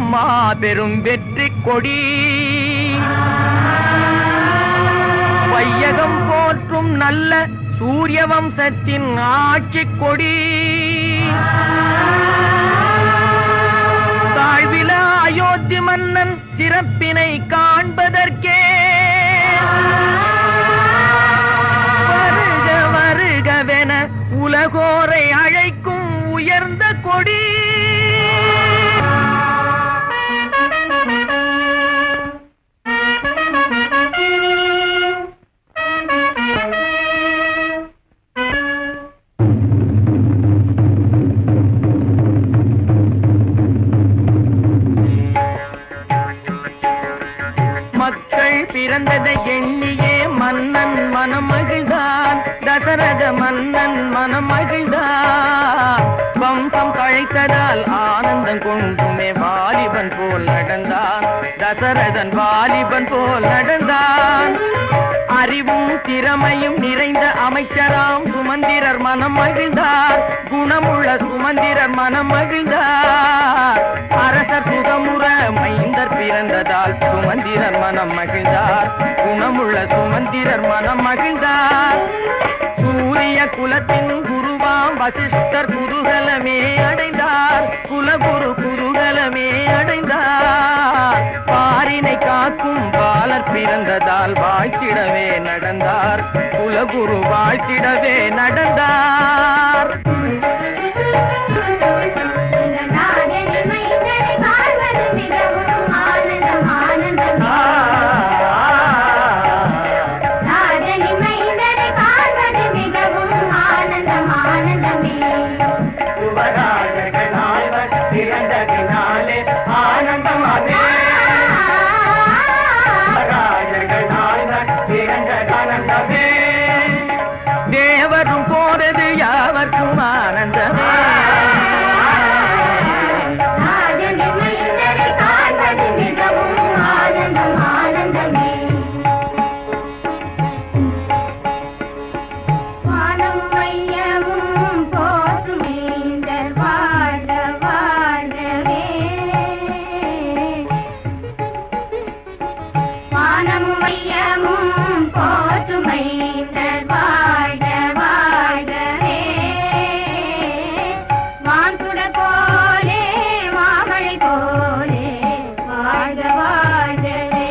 மாபெரும் வெற்றி கொடி வையகம் போற்றும் நல்ல சூரிய வம்சத்தின் ஆட்சி கொடி தாழ்வில அயோத்தி மன்னன் சிறப்பினை காண்பதற்கே வருக வருகவென உலகோரை அழைக்கும் உயர்ந்த கொடி மக்கள் பிறந்ததை எண்ணியே மன்னன் மனம் மகிழ்ந்தான் தசரத மன்னன் மனம் மகிழ்ந்தான் வம்சம் கழைத்ததால் ஆனந்தம் கொண்டுமே வாலிபன் போல் நடந்தான் தசரதன் வாலிபன் போல் நடந்தான் அறிவும் திறமையும் நிறைந்த அமைச்சராம் சுமந்திரர் மனம் மகிழ்ந்தார் குணமுள்ள சுமந்திரர் மனம் மகிழ்ந்தார் அரசர் சுகமுற மைந்தர் பிறந்ததால் சுமந்திரர் மனம் மகிழ்ந்தார் குணமுள்ள சுமந்திரர் மனம் மகிழ்ந்தார் சூரிய குலத்தின் குருவாம் வசிஷ்டர் குதூகலமே அடைந்தார் குலகுரு குதூகலமே அடைந்தார் பாரினை காக்கும் பாலர் பிறந்ததால் வாழ்த்திடவே நடந்தார் குலகுரு வாழ்த்திடவே நடந்தார் நாடெனி மைந்தரை காண்பது மிகவும் ஆனந்தம் ஆனந்தமே நாடெனி மைந்தரை காண்பது மிகவும் ஆனந்தம் ஆனந்தமே சுபராஜர்கள் நால்வர் பிறந்ததினாலே ஆனந்தம் அதே ராஜர்கள் நால்வர் பிறந்த ஆனந்தமே தேவரும் போறது யாவர்க்கும் ஆனந்தமே நாடெனி மைந்தரை காண்பது மிகவும் ஆனந்தம் ஆனந்தமே வானம் மையமும் போற்றும் வேந்தர் வாழ்க வாழ்கவே வானம் மையமும் போற்றும் வேந்தர் வாழ்க வாழ்கவே வான்குடர் போலே மாமழை போலே வாழ்க வாழ்கவே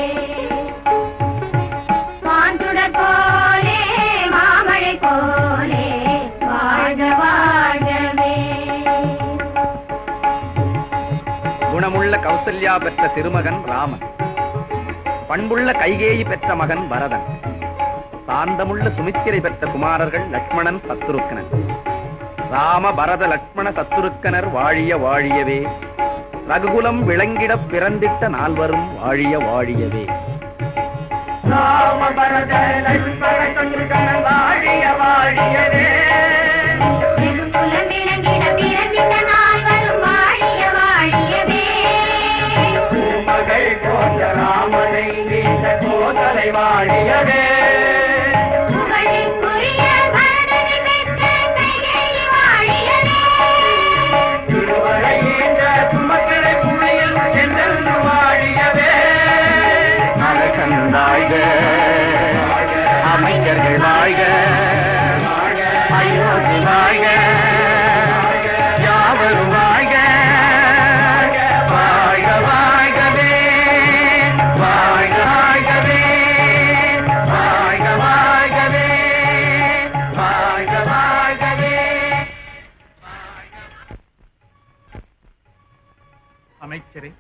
வான்சுடர் போலே மாமழை போலே வாழ்க வாழ்கவே குணமுள்ள கௌசல்யா பெற்ற திருமகன் ராமன் பண்புள்ள கைகேயி பெற்ற மகன் பரதன் சாந்தமுள்ள சுமித்திரை பெற்ற குமாரர்கள் லக்ஷ்மணன் சத்துருக்கனன் ராம பரத லக்ஷ்மண சத்துருக்கனர் வாழிய வாழியவே ரகுகுலம் விளங்கிடப் பிறந்திட்ட நால்வரும் வாழிய வாழியவே ராம பரத லட்சுமண சத்ருகன் வாழிய வாழியவே வெகுகுலம் விளங்கிட பிறந்திட்ட நால்வரும் வாழிய வாழியவே மகள் போன்ற ராமனை நீண்ட கோதலை வாழியவே புகழுக்குரிய பரதனை பெற்ற கைகேயி வாழியவே திருவரை ஈன்ற சுமக்கிரை புள்ளியில் என்றென்று வாழியவே அரசன் வாழ்க அமைச்சர்கள் வாழ்க அயோத்தி வாழ்க யாவரும் வாழ்க வாழ்க வாழ்கவே வாழ்க வாழ்கவே வாழ்க வாழ்கவே வாழ்க வாழ்கவே அமைச்சரே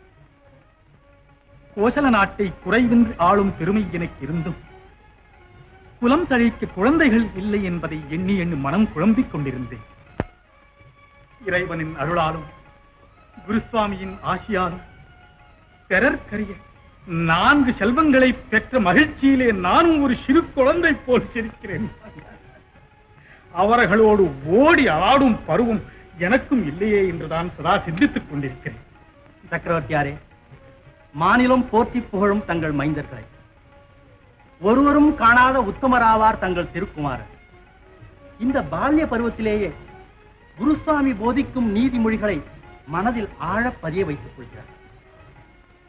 கோசல நாட்டை குறைவின்றி ஆளும் பெருமை எனக்கு இருந்தும் குலம் தழைக்க குழந்தைகள் இல்லை என்பதை எண்ணி எண்ணி மனம் குழம்பிக் கொண்டிருந்தேன் இறைவனின் அருளாலும் குருசுவாமியின் ஆசியாலும் பெறற்கரிய நான்கு செல்வங்களை பெற்ற மகிழ்ச்சியிலே நானும் ஒரு சிறு குழந்தை போல் சிரிக்கிறேன் அவர்களோடு ஓடி ஆடும் பருவம் எனக்கும் இல்லையே என்றுதான் சதா சிந்தித்துக் கொண்டிருக்கிறேன் சக்கரவர்த்தியாரே மாநிலம் போற்றி புகழும் தங்கள் மைந்தர்களை ஒருவரும் காணாத உத்தமராவார் தங்கள் திருக்குமாரர் இந்த பால்ய பருவத்திலேயே குருசுவாமி போதிக்கும் நீதிமொழிகளை மனதில் ஆழப் பதிய வைத்துக் கொள்கிறார்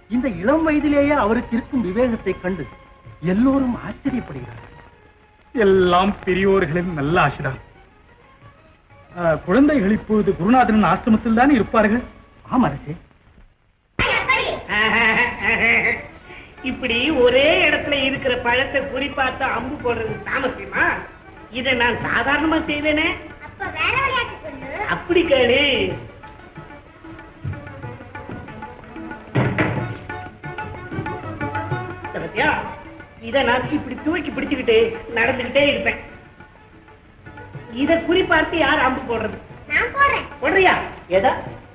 இந்த இளம் வயதிலேயே அவருக்கு இருக்கும் விவேகத்தை கண்டு எல்லோரும் ஆச்சரியப்படுகிறார்கள் எல்லாம் பெரியோர்களின் நல்ல ஆசிதான் ஆஹ், குழந்தைகள் இப்பொழுது குருநாதனின் ஆசிரமத்தில் தான் இருப்பார்கள் ஆமா அரசே இப்படி ஒரே இடத்துல இருக்கிற பழத்தை குறிப்பாத்து அம்பு போடுறது தாமசியமா இதை நான் சாதாரணமா செய்வேனே அப்ப வேற விளையாட்டு சொல்லு அப்படி கேளு இத பாத்தியா இத நான் இப்படி தூக்கி பிடிச்சுக்கிட்டு நடந்துகிட்டே இருப்பேன் இத குறிப்பார்த்து யார் அம்பு போடுறது நான் போடுறேன் போடுறியா எதா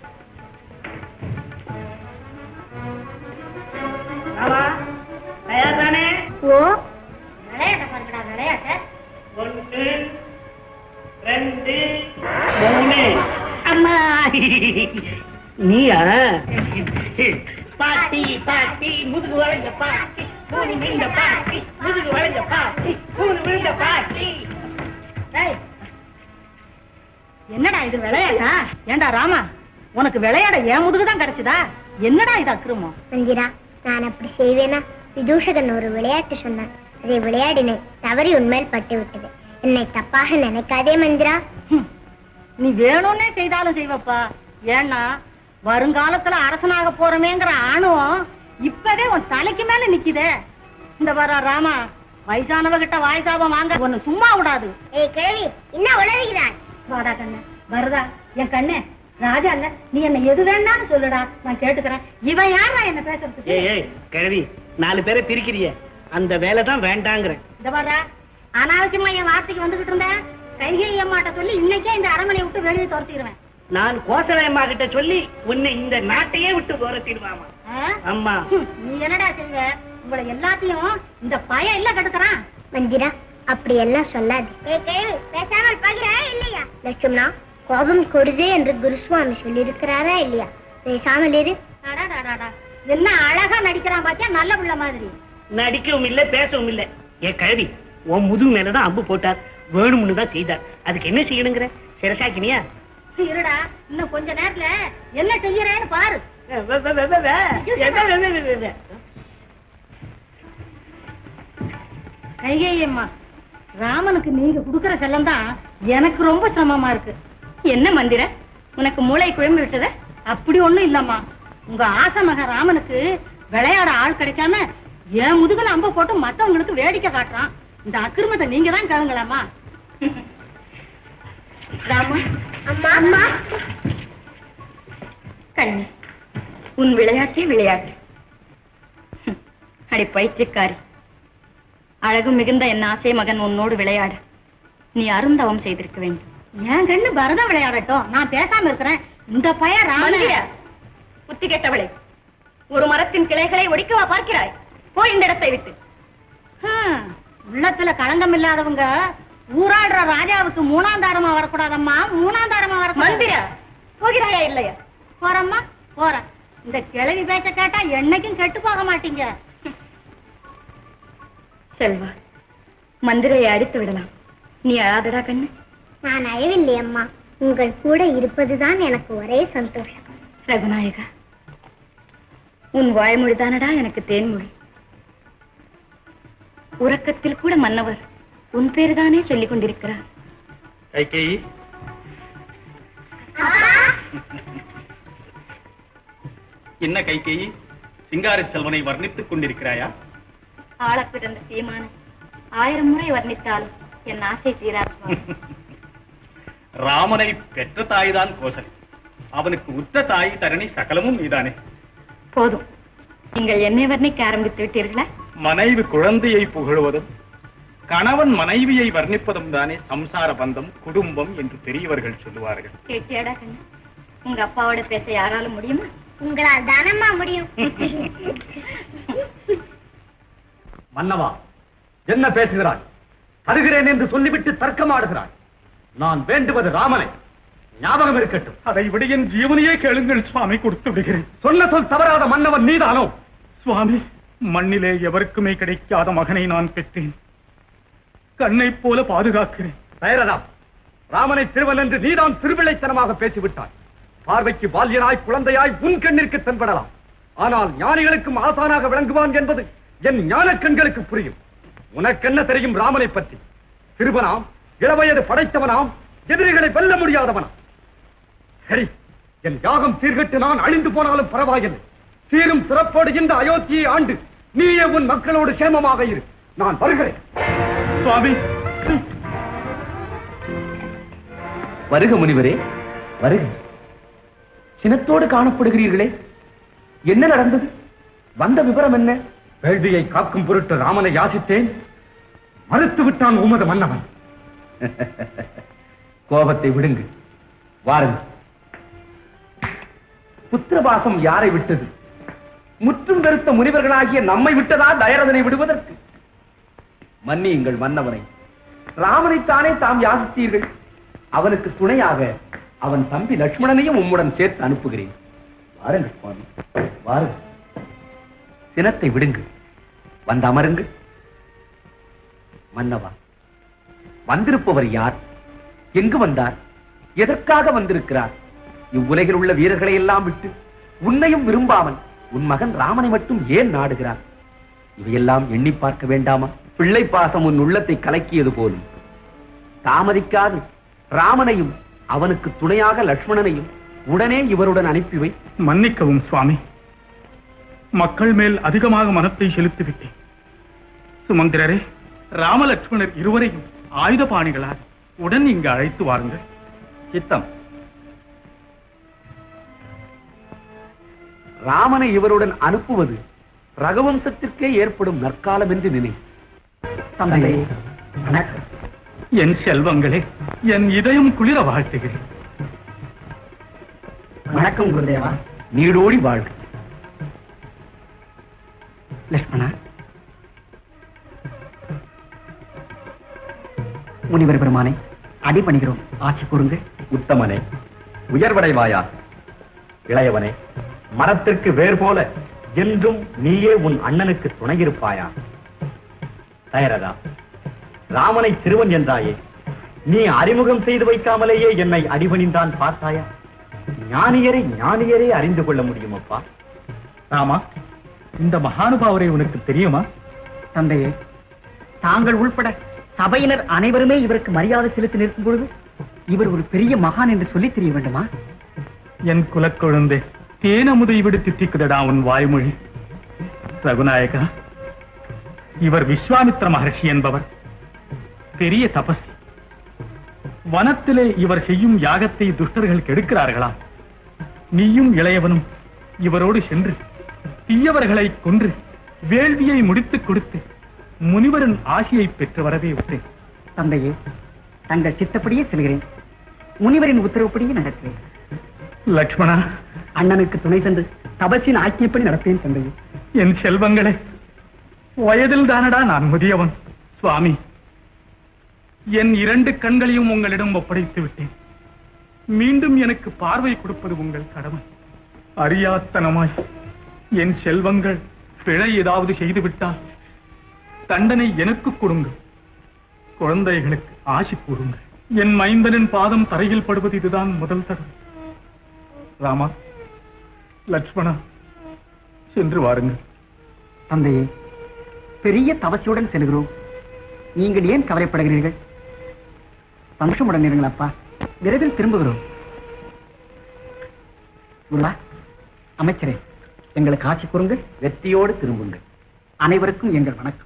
ஆமா தயார் தானே ஓ விளையாட்ட பாருங்கடா விளையாட்ட ஒன்று ரெண்டு மூணு அம்மா நீயா பாட்டி பாட்டி முதுகு வளைஞ்ச பாட்டி மூணு விழுந்த பாட்டி முதுகு வளைஞ்ச பாட்டி மூணு விழுந்த பாட்டி ஏய், என்னடா இது விளையாட்டா ஏண்டா ராமா உனக்கு விளையாட என் முதுகு தான் கிடைச்சதா என்னடா இது அக்கிரமம் மந்திரா நான் அப்படி செய்வேனா விதூஷகன் ஒரு விளையாட்டு சொன்னான் அதை விளையாடினேன் தவறி உண்மையில் பட்டு விட்டது என்னை தப்பாக நினைக்காதே மந்திரா ஹம், நீ வேணும்னே செய்தாலும் செய்வப்பா ஏன்னா வருங்காலத்துல அரசனாக போறமேங்கிற ஆணுவம் இப்பவே உன் தலைக்கு மேல நிக்குதே இந்த வர ராமா வயசானவகிட்ட வாய்சாபம் வாங்க ஒண்ணு சும்மா விடாது ஏய் கிழவி என்ன உளறுகிறாய் வாடா கண்ணு வருதா என் கண்ணு ராஜா இல்ல நீ என்ன எது வேணாலும் சொல்லுடா நான் கேட்டுக்கிறேன் இவன் யாரா என்ன பேசுறதுக்கு ஏய் ஏய் கிழவி நாலு பேரை பிரிக்கிறிய அந்த வேலை தான் வேண்டாங்கிற இந்த வர்ற அனாவசியமா என் வார்த்தைக்கு வந்துகிட்டு இருந்தேன் கைகை அம்மாட்ட சொல்லி இன்னைக்கே இந்த அரண்மனையை விட்டு வெளியே துரத்திடுவேன் நான் கோசலையம்மா கிட்ட சொல்லி உன்னை இந்த நாட்டையே விட்டு போறத்திடுவாமா ஆ? அம்மா ஹம், நீ என்னடா செய்வ உங்களை எல்லாத்தையும் இந்த பையன் இல்ல கட்டுக்கிறான் மந்திரா அப்படி எல்லாம் சொல்லாது ஏய் கிழவி பேசாமல் பாக்கிறா இல்லையா லட்சுமணா கோபம் கொடுதே என்று குருசுவாமி சொல்லியிருக்கிறாரா இல்லையா பேசாமல் இரு அடாடாடாடா. என்ன அழகா நடிக்கிறான் பாத்தியா நல்ல பிள்ளை மாதிரி நடிக்கவும் இல்ல பேசவும் இல்ல ஏ கழுவி உன் முதுகு மேலதான் அம்பு போட்டார் வேணும்னு தான் செய்தார் அதுக்கு என்ன செய்யணுங்கிற சிறசாக்கினியா இருடா இன்னும் கொஞ்ச நேரத்துல என்ன செய்யறேன்னு பாரு கைகேயம்மா ராமனுக்கு நீங்க குடுக்கற செல்லம் தான் எனக்கு ரொம்ப சிரமமா இருக்கு என்ன மந்திர உனக்கு மூளை குழம்பு விட்டத அப்படி ஒண்ணும் இல்லம்மா உங்க ஆசை மகன் ராமனுக்கு விளையாட ஆள் கிடைக்காம என் முதுகுல அம்ப போட்டு மத்தவங்களுக்கு வேடிக்கை காட்டுறான் இந்த அக்கிரமத்தை நீங்க தான் கேளுங்களாமா ராமா அம்மா அம்மா கண்ணி உன் விளையாட்டே விளையாட்டு ஹம், அடி பைத்தியக்காரி அழகு மிகுந்த என் ஆசை மகன் உன்னோடு விளையாட நீ அருந்தவம் செய்திருக்க வேண்டும் என் கண்ணு பரதம் விளையாடட்டும் நான் பேசாம இருக்கிறேன் இந்த பையன் ராமன் புத்தி கேட்டவளே ஒரு மரத்தின் கிளைகளை ஒடிக்கவா பார்க்கிறாய் போய் இந்த இடத்தை விட்டு ஹம், உள்ளத்துல களங்கம் இல்லாதவங்க ஊராடுற ராஜாவுக்கு மூணாம் தாரமா வரக்கூடாதம்மா மூணாம் தாரமா வர மந்திர போகிறாயா இல்லையா போறம்மா போறேன் இந்த கிழவி பேச்ச கேட்டா என்னைக்கும் கெட்டு போக மாட்டீங்க செல்வா மந்திரையை அடித்து விடலாம் நீ அழாதடா கண்ணு நான் அழவில்லை அம்மா உங்கள் கூட இருப்பதுதான் எனக்கு ஒரே சந்தோஷம் ரகுநாயகா உன் வாய்மொழிதானடா எனக்கு தேன்மொழி உறக்கத்தில் கூட மன்னவர் உன் பேருதானே சொல்லிக் கொண்டிருக்கிறார் கைகேயி என்ன கைகேயி சிங்கார செல்வனை வர்ணித்துக் கொண்டிருக்கிறாயா ஆள பிறந்த சீமான ஆயிரம் முறை வர்ணித்தாலும் என் ஆசை தீராது ராமனை பெற்ற தாய்தான் கோசலை அவனுக்கு உற்ற தாய் தரணி சகலமும் நீதானே போதும் நீங்கள் என்னை வர்ணிக்க ஆரம்பித்து விட்டீர்களா மனைவி குழந்தையை புகழுவதும் கணவன் மனைவியை வர்ணிப்பதும் தானே சம்சார பந்தம் குடும்பம் என்று பெரியவர்கள் சொல்லுவார்கள் கேட்டியாடா கண்ணு உங்க அப்பாவோட பேச யாராலும் முடியுமா உங்களால் தானம்மா முடியும் மன்னவா என்ன பேசுகிறாய் தருகிறேன் என்று சொல்லிவிட்டு தர்க்கமாடுகிறாய் நான் வேண்டுவது ராமனை ஞாபகம் இருக்கட்டும் அதை விட என் ஜீவனையே கேளுங்கள் சுவாமி கொடுத்து விடுகிறேன் சொன்ன சொல் தவறாத மன்னவன் நீதானோ சுவாமி மண்ணிலே எவருக்குமே கிடைக்காத மகனை நான் பெற்றேன் கண்ணைப் போல பாதுகாக்கிறேன் பெயரதாம் ராமனை திருவன் என்று நீதான் திருவிழைத்தனமாக பேசிவிட்டாய் பார்வைக்கு பால்யனாய் குழந்தையாய் உன் கண்ணிற்கு தென்படலாம் ஆனால் ஞானிகளுக்கும் ஆசானாக விளங்குவான் என்பது என் ஞான கண்களுக்கு புரியும் உனக்கென்ன தெரியும் ராமனை பற்றி சிறுவனாம் இளவயது படைத்தவனாம் எதிரிகளை வெல்ல முடியாதவனாம் சரி என் யாகம் சீர்கட்டு நான் அழிந்து போனாலும் பரவாயில்லை சீரும் சிறப்போடு இந்த அயோத்தியை ஆண்டு நீயே உன் மக்களோடு சேமமாக இரு நான் வருகிறேன் சுவாமி வருக முனிவரே வருக சினத்தோடு காணப்படுகிறீர்களே என்ன நடந்தது வந்த விவரம் என்ன வேள்வியை காக்கும் பொருட்டு ராமனை யாசித்தேன் மறுத்து விட்டான் உமது மன்னவன் கோபத்தை விடுங்க வாருங்கள் புத்திரபாசம் யாரை விட்டது முற்றும் வெறுத்த முனிவர்களாகிய நம்மை விட்டதா தயரதனை விடுவதற்கு மன்னியுங்கள் மன்னவனை ராமனைத்தானே தாம் யாசித்தீர்கள் அவனுக்கு துணையாக அவன் தம்பி லட்சுமணனையும் உம்முடன் சேர்த்து அனுப்புகிறேன் வாருங்கள் சுவாமி வாருங்கள் சினத்தை விடுங்கள் வந்து அமருங்கள் மன்னவா வந்திருப்பவர் யார் எங்கு வந்தார் எதற்காக வந்திருக்கிறார் இவ்வுலகில் உள்ள வீரர்களை எல்லாம் விட்டு உன்னையும் விரும்பாமல் உன் மகன் ராமனை மட்டும் ஏன் நாடுகிறார் இவையெல்லாம் எண்ணி பார்க்க வேண்டாமா பிள்ளை பாசம் உன் உள்ளத்தை கலக்கியது போலும் தாமதிக்காது ராமனையும் அவனுக்கு துணையாக லட்சுமணனையும் உடனே இவருடன் அனுப்பி வை மன்னிக்கவும் சுவாமி மக்கள் மேல் அதிகமாக மனத்தை செலுத்திவிட்டேன் சுமந்திரரே ராமலட்சுமணர் இருவரையும் ஆயுதபாணிகளாக உடன் இங்கு அழைத்து வாருங்கள் சித்தம் ராமனை இவருடன் அனுப்புவது ரகவம்சத்திற்கே ஏற்படும் நற்காலம் என்று நினை தந்தையே என் செல்வங்களே என் இதயம் குளிர வாழ்த்துகிறேன் வணக்கம் குருதேவா நீடோடி வாழ்க லட்சுமணா முனிவர் பெருமானை அடிபணிகிறோம் ஆட்சி கூறுங்கள் உத்தமனே உயர்வடைவாயா இளையவனே மரத்திற்கு வேர் போல என்றும் நீயே உன் அண்ணனுக்கு துணையிருப்பாயா தயரதா ராமனை சிறுவன் என்றாயே நீ அறிமுகம் செய்து வைக்காமலேயே என்னை அடிபணிந்தான் பார்த்தாயா ஞானியரை ஞானியரே அறிந்து கொள்ள முடியும் அப்பா ராமா இந்த மகானுபாவரை உனக்கு தெரியுமா தந்தையே தாங்கள் உள்பட சபையினர் அனைவருமே இவருக்கு மரியாதை செலுத்தி நிற்கும் பொழுது இவர் ஒரு பெரிய மகான் என்று சொல்லி தெரிய வேண்டுமா என் குலக்குழந்தை தேனமுதை விடு தித்திக்குதடா உன் வாய்மொழி ரகுநாயகா இவர் விஸ்வாமித்ர மகர்ஷி என்பவர் பெரிய தபஸ் வனத்திலே இவர் செய்யும் யாகத்தை துஷ்டர்கள் கெடுக்கிறார்களா நீயும் இளையவனும் இவரோடு சென்று தீயவர்களை கொன்று வேள்வியை முடித்துக் கொடுத்து முனிவரின் ஆசியை பெற்று வரவே விட்டேன் தந்தையே தங்கள் சித்தப்படியே செல்கிறேன் முனிவரின் உத்தரவுப்படியே நடக்கிறேன் லக்ஷ்மணா அண்ணனுக்கு துணை சென்று தபசின் ஆக்கியப்படி நடப்பேன் தந்தையே என் செல்வங்களே வயதில் தானடா நான் முதியவன் சுவாமி என் இரண்டு கண்களையும் உங்களிடம் ஒப்படைத்து விட்டேன் மீண்டும் எனக்கு பார்வை கொடுப்பது உங்கள் கடமை அறியாத்தனமாய் என் செல்வங்கள் பிழை ஏதாவது செய்துவிட்டால் தண்டனை எனக்கு கொடுங்கள் குழந்தைகளுக்கு ஆசி கூறுங்கள் என் மைந்தனின் பாதம் தரையில் படுவது இதுதான் முதல் தடவை ராமா லட்சுமணா சென்று வாருங்கள் தந்தையே பெரிய தவசியுடன் செல்கிறோம் நீங்கள் ஏன் கவலைப்படுகிறீர்கள் சந்தோஷமுடன் இருங்கள் அப்பா விரைவில் திரும்புகிறோம் குருவா, அமைச்சரே எங்களுக்கு ஆட்சி கூறுங்கள் வெற்றியோடு திரும்புங்கள் அனைவருக்கும் எங்கள் வணக்கம்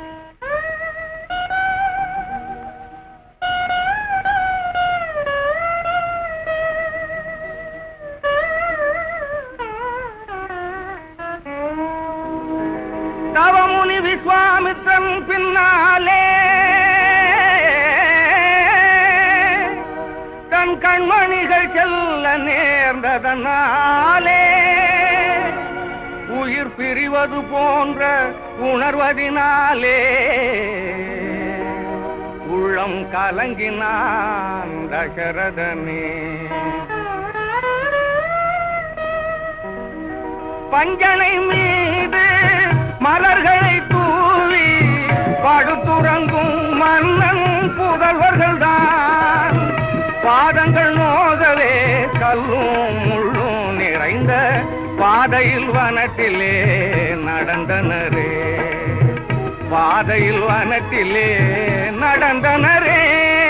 தவமுனி விஸ்வாமித்திரன் பின்னாலே தன் கண்மணிகள் செல்ல நேர்ந்ததனாலே உயிர் பிரிவது போன்ற உணர்வதினாலே உள்ளம் கலங்கினான் தசரதனே பஞ்சனை மீது மலர்களை தூவி படுத்துறங்கும் மன்னன் புதல்வர்கள் தான் பாதங்கள் நோகவே கல்லும் முள்ளும் நிறைந்த பாதையில் வனத்திலே நடந்தனரே பாதையில் வனத்திலே நடந்தனரே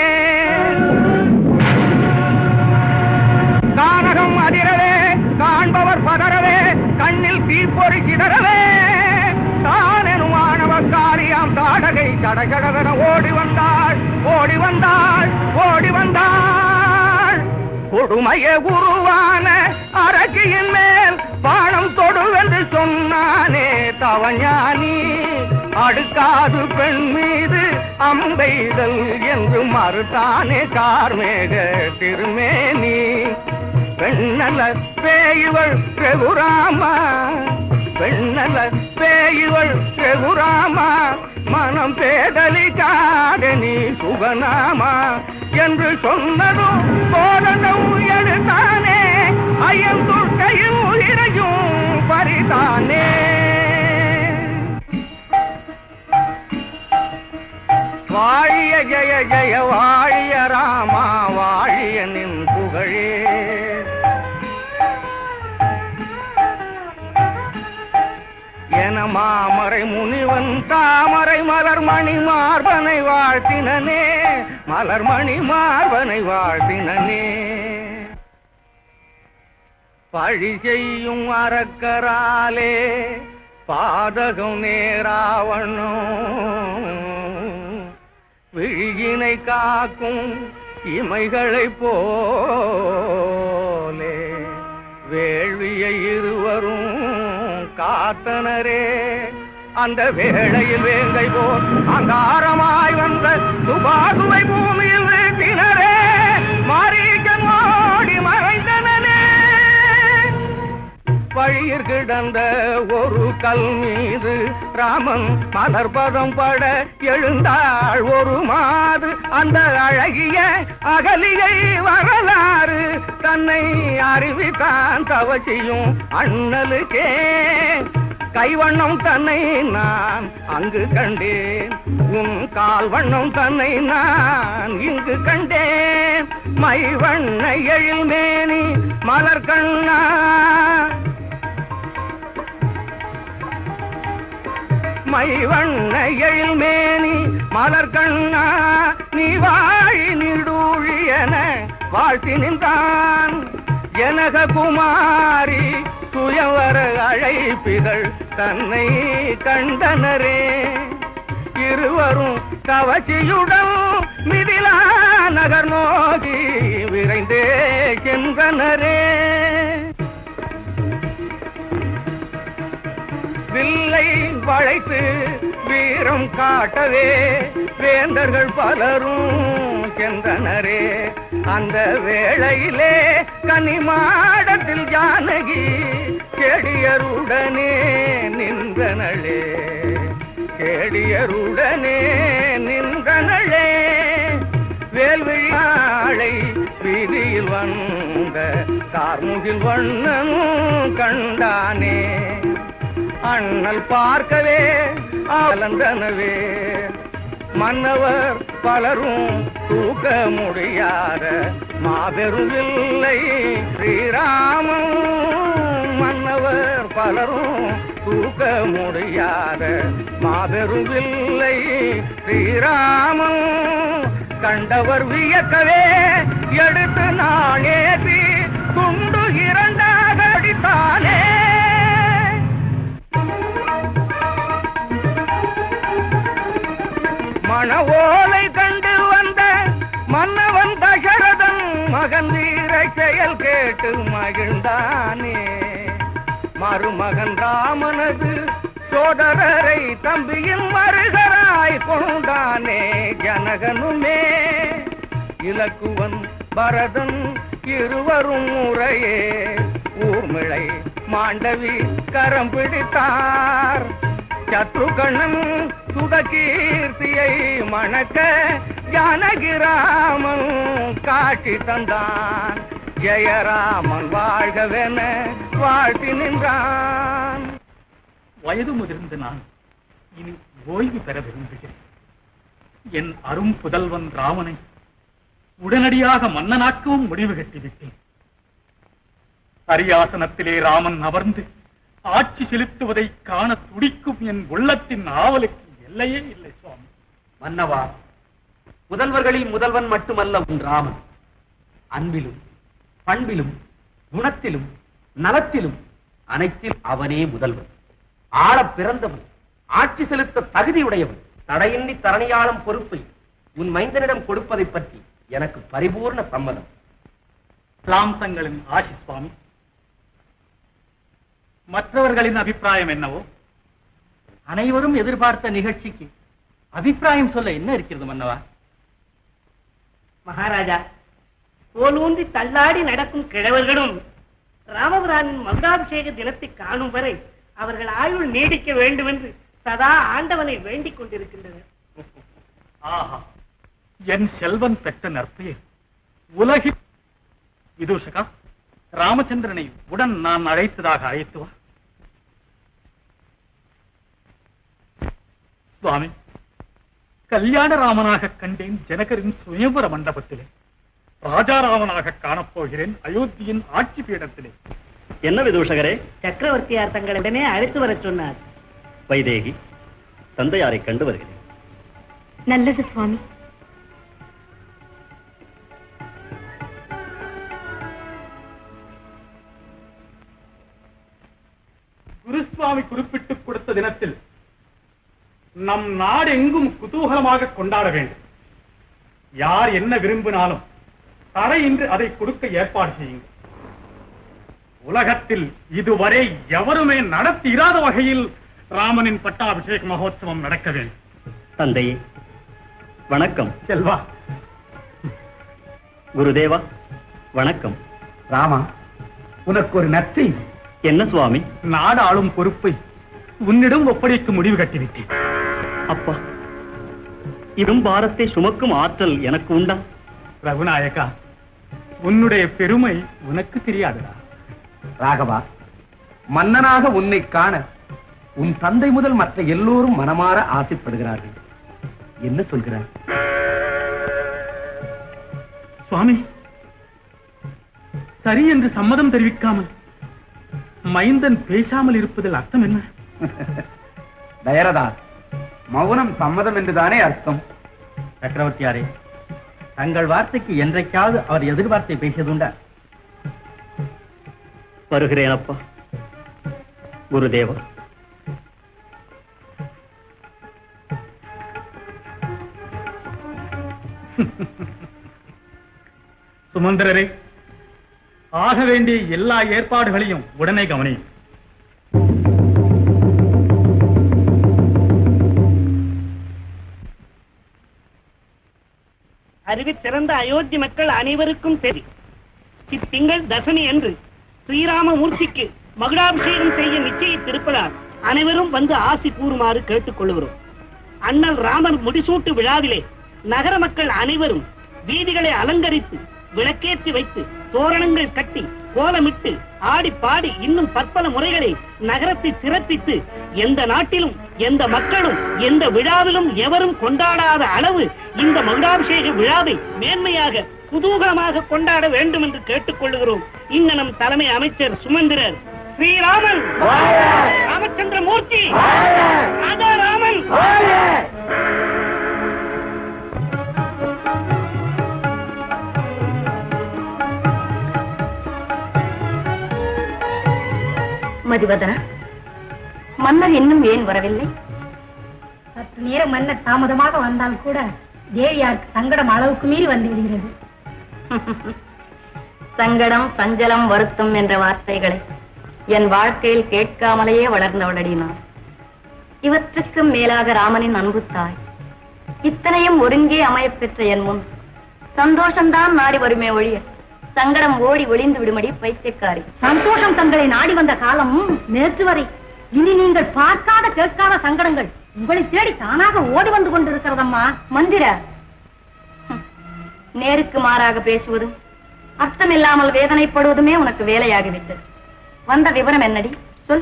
கானகம் அதிரவே காண்பவர் பதறவே கண்ணில் தீப்பொறி கிடறவே தானெனும் ஆணவ காரியாம் தாடகை கடகடவென ஓடி வந்தாள் ஓடி வந்தாள் ஓடி வந்தாள் கொடுமைய உருவான அரக்கியின் மேல் பானம் தொடுவென்று சொன்னானே தவஞானி அடுக்காது பெண் மீது அம்பெய்தல் என்று மறுத்தானே கார்மேக திருமேனி பெண்ணல பேய்வள் ரகுராமா பெண்ணல பேய்வள் ரகுராமா மனம் பேதலிக்காத நீ சுகநாமா என்று சொன்னதும் போதனும் எடுத்தானே ஐயம் துர்க்கையும் உயிரையும் பறித்தானே வாழிய ஜெய ஜெய வாழிய ராமா வாழிய நின் புகழே என மாமரை முனிவன் தாமரை மலர் மணி மார்பனை வாழ்த்தினனே மலர் மணி மார்பனை வாழ்த்தினனே பழி செய்யும் அறக்கராலே பாதகம் நேராவணும் விழியினை காக்கும் இமைகளைப் போலே வேள்வியை இருவரும் காத்தனரே அந்த வேளையில் வேங்கை போல் அங்காரமாய் வந்த சுபாதுவை பூமியில் வீட்டினரே மாரீகன் ஓடி மறைந்தனே வழியில் கிடந்த ஒரு கல் மீது ராமன் மலர்பதம் பட எழுந்தாள் ஒரு மாது அந்த அழகிய அகலியை வரலாறு தன்னை அறிவித்தான் தவசியும் அண்ணலுக்கே கைவண்ணம் தன்னை நான் அங்கு கண்டேன் உன் கால் வண்ணம் தன்னை நான் இங்கு கண்டேன் மை வண்ண எழில் மேனி மலர் கண்ணா மை வண்ண எழில் மேனி மலர் கண்ணா நீ வாழி நிடூழியன வாழ்த்தி நின்றான் எனக குமாரி சுயவர அழைப்பிதழ் தன்னை கண்டனரே இருவரும் கவச்சியுடன் மிதிலா நகர் நோக்கி விரைந்தே சென்றனரே வில்லை வளைத்து வீரம் காட்டவே வேந்தர்கள் பலரும் சென்றனரே அந்த வேளையிலே கனிமாடத்தில் ஜானகி செடியருடனே நின்றனளே செடியருடனே நின்றனளே வேல்விழாளை வீதியில் வந்த கார்முகில் வண்ணனும் கண்டானே அண்ணல் பார்க்கவே ஆலந்தனவே மன்னவர் பலரும் தூக்க முடியாத மாபெரும் இல்லை ஸ்ரீராமன் மன்னவர் பலரும் தூக்க முடியாத மாபெரும் இல்லை ஸ்ரீராமன் கண்டவர் வியக்கவே எடுத்து நாளேற்றி துண்டு இரண்டாக அடித்தானே மணவோலை கண்டு வந்த மன்னவன் தசரதன் மகன் வீர செயல் கேட்டு மகிழ்ந்தானே மருமகன் ராமனது சோதரரை தம்பியின் மருகராய் கொண்டானே ஜனகனுமே இலக்குவன் பரதன் இருவரும் முறையே ஊர்மிளை மாண்டவி கரம் பிடித்தார் சத்ருகணன் சுதகீர்த்தியை மணக்க ஜானகிராமன் காட்சி தந்தான் ஜெயராமன் வாழ்கவென வாழ்த்தி நின்றான் வயது முதிர்ந்த நான் இனி ஓய்வு பெற விரும்புகிறேன் என் அரும் புதல்வன் ராமனை உடனடியாக மன்னனாக்கவும் முடிவு கட்டிவிட்டேன் அரியாசனத்திலே ராமன் அமர்ந்து ஆட்சி செலுத்துவதை காண துடிக்கும் என் உள்ளத்தின் ஆவலுக்கு எல்லையே இல்லை சுவாமி மன்னவா முதல்வர்களில் முதல்வன் மட்டுமல்ல உன் ராமன் அன்பிலும் பண்பிலும் குணத்திலும் நலத்திலும் அனைத்தில் அவனே முதல்வன் ஆளப் பிறந்தவன் ஆட்சி செலுத்த தகுதியுடையவன் தடையின்றி தரணியாளும் பொறுப்பை உன் மைந்தனிடம் கொடுப்பதை பற்றி எனக்கு பரிபூர்ண சம்மதம் ராம் தங்களின் ஆசி சுவாமி மற்றவர்களின் அபிப்பிராயம் என்னவோ அனைவரும் எதிர்பார்த்த நிகழ்ச்சிக்கு அபிப்பிராயம் சொல்ல என்ன இருக்கிறது மன்னவா மகாராஜா கோலூன்றி தள்ளாடி நடக்கும் கிழவர்களும் ராமபிரானின் மகுடாபிஷேக தினத்தை காணும் வரை அவர்கள் ஆயுள் நீடிக்க வேண்டும் என்று சதா ஆண்டவனை வேண்டிக் கொண்டிருக்கின்றனர் ஆஹா என் செல்வன் பெற்ற நற்பெயர் உலகில் விதூஷகா ராமச்சந்திரனை உடன் நான் அழைத்ததாக அழைத்து வா சுவாமி கல்யாண ராமனாக கண்டேன் ஜனகரின் சுயம்பர மண்டபத்திலே ராஜாராமனாக காணப்போகிறேன் அயோத்தியின் ஆட்சி பீடத்திலே என்ன விதூஷகரே சக்கரவர்த்தியார் தங்களிடமே அழைத்து வரச் சொன்னார் வைதேகி தந்தையாரை கண்டு வருகிறேன் நல்லது சுவாமி குருசுவாமி குறிப்பிட்டு கொடுத்த தினத்தில் நம் நாடு எங்கும் குதூகலமாக கொண்டாட வேண்டும் யார் என்ன விரும்பினாலும் தடையின்றி அதை கொடுக்க ஏற்பாடு செய்யுங்கள் உலகத்தில் இதுவரை எவருமே நடத்தி இராத வகையில் ராமனின் பட்டாபிஷேக மகோத்சவம் நடக்க வேண்டும் தந்தையே வணக்கம் செல்வா குருதேவா வணக்கம் ராமா உனக்கு ஒரு நற்செய்தி என்ன சுவாமி நாடு ஆளும் பொறுப்பை உன்னிடம் ஒப்படைக்க முடிவு கட்டிவிட்டேன் அப்பா இடும் பாரத்தை சுமக்கும் ஆற்றல் எனக்கு உண்டா ரகுநாயகா உன்னுடைய பெருமை உனக்கு தெரியாதுடா ராகவா மன்னனாக உன்னை காண உன் தந்தை முதல் மற்ற எல்லோரும் மனமாற ஆசைப்படுகிறார்கள் என்ன சொல்கிறார் சுவாமி சரி என்று சம்மதம் தெரிவிக்காமல் மைந்தன் பேசாமல் இருப்பதில் அர்த்தம் என்ன தயரதா மௌனம் சம்மதம் என்றுதானே அர்த்தம் சக்கரவர்த்தியாரே தங்கள் வார்த்தைக்கு என்றைக்காவது அவர் எதிர்வார்த்தை பேசியதுண்டா வருகிறேன் அப்பா குருதேவா சுமந்திரரே ஆக வேண்டிய எல்லா ஏற்பாடுகளையும் உடனே கவனி அறிவித்திறந்த அயோத்தி மக்கள் அனைவருக்கும் சரி இத்திங்கள் தசமி அன்று ஸ்ரீராமமூர்த்திக்கு மகுடாபிஷேகம் செய்ய நிச்சயித்திருப்பதால் அனைவரும் வந்து ஆசி கூறுமாறு கேட்டுக் கொள்கிறோம் அண்ணல் ராமர் முடிசூட்டு விழாவிலே நகர மக்கள் அனைவரும் வீதிகளை அலங்கரித்து விளக்கேற்றி வைத்து தோரணங்கள் கட்டி கோலமிட்டு ஆடி பாடி இன்னும் பற்பல முறைகளை நகரத்தை சிறப்பித்து எந்த நாட்டிலும் எந்த மக்களும் எந்த விழாவிலும் எவரும் கொண்டாடாத அளவு இந்த மகுடாபிஷேக விழாவை மேன்மையாக குதூகலமாக கொண்டாட வேண்டும் என்று கேட்டுக் கொள்ளுகிறோம் இங்கனம் தலைமை அமைச்சர் சுமந்திரர் ஸ்ரீராமன் ராமச்சந்திர மூர்த்தி ராஜா ராமன் மதிவதனா மன்னர் இன்னும் ஏன் வரவில்லை சற்று நேரம் மன்னர் தாமதமாக வந்தால் கூட தேவியாருக்கு சங்கடம் அளவுக்கு மீறி வந்து விடுகிறது சங்கடம் சஞ்சலம் வருத்தம் என்ற வார்த்தைகளை என் வாழ்க்கையில் கேட்காமலேயே வளர்ந்தவளடி நான் இவற்றுக்கும் மேலாக ராமனின் அன்பு தாய் இத்தனையும் ஒருங்கே அமையப் பெற்ற என் முன் சந்தோஷம்தான் நாடி வருமே ஒழிய சங்கடம் ஓடி ஒளிந்து விடுமடி பைத்தியக்காரி சந்தோஷம் தங்களை நாடி வந்த காலம் நேற்று வரை இனி நீங்கள் பார்க்காத கேட்காத சங்கடங்கள் உங்களை தேடி தானாக ஓடி வந்து கொண்டிருக்கிறதம்மா மந்திர ஹம், நேருக்கு மாறாக பேசுவதும் அர்த்தமில்லாமல் வேதனைப்படுவதுமே உனக்கு வேலையாகிவிட்டது வந்த விவரம் என்னடி சொல்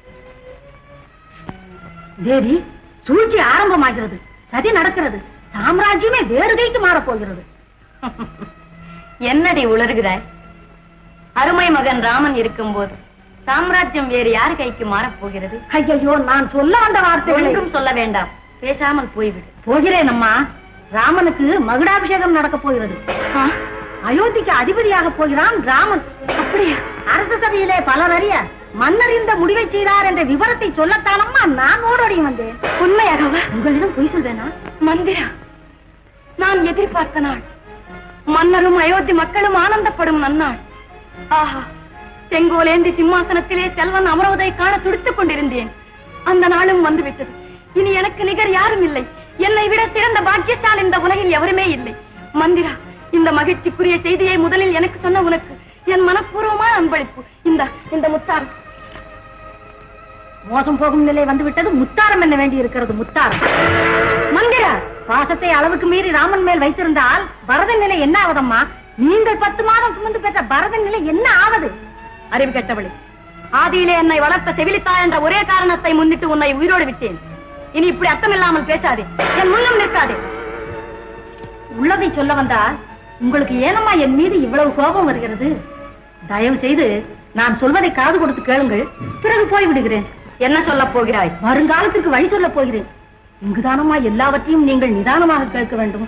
தேவி சூழ்ச்சி ஆரம்பமாகிறது சதி நடக்கிறது சாம்ராஜ்யமே வேறு கைக்கு மாறப் போகிறது என்னடி உளறுகிறாய் அருமை மகன் ராமன் இருக்கும்போது சாம்ராஜ்யம் வேறு யார் கைக்கு மாறப் போகிறது ஐயோ நான் சொல்ல வந்த வார்த்தை ஒன்றும் சொல்ல வேண்டாம் பேசாமல் போய்விடு போகிறேன் அம்மா ராமனுக்கு மகுடாபிஷேகம் நடக்க போகிறது ஆ, அயோத்திக்கு அதிபதியாக போகிறான் ராமன் அப்படியா அரச சபையிலே பலர் அறிய மன்னர் இந்த முடிவை செய்தார் என்ற விவரத்தை சொல்லத்தானம்மா நான் ஓடோடி வந்தேன் உண்மையாகவா உங்களிடம் பொய் சொல்வேனா மந்திரா நான் எதிர்பார்த்த நாள் மன்னரும் அயோத்தி மக்களும் ஆனந்தப்படும் நன்னாள் ஆஹா செங்கோலேந்தி சிம்மாசனத்திலே செல்வன் அமர்வதை காண துடித்துக் கொண்டிருந்தேன் அந்த நாளும் வந்துவிட்டது இனி எனக்கு நிகர் யாரும் இல்லை என்னை விட சிறந்த பாக்கியசால் இந்த உலகில் எவருமே இல்லை மந்திரா இந்த மகிழ்ச்சிக்குரிய செய்தியை முதலில் எனக்கு சொன்ன உனக்கு என் மனப்பூர்வமான அன்பளிப்பு இந்த இந்த முத்தாரம் மோசம் போகும் நிலை வந்துவிட்டது முத்தாரம் என்ன வேண்டி இருக்கிறது முத்தாரம் மந்திரா பாசத்தை அளவுக்கு மீறி ராமன் மேல் வைத்திருந்தால் பரதன் நிலை என்ன ஆவதம்மா நீங்கள் பத்து மாதம் சுமந்து பெற்ற பரதன் நிலை என்ன ஆவது அறிவு கெட்டவளே ஆதியிலே என்னை வளர்த்த செவிலித்தா என்ற ஒரே காரணத்தை முன்னிட்டு உன்னை உயிரோடு விட்டேன் இனி இப்படி அர்த்தமில்லாமல் பேசாதே என் முன்னும் நிற்காதே உள்ளதை சொல்ல வந்தால் உங்களுக்கு ஏனம்மா என் மீது இவ்வளவு கோபம் வருகிறது தயவு செய்து நான் சொல்வதை காது கொடுத்து கேளுங்கள் பிறகு போய் விடுகிறேன் என்ன சொல்லப் போகிறாய் வருங்காலத்திற்கு வழி சொல்லப் போகிறேன் இங்குதானம்மா எல்லாவற்றையும் நீங்கள் நிதானமாக கேட்க வேண்டும்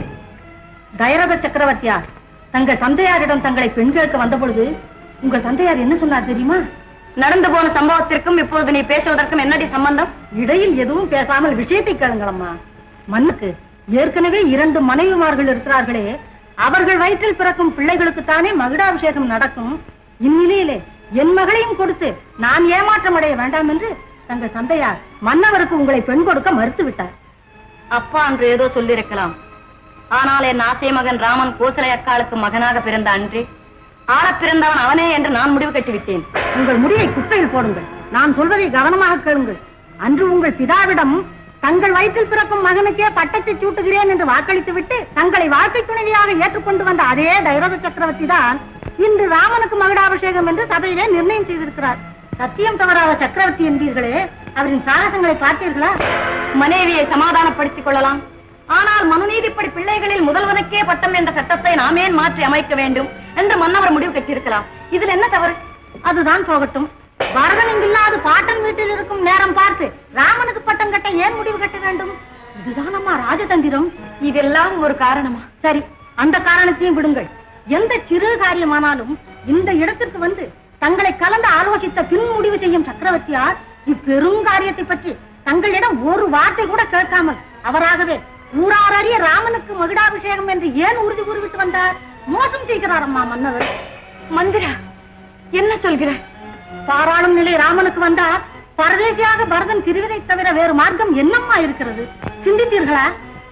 தயரத சக்கரவர்த்தியார் தங்கள் தந்தையாரிடம் தங்களை பெண் கேட்க வந்த பொழுது உங்கள் தந்தையார் என்ன சொன்னார் தெரியுமா நடந்து போன சம்பவத்திற்கும் இப்பொழுது நீ பேசுவதற்கும் என்னடி சம்பந்தம் இடையில் எதுவும் பேசாமல் விஷயத்தை கேளுங்களம்மா மண்ணுக்கு ஏற்கனவே இரண்டு மனைவிமார்கள் இருக்கிறார்களே அவர்கள் வயிற்றில் பிறக்கும் பிள்ளைகளுக்குத்தானே மகுடாபிஷேகம் நடக்கும் இந்நிலையிலே என் மகளையும் கொடுத்து நான் ஏமாற்றம் அடைய வேண்டாம் என்று தங்கள் தந்தையார் மன்னவருக்கு உங்களை பெண் கொடுக்க மறுத்து விட்டார் அப்பா என்று ஏதோ சொல்லியிருக்கலாம் ஆனால் என் ஆசை மகன் ராமன் கோசலை அக்காளுக்கு மகனாக பிறந்த அன்றே ஆளப் பிறந்தவன் அவனே என்று நான் முடிவு கட்டிவிட்டேன் உங்கள் முடியை குப்பையில் போடுங்கள் நான் சொல்வதை கவனமாக கேளுங்கள் அன்று உங்கள் பிதாவிடம் தங்கள் வயிற்றில் பிறக்கும் மகனுக்கே பட்டத்தை சூட்டுகிறேன் என்று வாக்களித்து விட்டு தங்களை வாழ்க்கை துணைவியாக ஏற்றுக்கொண்டு வந்த அதே தைரத சக்கரவர்த்தி தான் இன்று ராமனுக்கு மகுடாபிஷேகம் என்று சபையிலே நிர்ணயம் செய்திருக்கிறார் சத்தியம் தவறாத சக்கரவர்த்தி என்பீர்களே அவரின் சாகசங்களை பார்த்தீர்களா மனைவியை சமாதானப்படுத்திக் கொள்ளலாம் ஆனால் மனுநீதிப்படி பிள்ளைகளில் முதல்வனுக்கே பட்டம் என்ற சட்டத்தை நாமே மாற்றி அமைக்க வேண்டும் என்று மன்னவர் முடிவு கட்டியிருக்கலாம் இதில் என்ன தவறு அதுதான் போகட்டும் பரதன் இங்கில்லாது பாட்டன் வீட்டில் இருக்கும் நேரம் பார்த்து ராமனுக்கு பட்டம் கட்ட ஏன் முடிவு கட்ட வேண்டும் இதுதானம்மா ராஜதந்திரம் இதெல்லாம் ஒரு காரணமா சரி அந்த காரணத்தையும் விடுங்கள் எந்த சிறு காரியமானாலும் இந்த இடத்திற்கு வந்து தங்களை கலந்து ஆலோசித்த பின் முடிவு செய்யும் சக்கரவர்த்தியார் இப்பெரும் காரியத்தை பற்றி தங்களிடம் ஒரு வார்த்தை கூட கேட்காமல் அவராகவே ஊரார் அறிய ராமனுக்கு மகுடாபிஷேகம் என்று ஏன் உறுதி கூறிவிட்டு வந்தார் மோசம் செய்கிறார் அம்மா மன்னவர் மந்திரா என்ன சொல்கிறாய் பாராளும் நிலை ராமனுக்கு வந்தால் பரதேசியாக பரதன் திருவிதை தவிர வேறு மார்க்கம் என்னம்மா இருக்கிறது சிந்தித்தீர்களா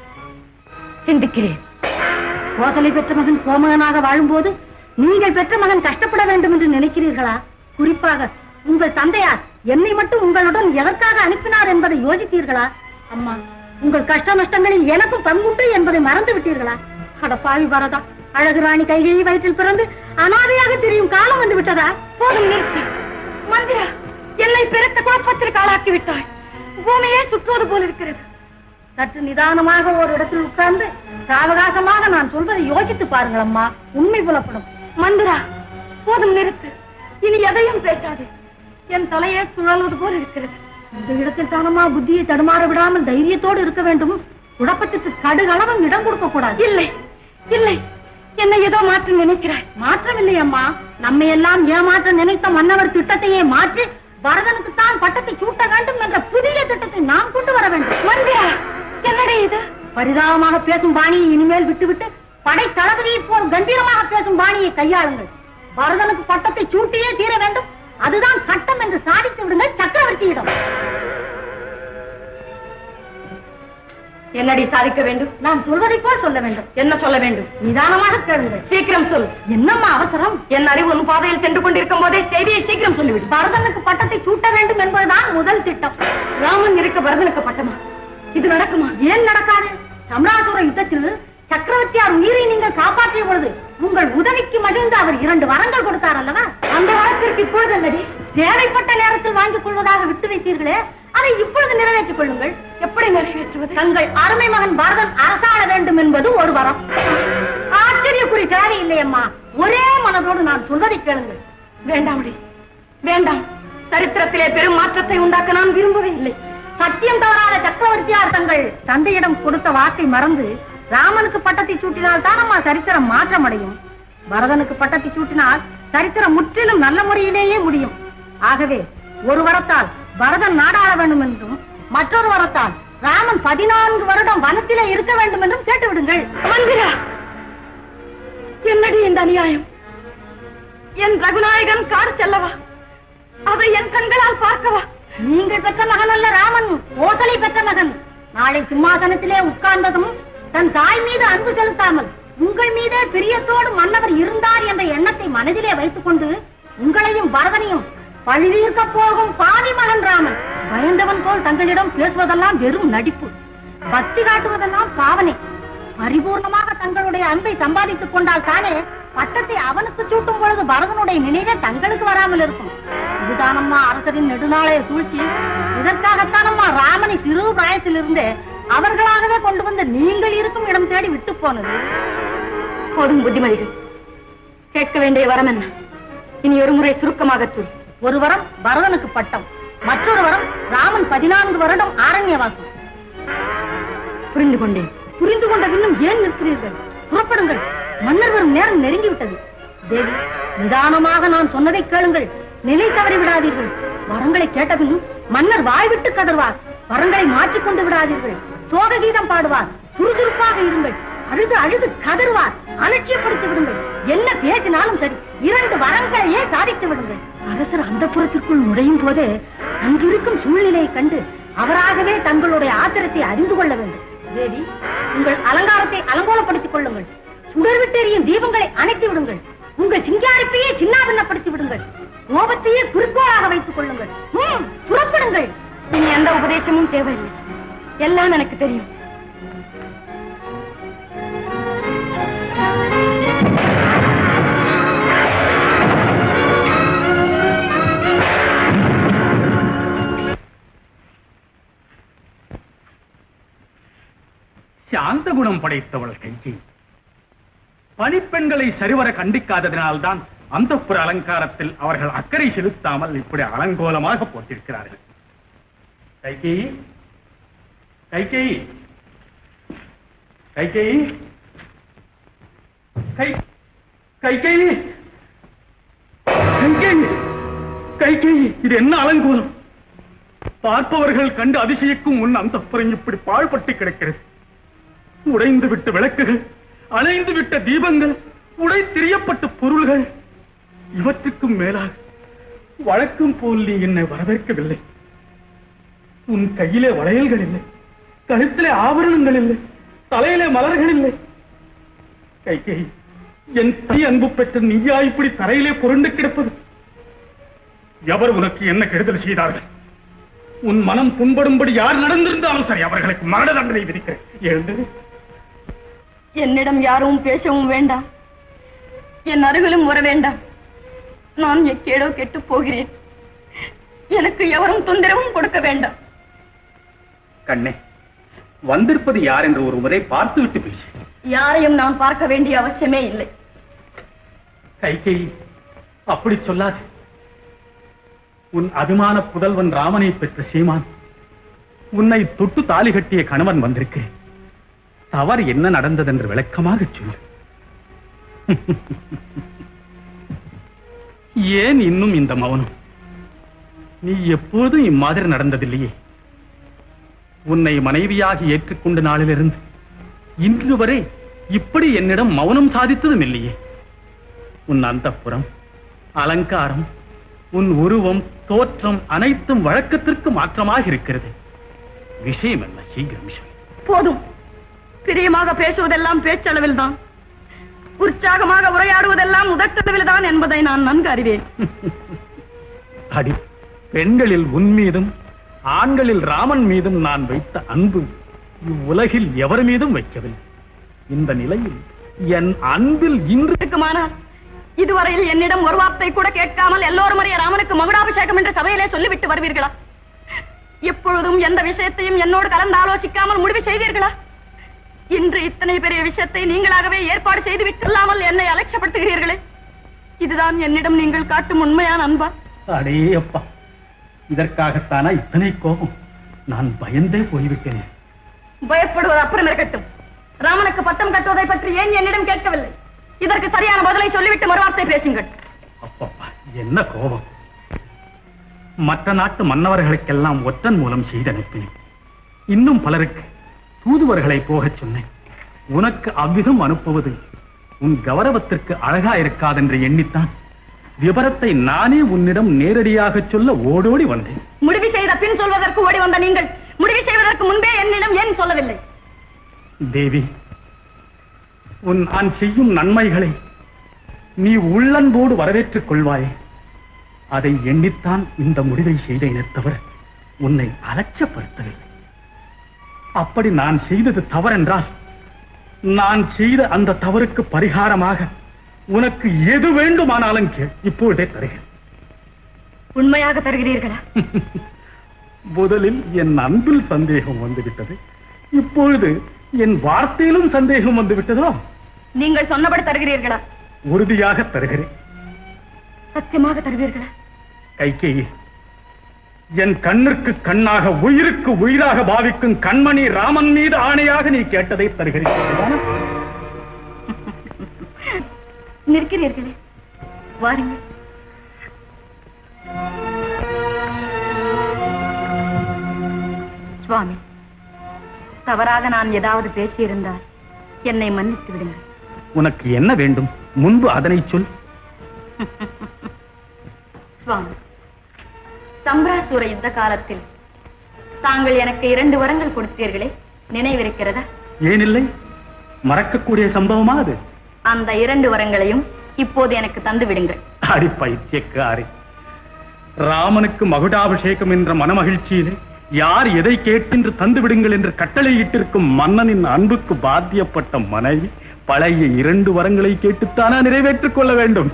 சிந்திக்கிறேன் கோசலை பெற்ற மகன் கோமகனாக வாழும்போது நீங்கள் பெற்ற மகன் கஷ்டப்பட வேண்டும் என்று நினைக்கிறீர்களா குறிப்பாக உங்கள் தந்தையார் என்னை மட்டும் உங்களுடன் எதற்காக அனுப்பினார் என்பதை யோசித்தீர்களா அம்மா உங்கள் கஷ்ட நஷ்டங்களில் எனக்கும் பங்குண்டு என்பதை மறந்து விட்டீர்களா அடப்பாவி வரதா அழகு ராணி கைகையை வயிற்றில் பிறந்து அனாதையாக தெரியும் காலம் வந்து விட்டதா போதும் நிறுத்து மந்திரா என்னை பெருத்த குழப்பத்திற்கு ஆளாக்கி விட்டாய் பூமியே சுற்றுவது போல் இருக்கிறது சற்று நிதானமாக ஒரு இடத்தில் உட்கார்ந்து சாவகாசமாக நான் சொல்வதை யோசித்து பாருங்கள் அம்மா உண்மை புலப்படும் மந்திரா போதும் நிறுத்து இனி எதையும் பேசாதே என் தலையே சுழல்வது போல் இருக்கிறது இந்த இடத்தில் தானம்மா புத்தியை தடுமாற விடாமல் தைரியத்தோடு இருக்க வேண்டும் குழப்பத்துக்கு கடுகளவும் இடம் கொடுக்க கூடாது இல்லை இல்லை என்னை ஏதோ மாற்ற நினைக்கிறாய் மாற்றமில்லை அம்மா நம்மை எல்லாம் ஏமாற்ற நினைத்த மன்னவர் திட்டத்தையே மாற்றி பரதனுக்கு தான் பட்டத்தை சூட்ட வேண்டும் என்ற புதிய திட்டத்தை நாம் கொண்டு வர வேண்டும் மந்திரா என்னடே இது பரிதாபமாக பேசும் பாணியை இனிமேல் விட்டுவிட்டு படை தளபதியை போல் கம்பீரமாக பேசும் பாணியை கையாளுங்கள் பரதனுக்கு பட்டத்தை சூட்டியே தீர வேண்டும் அதுதான் சட்டம் என்று சாதித்து விடுங்கள் சக்கரவர்த்தியிடம் என்னடி சாதிக்க வேண்டும் நான் சொல்வதை போல் சொல்ல வேண்டும் என்ன சொல்ல வேண்டும் நிதானமாக கேளுங்கள் சீக்கிரம் சொல் என்னம்மா அவசரம் என் அறிவு உன் பாதையில் சென்று கொண்டிருக்கும் போதே செய்தியை சீக்கிரம் சொல்லிவிடு பரதனுக்கு பட்டத்தை சூட்ட வேண்டும் என்பதுதான் முதல் திட்டம் ராமன் இருக்க பரதனுக்கு பட்டமா இது நடக்குமா ஏன் நடக்காது சம்ராசுர யுத்தத்தில் சக்கரவர்த்தியார் உயிரை நீங்கள் காப்பாற்றிய பொழுது உங்கள் உதவிக்கு மகிழ்ந்து அவர் இரண்டு வரங்கள் கொடுத்தார் அல்லவா அந்த வரத்திற்கு இப்பொழுது என்னடி தேவைப்பட்ட நேரத்தில் வாங்கிக் கொள்வதாக விட்டு வைத்தீர்களே அதை இப்பொழுது நிறைவேற்றிக் கொள்ளுங்கள் எப்படி நிறைவேற்றுவது தங்கள் அருமை மகன் பரதன் அரசாள வேண்டும் என்பது ஒரு வரம் ஆச்சரிய குறி தேவையில்லை அம்மா ஒரே மனதோடு நான் சொல்வதை கேளுங்கள் வேண்டாமடி வேண்டாம் சரித்திரத்திலே பெரும் மாற்றத்தை உண்டாக்க நான் விரும்பவே இல்லை சத்தியம் தவறாத சக்கரவர்த்தியார் தங்கள் தந்தையிடம் கொடுத்த வாக்கை மறந்து ராமனுக்கு பட்டத்தை சூட்டினால் தான் அம்மா சரித்திரம் மாற்றம் அடையும் பரதனுக்கு பட்டத்தை சூட்டினால் சரித்திரம் முற்றிலும் நல்ல முறையிலேயே முடியும் ஆகவே ஒரு வரத்தால் பரதன் நாடாள வேண்டும் என்றும் மற்றொரு வரத்தால் ராமன் பதினான்கு வருடம் வனத்திலே இருக்க வேண்டும் என்றும் கேட்டு விடுங்கள் மந்திரா என்னடி இந்த அநியாயம் என் ரகுநாயகன் காடு செல்லவா அதை என் கண்களால் பார்க்கவா நீங்கள் பெற்ற மகன் அல்ல ராமன் கோசலை பெற்ற மகன் நாளை சிம்மாசனத்திலே உட்கார்ந்ததும் தன் தாய் மீது அன்பு செலுத்தாமல் உங்கள் மீதே பிரியத்தோடு மன்னவர் இருந்தார் என்ற எண்ணத்தை மனதிலே வைத்துக் கொண்டு உங்களையும் பரதனையும் பழிதீர்க்க போகும் பாவி மகன் ராமன் பயந்தவன் போல் தங்களிடம் பேசுவதெல்லாம் வெறும் நடிப்பு பக்தி காட்டுவதெல்லாம் பாவனை பரிபூர்ணமாக தங்களுடைய அன்பை சம்பாதித்துக் கொண்டால் தானே பட்டத்தை அவனுக்கு சூட்டும் பொழுது பரதனுடைய நினைவே தங்களுக்கு வராமல் இருக்கும் இதுதானம்மா அரசரின் நெடுநாளைய சூழ்ச்சி இதற்காகத்தானம்மா ராமனை சிறு பிராயத்திலிருந்தே அவர்களாகவே கொண்டு வந்து நீங்கள் இருக்கும் இடம் தேடி விட்டு போனது போதும் புத்திமதிகள் கேட்க வேண்டிய வரம் என்ன இனி ஒரு முறை சுருக்கமாகச் சொல் ஒரு வரம் பரதனுக்கு பட்டம் மற்றொரு வரம் ராமன் பதினான்கு வருடம் ஆரண்யவாசம் புரிந்து கொண்டேன் புரிந்து கொண்ட பின்னும் ஏன் நிற்கிறீர்கள் புறப்படுங்கள் மன்னர் வரும் நேரம் நெருங்கிவிட்டது தேவி நிதானமாக நான் சொன்னதை கேளுங்கள் நிலை தவறி விடாதீர்கள் வரங்களை கேட்டபின் மன்னர் வாய்விட்டு கதர்வார் வரங்களை மாற்றிக் கொண்டு விடாதீர்கள் சோக கீதம் பாடுவார் சுறுசுறுப்பாக இருங்கள் அழுது அழுது கதறுவார் அலட்சியப்படுத்தி விடுங்கள் என்ன பேசினாலும் சரி இரண்டு வரங்களையே சாதித்து விடுங்கள் அரசர் அந்த புறத்திற்குள் நுழையும் போதே அங்கிருக்கும் சூழ்நிலையை கண்டு அவராகவே தங்களுடைய ஆத்திரத்தை அறிந்து கொள்ள வேண்டும் தேவி உங்கள் அலங்காரத்தை அலங்கோலப்படுத்திக் கொள்ளுங்கள் சுடர்விட்டெறியும் தீபங்களை அணைத்து விடுங்கள் உங்கள் சிங்காரிப்பையே சின்னாபின்னப்படுத்தி விடுங்கள் கோபத்தையே குறிக்கோளாக வைத்துக் கொள்ளுங்கள் ம், புறப்படுங்கள் இனி எந்த உபதேசமும் தேவையில்லை எல்லாம் எனக்கு தெரியும் சாந்த குணம் படைத்தவள் கைகி பணிப்பெண்களை சரிவர கண்டிக்காததினால்தான் அந்த புற அலங்காரத்தில் அவர்கள் அக்கறை செலுத்தாமல் இப்படி அலங்கோலமாக போட்டிருக்கிறார்கள் கைகி கைகி கைகி கை கைகை கைகை கைகை இது என்ன அலங்கோலம் பார்ப்பவர்கள் கண்டு அதிசயிக்கும் முன் அந்த இப்படி பாழ்பட்டு கிடக்கிறது உடைந்து விட்ட விளக்குகள் அணைந்து விட்ட தீபங்கள் உடை திரியப்பட்ட பொருள்கள் இவற்றுக்கும் மேலாக வழக்கம் போல் நீ என்னை வரவேற்கவில்லை உன் கையிலே வளையல்கள் இல்லை கழுத்திலே ஆபரணங்கள் இல்லை தலையிலே மலர்கள் இல்லை கைகை என் தனி அன்பு பெற்ற நீயா இப்படி தரையிலே புரண்டு கிடப்பது எவர் உனக்கு என்ன கெடுதல் செய்தார்கள் உன் மனம் புண்படும்படி யார் நடந்திருந்தாலும் சரி அவர்களுக்கு மரண தண்டனை விதிக்கிறேன் எழுந்தது என்னிடம் யாரும் பேசவும் வேண்டாம் என் அருகிலும் வர வேண்டாம் நான் எக்கேடோ கெட்டு போகிறேன் எனக்கு எவரும் தொந்தரவும் கொடுக்க வேண்டாம் கண்ணே வந்திருப்பது யார் என்று ஒரு முறை பார்த்து விட்டு பேசு யாரையும் நான் பார்க்க வேண்டிய அவசியமே இல்லை கைகை அப்படி சொல்லாது உன் அபிமான புதல்வன் ராமனை பெற்ற சீமான் உன்னை தொட்டு தாலி கட்டிய கணவன் வந்திருக்கிறேன் தவறு என்ன நடந்தது என்று விளக்கமாக சொல்லு ஏன் இன்னும் இந்த மௌனம் நீ எப்போதும் இம்மாதிரி நடந்ததில்லையே உன்னை மனைவியாகி ஏற்றுக்கொண்ட நாளிலிருந்து இன்று வரை இப்படி என்னிடம் மௌனம் சாதித்ததும் இல்லையே உன் அந்தப்புறம் அலங்காரம் உன் உருவம் தோற்றம் அனைத்தும் வழக்கத்திற்கு மாற்றமாக இருக்கிறது விஷயம் என்ன சீக்கிரம் சொல். போதும் பிரியமாக பேசுவதெல்லாம் பேச்சளவில் தான் உற்சாகமாக உரையாடுவதெல்லாம் உதட்டளவில் தான் என்பதை நான் நன்கு அறிவேன் அடி பெண்களில் உன் மீதும் ஆண்களில் ராமன் மீதும் நான் வைத்த அன்பு இவ்வுலகில் எவர் மீதும் வைக்கவில்லை இந்த நிலையில் என் அன்பில் இன்று இருக்குமானால் இதுவரையில் என்னிடம் ஒரு வார்த்தை கூட கேட்காமல் எல்லோரும் அறிய ராமனுக்கு மகுடாபிஷேகம் என்று சபையிலே சொல்லிவிட்டு வருவீர்களா எப்பொழுதும் எந்த விஷயத்தையும் என்னோடு கலந்து ஆலோசிக்காமல் முடிவு செய்வீர்களா இன்று இத்தனை பெரிய விஷயத்தை நீங்களாகவே ஏற்பாடு செய்து விட்டுள்ளாமல் என்னை அலட்சியப்படுத்துகிறீர்களே இதுதான் என்னிடம் நீங்கள் காட்டும் உண்மையான அன்பா அடே அப்பா இதற்காகத்தானா இத்தனை கோபம் நான் பயந்தே போய்விட்டேனே பயப்படுவது அப்புறம் இருக்கட்டும் ராமனுக்கு பட்டம் கட்டுவதை பற்றி ஏன் என்னிடம் கேட்கவில்லை இதற்கு சரியான பதிலை சொல்லிவிட்டு மறுவார்த்தை பேசுங்கள் அப்பப்பா என்ன கோபம் மற்ற நாட்டு மன்னவர்களுக்கெல்லாம் ஒற்றன் மூலம் செய்து அனுப்பினேன் இன்னும் பலருக்கு தூதுவர்களை போகச் சொன்னேன் உனக்கு அவ்விதம் அனுப்புவது உன் கௌரவத்திற்கு அழகா இருக்காதென்று எண்ணித்தான் விபரத்தை நானே உன்னிடம் நேரடியாக சொல்ல ஓடோடி வந்தேன் முடிவு செய்த பின் சொல்வதற்கு ஓடி வந்த நீங்கள் முடிவு செய்வதற்கு முன்பே என்னிடம் ஏன் சொல்லவில்லை தேவி உன் நான் செய்யும் நன்மைகளை நீ உள்ளன்போடு வரவேற்றுக் கொள்வாயே அதை எண்ணித்தான் இந்த முடிவை செய்தேனே தவிர உன்னை அலட்சியப்படுத்தவில்லை அப்படி நான் செய்தது தவறென்றால் நான் செய்த அந்த தவறுக்கு பரிகாரமாக உனக்கு எது வேண்டுமானாலும் கேள் இப்பொழுதே தருகிறேன் உண்மையாக தருகிறீர்களா முதலில் என் அன்பில் சந்தேகம் வந்துவிட்டது இப்பொழுது என் வார்த்தையிலும் சந்தேகம் வந்துவிட்டதோ நீங்கள் சொன்னபடி தருகிறீர்களா உறுதியாக தருகிறேன் சத்தியமாக தருவீர்களா கைகேயி என் கண்ணிற்கு கண்ணாக உயிருக்கு உயிராக பாவிக்கும் கண்மணி ராமன் மீது ஆணையாக நீ கேட்டதை தருகிறேன் சரிதானா? நிற்கிறீர்களே வாருங்கள் சுவாமி தவறாக நான் ஏதாவது பேசியிருந்தால் என்னை மன்னித்து விடுங்கள் உனக்கு என்ன வேண்டும் முன்பு அதனை சொல் சுவாமி சம்பிராசூர யுத்த காலத்தில் தாங்கள் எனக்கு இரண்டு வரங்கள் கொடுத்தீர்களே நினைவிருக்கிறதா ஏனில்லை மறக்கக்கூடிய சம்பவமா அது அந்த இரண்டு வரங்களையும் இப்போது எனக்கு தந்து விடுங்கள் அடி பைத்தியக்காரி ராமனுக்கு மகுடாபிஷேகம் என்ற மனமகிழ்ச்சியிலே யார் எதை கேட்டென்று தந்து விடுங்கள் என்று கட்டளையிட்டிருக்கும் மன்னனின் அன்புக்கு பாத்தியப்பட்ட மனைவி பழைய இரண்டு வரங்களை கேட்டுத்தானா நிறைவேற்றிக் கொள்ள வேண்டும்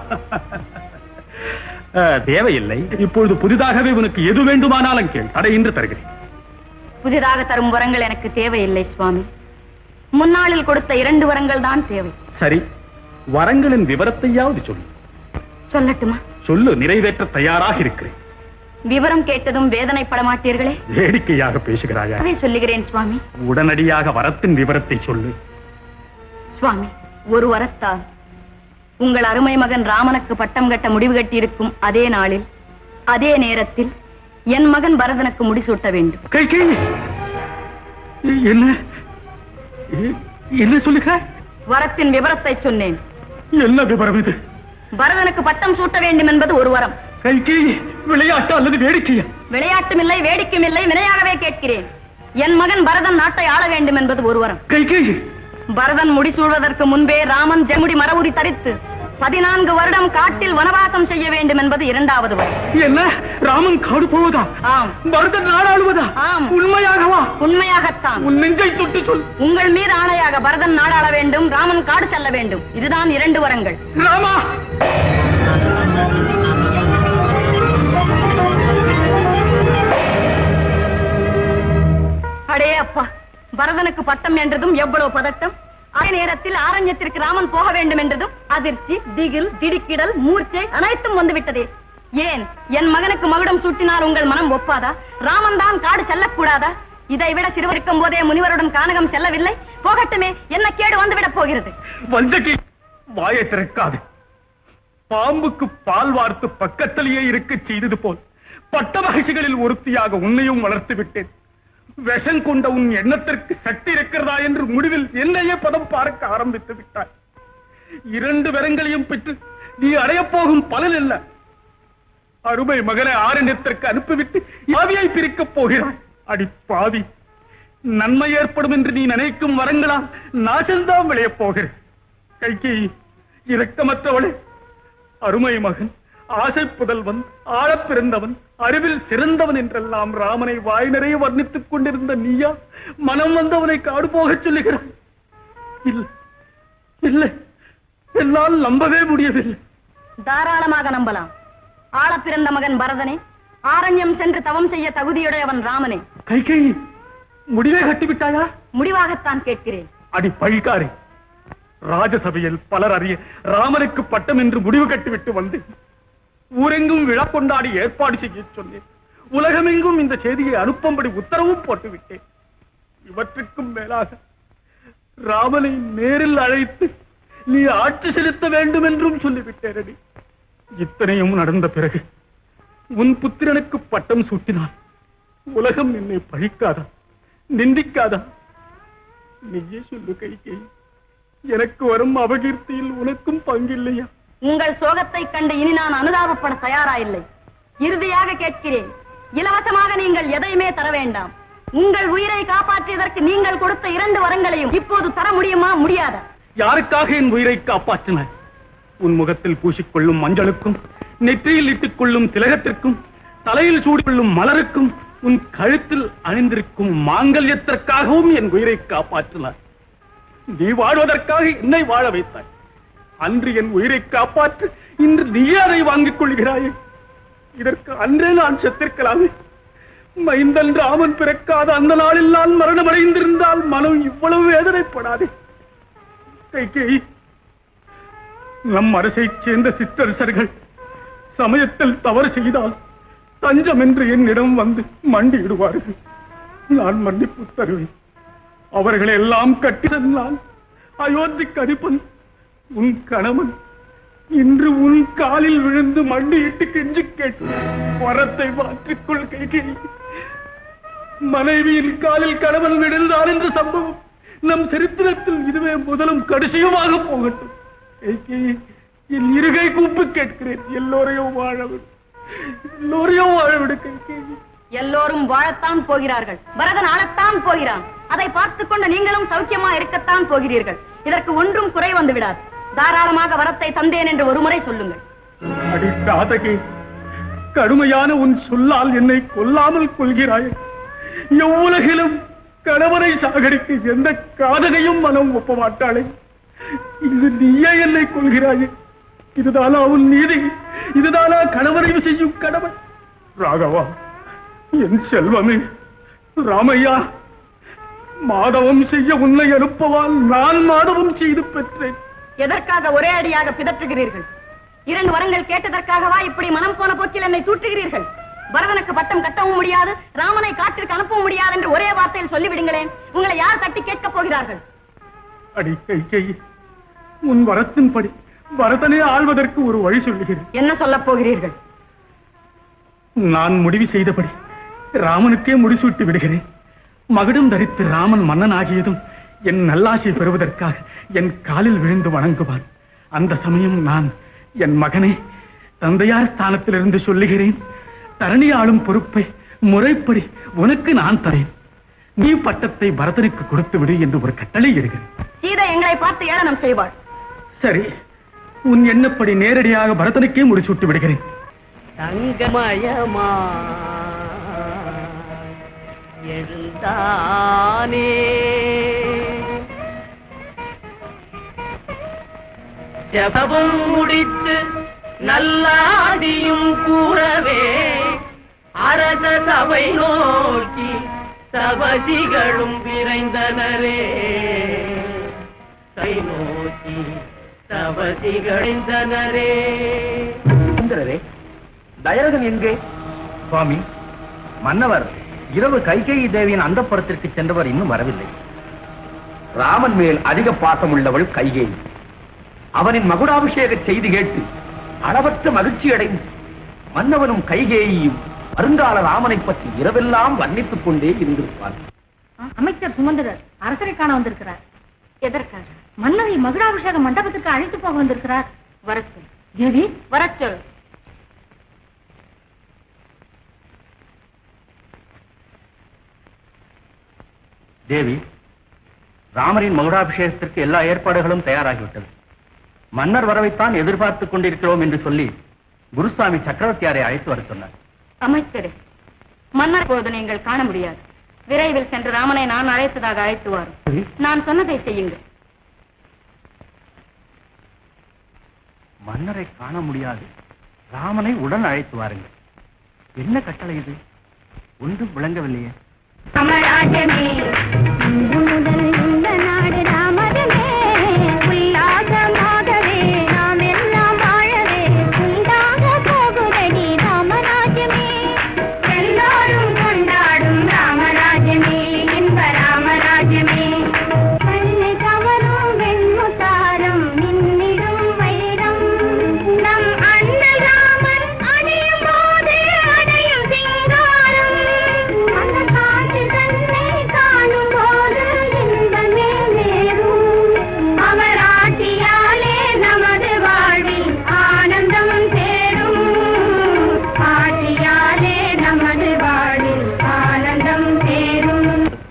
அஹ், தேவையில்லை இப்பொழுது புதிதாகவே உனக்கு எது வேண்டுமானாலும் கேள் தடையின்றி தருகிறேன் புதிதாக தரும் வரங்கள் எனக்கு தேவையில்லை சுவாமி முன்னாளில் கொடுத்த இரண்டு வரங்கள் தான் தேவை சரி வரங்களின் விவரத்தையாவது சொல்லு சொல்லட்டுமா சொல்லு நிறைவேற்ற தயாராக இருக்கிறேன் விவரம் கேட்டதும் வேதனைப்பட மாட்டீர்களே வேடிக்கையாக பேசுகிறாயா அதை சொல்லுகிறேன் சுவாமி உடனடியாக வரத்தின் விவரத்தை சொல்லு சுவாமி ஒரு வரத்தால் உங்கள் அருமை மகன் ராமனுக்கு பட்டம் கட்ட முடிவு கட்டியிருக்கும் அதே நாளில் அதே நேரத்தில் என் மகன் பரதனுக்கு முடிசூட்ட வேண்டும் கை கை என்ன எ- என்ன சொல்லுக வரத்தின் விவரத்தை சொன்னேன் என்ன விவரம் இது பரதனுக்கு பட்டம் சூட்ட வேண்டும் என்பது ஒரு வரம் கை கை விளையாட்டு அல்லது வேடிக்கையா விளையாட்டும் இல்லை வேடிக்கையும் இல்லை வினையாகவே கேட்கிறேன் என் மகன் பரதன் நாட்டை ஆள வேண்டும் என்பது ஒரு வரம் கை கை பரதன் முடிசூழ்வதற்கு முன்பே ராமன் ஜெமுடி மரவுரி தரித்து பதினான்கு வருடம் காட்டில் வனவாசம் செய்ய வேண்டும் என்பது இரண்டாவது வரம் என்ன ராமன் காடு போவதா ஆம் பரதன் நாடாளுவதா ஆம் உண்மையாகவா உண்மையாகத்தான் உன் நெஞ்சை தொட்டு சொல் உங்கள் மீது ஆணையாக பரதன் நாடாள வேண்டும் ராமன் காடு செல்ல வேண்டும் இதுதான் இரண்டு வரங்கள் ராமா அடே அப்பா பரதனுக்கு பட்டம் என்றதும் எவ்வளவு பதட்டம் அதே நேரத்தில் ஆரண்யத்திற்கு ராமன் போக வேண்டும் என்றதும் அதிர்ச்சி திகில் திடுக்கிடல் மூர்ச்சை அனைத்தும் வந்துவிட்டதே ஏன் என் மகனுக்கு மகுடம் சூட்டினால் உங்கள் மனம் ஒப்பாதா ராமன் தான் காடு செல்லக்கூடாதா இதை விட சிறுவருக்கும் போதே முனிவருடன் கானகம் செல்லவில்லை போகட்டுமே என்ன கேடு வந்துவிடப் போகிறது வஞ்சகி வாயை திறக்காது பாம்புக்கு பால் வார்த்து பக்கத்திலேயே இருக்க செய்தது போல் பட்ட மகிழ்ச்சிகளில் ஒருத்தியாக உன்னையும் வளர்த்து விட்டேன் விஷம் கொண்ட உன் எண்ணத்திற்கு சக்தி இருக்கிறதா என்று முடிவில் என்னையே பதம் பார்க்க ஆரம்பித்து விட்டாய் இரண்டு வரங்களையும் பெற்று நீ அடையப் போகும் பலன் என்ன அருமை மகனை ஆரண்யத்திற்கு அனுப்பிவிட்டு ஆவியை பிரிக்கப் போகிறாய் அடி பாவி நன்மை ஏற்படும் என்று நீ நினைக்கும் வரங்களால் நாசம்தான் விளையப் போகிறேன் கைகி இரக்கமற்றவளே அருமை மகன் ஆசை புதல்வன் ஆழப் பிறந்தவன் அறிவில் சிறந்தவன் என்றெல்லாம் ராமனை வாய் நிறைய வர்ணித்துக் கொண்டிருந்த நீயா மனம் வந்தவனை காடு போகச் சொல்லுகிறாய் இல்லை இல்லை என்னால் நம்பவே முடியவில்லை தாராளமாக நம்பலாம் ஆள பிறந்த மகன் பரதனே ஆரண்யம் சென்று தவம் செய்ய தகுதியுடையவன் ராமனே கைகை முடிவே கட்டிவிட்டாயா முடிவாகத்தான் கேட்கிறேன் அடி பழிக்காரே ராஜசபையில் பலர் அறிய ராமனுக்கு பட்டம் என்று முடிவு கட்டிவிட்டு வந்து ஊரெங்கும் விழா கொண்டாடி ஏற்பாடு செய்ய சொன்னேன் உலகமெங்கும் இந்த செய்தியை அனுப்பும்படி உத்தரவும் போட்டு விட்டேன் இவற்றுக்கும் மேலாக ராமனை நேரில் அழைத்து நீ ஆட்சி செலுத்த வேண்டும் என்றும் சொல்லிவிட்டேன் அடி இத்தனையும் நடந்த பிறகு உன் புத்திரனுக்கு பட்டம் சூட்டினான் உலகம் என்னை பழிக்காதா நிந்திக்காதா நீயே சொல்லு கைகை எனக்கு வரும் அபகீர்த்தியில் உனக்கும் பங்கில்லையா உங்கள் சோகத்தை கண்டு இனி நான் அனுதாபப்பட தயாரா இல்லை இறுதியாக கேட்கிறேன் இலவசமாக நீங்கள் எதையுமே தர வேண்டாம் உங்கள் உயிரை காப்பாற்றியதற்கு நீங்கள் கொடுத்த இரண்டு வரங்களையும் இப்போது தர முடியுமா முடியாதா யாருக்காக என் உயிரை காப்பாற்றினாய் உன் முகத்தில் பூசிக்கொள்ளும் மஞ்சளுக்கும் நெற்றியில் இட்டுக் கொள்ளும் திலகத்திற்கும் தலையில் சூடிக்கொள்ளும் மலருக்கும் உன் கழுத்தில் அணிந்திருக்கும் மாங்கல்யத்திற்காகவும் என் உயிரை காப்பாற்றினாய் நீ வாழ்வதற்காக என்னை வாழ வைத்தாய் அன்று என் உயிரை காப்பாற்று இன்று நீயே அதை வாங்கிக் கொள்கிறாயே இதற்கு அன்றே நான் செத்திருக்கலாமே மைந்தன் ராமன் பிறக்காத அந்த நாளில் நான் மரணமடைந்திருந்தால் மனம் இவ்வளவு வேதனைப்படாதே கைகேயி நம் அரசைச் சேர்ந்த சிற்றரசர்கள் சமயத்தில் தவறு செய்தால் தஞ்சம் என்று என்னிடம் வந்து மண்டியிடுவார்கள் நான் மன்னிப்பு தருவேன் அவர்களை எல்லாம் கட்டி சென்றால் அயோத்திக்கு அடிப்பன் உன் கணவன் இன்று உன் காலில் விழுந்து மண்டியிட்டு கெஞ்சி கேட்டு வரத்தை மாற்றிக்கொள் கைகேயி மனைவியின் காலில் கணவன் விழுந்தான் என்ற சம்பவம் நம் சரித்திரத்தில் இதுவே முதலும் கடைசியுமாக போகட்டும் கைகேயி, என் இருகை கூப்பு கேட்கிறேன் எல்லோரையும் வாழவிடு எல்லோரையும் வாழவிடு கைகேயி எல்லோரும் வாழத்தான் போகிறார்கள் பரதன் ஆளத்தான் போகிறான் அதை பார்த்துக் கொண்டு நீங்களும் சௌக்கியமா இருக்கத்தான் போகிறீர்கள் இதற்கு ஒன்றும் குறை வந்து விடாது தாராளமாக வரத்தை தந்தேன் என்று ஒருமுறை சொல்லுங்கள் அடி காதகி கடுமையான உன் சொல்லால் என்னை கொல்லாமல் கொள்கிறாய் எவ்வுலகிலும் கணவனை சாகடிக்க எந்த காதகையும் மனம் ஒப்ப மாட்டாளே இது நீயே என்னை கொள்கிறாயே இதுதானா உன் நீதி இதுதானா கணவரை செய்யும் கடமை ராகவா என் செல்வமே ராமையா மாதவம் செய்ய உன்னை அனுப்பவால் நான் மாதவம் செய்து பெற்றேன் எதற்காக ஒரே அடியாக பிதற்றுகிறீர்கள் இரண்டு வரங்கள் கேட்டதற்காகவா இப்படி மனம் போன போக்கில் என்னை தூற்றுகிறீர்கள் பரதனுக்கு பட்டம் கட்டவும் முடியாது ராமனை காட்டிற்கு அனுப்பவும் முடியாது என்று ஒரே வார்த்தையில் சொல்லிவிடுங்களேன் உங்களை யார் தட்டி கேட்கப் போகிறார்கள் அடி கை உன் வரத்தின்படி பரதனை ஆள்வதற்கு ஒரு வழி சொல்லுகிறேன் என்ன சொல்லப் போகிறீர்கள் நான் முடிவு செய்தபடி ராமனுக்கே முடிசூட்டி விடுகிறேன் மகுடம் தரித்து ராமன் மன்னன் ஆகியதும் என் நல்லாசை பெறுவதற்காக என் காலில் விழுந்து வணங்குவான் அந்த சமயம் நான் என் மகனை தந்தையார் ஸ்தானத்திலிருந்து சொல்லுகிறேன் தரணி ஆளும் பொறுப்பை முறைப்படி உனக்கு நான் தரேன் நீ பட்டத்தை பரதனுக்கு கொடுத்து விடு என்று ஒரு கட்டளை இடுகிறேன் சீதை எங்களை பார்த்து ஏளனம் செய்வாள் சரி உன் எண்ணப்படி நேரடியாக பரதனுக்கே முடிசூட்டி விடுகிறேன் தங்கமயமா எழுந்தானே ஜபம் முடித்து நல்லாடியும் கூறவே அரச சபை நோக்கி சபதிகளும் விரைந்தனரே சை நோக்கி சபதிகளிந்தனரே சுந்தரரே தயரகன் எங்கே சுவாமி மன்னவர் இரவு கைகேயி தேவியின் அந்தப்புறத்திற்கு சென்றவர் இன்னும் வரவில்லை ராமன் மேல் அதிக பாசம் உள்ளவள் கைகேயி அவனின் மகுடாபிஷேக செய்தி கேட்டு அளவற்ற மகிழ்ச்சி அடைந்து மன்னவனும் கைகேயியும் வருங்கால ராமனை பற்றி இரவெல்லாம் வர்ணித்துக் கொண்டே இருந்திருப்பார் அமைச்சர் சுமந்திரர் அரசரை காண வந்திருக்கிறார் எதற்காக மன்னரை மகுடாபிஷேக மண்டபத்துக்கு அழைத்து போக வந்திருக்கிறார் வரச்சொல் தேவி வரச்சொல் தேவி ராமரின் மகுடாபிஷேகத்திற்கு எல்லா ஏற்பாடுகளும் தயாராகிவிட்டது மன்னர் வரவைத்தான் எதிர்பார்த்துக் கொண்டிருக்கிறோம் என்று சொல்லி குருசாமி சக்கரவர்த்தியாரை அழைத்து வர சொன்னார் அமைச்சரே மன்னர் இப்பொழுது நீங்கள் காண முடியாது விரைவில் சென்று ராமனை நான் அழைத்ததாக அழைத்து வாரும் நான் சொன்னதை செய்யுங்கள் மன்னரை காண முடியாது ராமனை உடன் அழைத்து வாருங்கள் என்ன கட்டளை இது ஒன்றும் விளங்கவில்லையே அமராஜமே இன்று முதல் இந்த நாடு ராமரமே உல்லாசமாகவே நாம் எல்லாம் வாழவே உண்டாக போகுதடி ராமராஜமே எல்லாரும் கொண்டாடும் ராமராஜமே இன்ப ராமராஜமே கண்ணை கவரும் வெண்முத்தாரம் மின்னிடும் வைரம் நம் அண்ணல் ராமன் அணியும் போது அடையும் சிங்காரம் அந்த காட்சி தன்னை காணும் போது இன்பமே நேரும் அவர் ஆட்சியாலே நமது வாழ்வில் ஆனந்தம் சேரும் ஆட்சியாலே நமது வாழ்வில் ஆனந்தம் சேரும்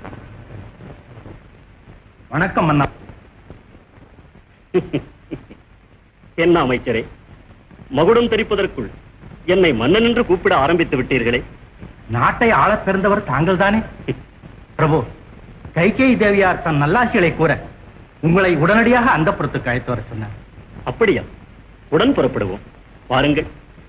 வணக்கம் மன்னா என்ன அமைச்சரே மகுடம் தரிப்பதற்குள் என்னை மன்னன் என்று கூப்பிட ஆரம்பித்து விட்டீர்களே நாட்டை ஆளப் பிறந்தவர் தாங்கள் தானே பிரபு கைகேயி தேவியார் தன் நல்லாசிகளை கூற உங்களை உடனடியாக அந்த புறத்துக்கு அழைத்து வர சொன்னார் அப்படியா உடன் புறப்படுவோம் வாருங்கள்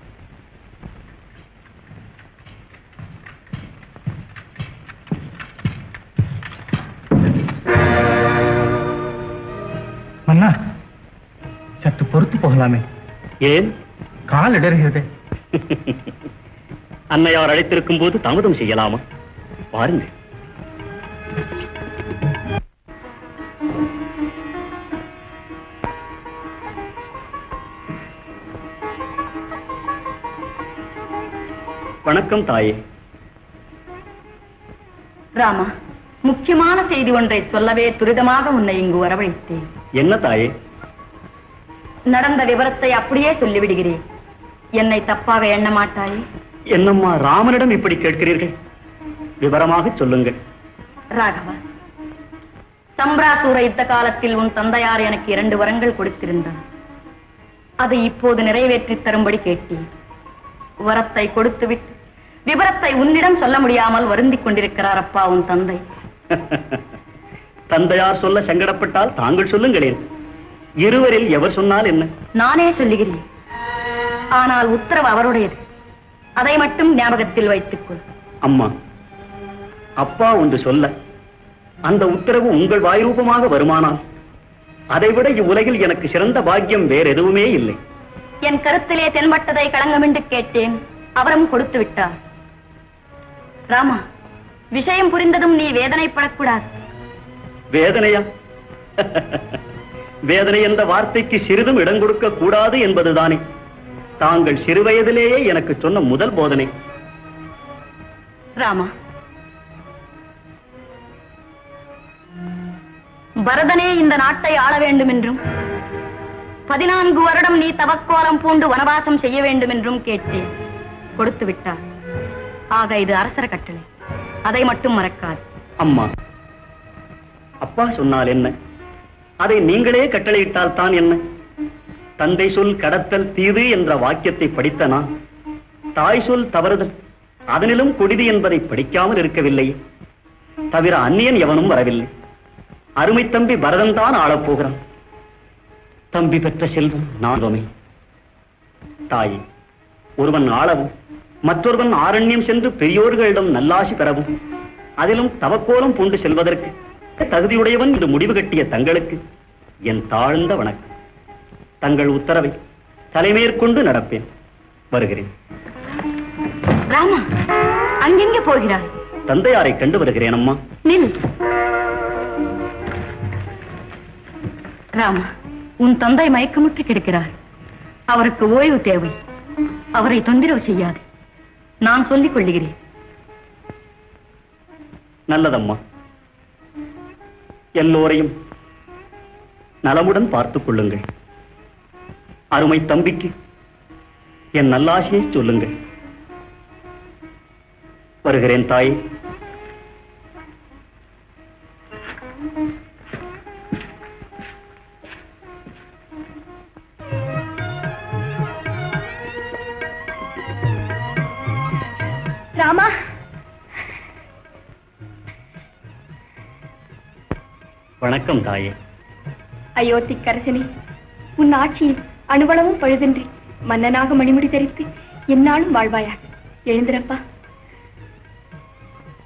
மன்னா சற்று பொறுத்து போகலாமே ஏன் கால் இடறுகிறது அன்னையார் அழைத்திருக்கும் போது தாமதம் செய்யலாமா வாருங்கள் வணக்கம் தாயே ராமா முக்கியமான செய்தி ஒன்றை சொல்லவே துரிதமாக உன்னை இங்கு வரவழைத்தேன் என்ன தாயே நடந்த விவரத்தை அப்படியே சொல்லிவிடுகிறேன் என்னை தப்பாக எண்ண மாட்டாயே என்னம்மா ராமனிடம் இப்படி கேட்கிறீர்கள் விவரமாக சொல்லுங்கள் ராகவா சம்பிராசூர யுத்த காலத்தில் உன் தந்தையார் எனக்கு இரண்டு வரங்கள் கொடுத்திருந்தார் அதை இப்போது நிறைவேற்றித் தரும்படி கேட்டேன் வரத்தை கொடுத்துவிட்டு விவரத்தை உன்னிடம் சொல்ல முடியாமல் வருந்திக் கொண்டிருக்கிறார் அப்பா உன் தந்தை தந்தையார் சொல்ல சங்கடப்பட்டால் தாங்கள் சொல்லுங்களேன் இருவரில் எவர் சொன்னால் என்ன நானே சொல்லுகிறேன் ஆனால் உத்தரவு அவருடையது அதை மட்டும் ஞாபகத்தில் வைத்துக் கொள் அம்மா அப்பா ஒன்று சொல்ல அந்த உத்தரவு உங்கள் வாய்ரூபமாக வருமானால் அதைவிட இவ்வுலகில் எனக்கு சிறந்த பாக்கியம் வேற எதுவுமே இல்லை என் கருத்திலே தென்பட்டதை களங்கமின்று கேட்டேன் அவரும் கொடுத்து விட்டார் ராமா விஷயம் புரிந்ததும் நீ வேதனைப்படக்கூடாது வேதனையா வேதனை என்ற வார்த்தைக்கு சிறிதும் இடம் கொடுக்க கூடாது என்பதுதானே தாங்கள் சிறுவயதிலேயே எனக்கு சொன்ன முதல் போதனை ராமா பரதனே இந்த நாட்டை ஆள வேண்டும் என்றும் பதினான்கு வருடம் நீ தவக்கோலம் பூண்டு வனவாசம் செய்ய வேண்டும் என்றும் கேட்டேன் கொடுத்து விட்டார் ஆக இது அரசர கட்டளை அதை மட்டும் மறக்காது அம்மா அப்பா சொன்னால் என்ன அதை நீங்களே கட்டளையிட்டால் தான் என்ன தந்தை சொல் கடத்தல் தீது என்ற வாக்கியத்தை படித்த நான் தாய் சொல் தவறுதல் அதனிலும் கொடிது என்பதை படிக்காமல் இருக்கவில்லை தவிர அந்நியன் எவனும் வரவில்லை அருமை தம்பி பரதன் தான் ஆளப் போகிறான் தம்பி பெற்ற செல்வம் நானுமே தாயே ஒருவன் ஆளவும் மற்றொருவன் ஆரண்யம் சென்று பெரியோர்களிடம் நல்லாசி பெறவும் அதிலும் தவக்கோலம் பூண்டு செல்வதற்கு தகுதியுடையவன் என்று முடிவு கட்டிய தங்களுக்கு என் தாழ்ந்த வணக்கம் தங்கள் உத்தரவை தலைமேற்கொண்டு நடப்பேன் வருகிறேன் ராமா அங்கெங்கே போகிறாய் தந்தையாரை கண்டு வருகிறேன் அம்மா நில் ராமா உன் தந்தை மயக்கமுற்று கிடக்கிறார் அவருக்கு ஓய்வு தேவை அவரை தொந்தரவு செய்யாது நான் சொல்லிக் கொள்ளுகிறேன் நல்லதம்மா எல்லோரையும் நலமுடன் பார்த்துக் கொள்ளுங்கள் அருமை தம்பிக்கு என் நல்லாசியை சொல்லுங்கள் வருகிறேன் தாயே ராமா வணக்கம் தாயே அயோத்திக்கரசனே உன் ஆட்சியில் அணுவளவும் பழுதின்றி மன்னனாக மணிமுடி தரித்து எந்நாளும் வாழ்வாயாக எழுந்திரப்பா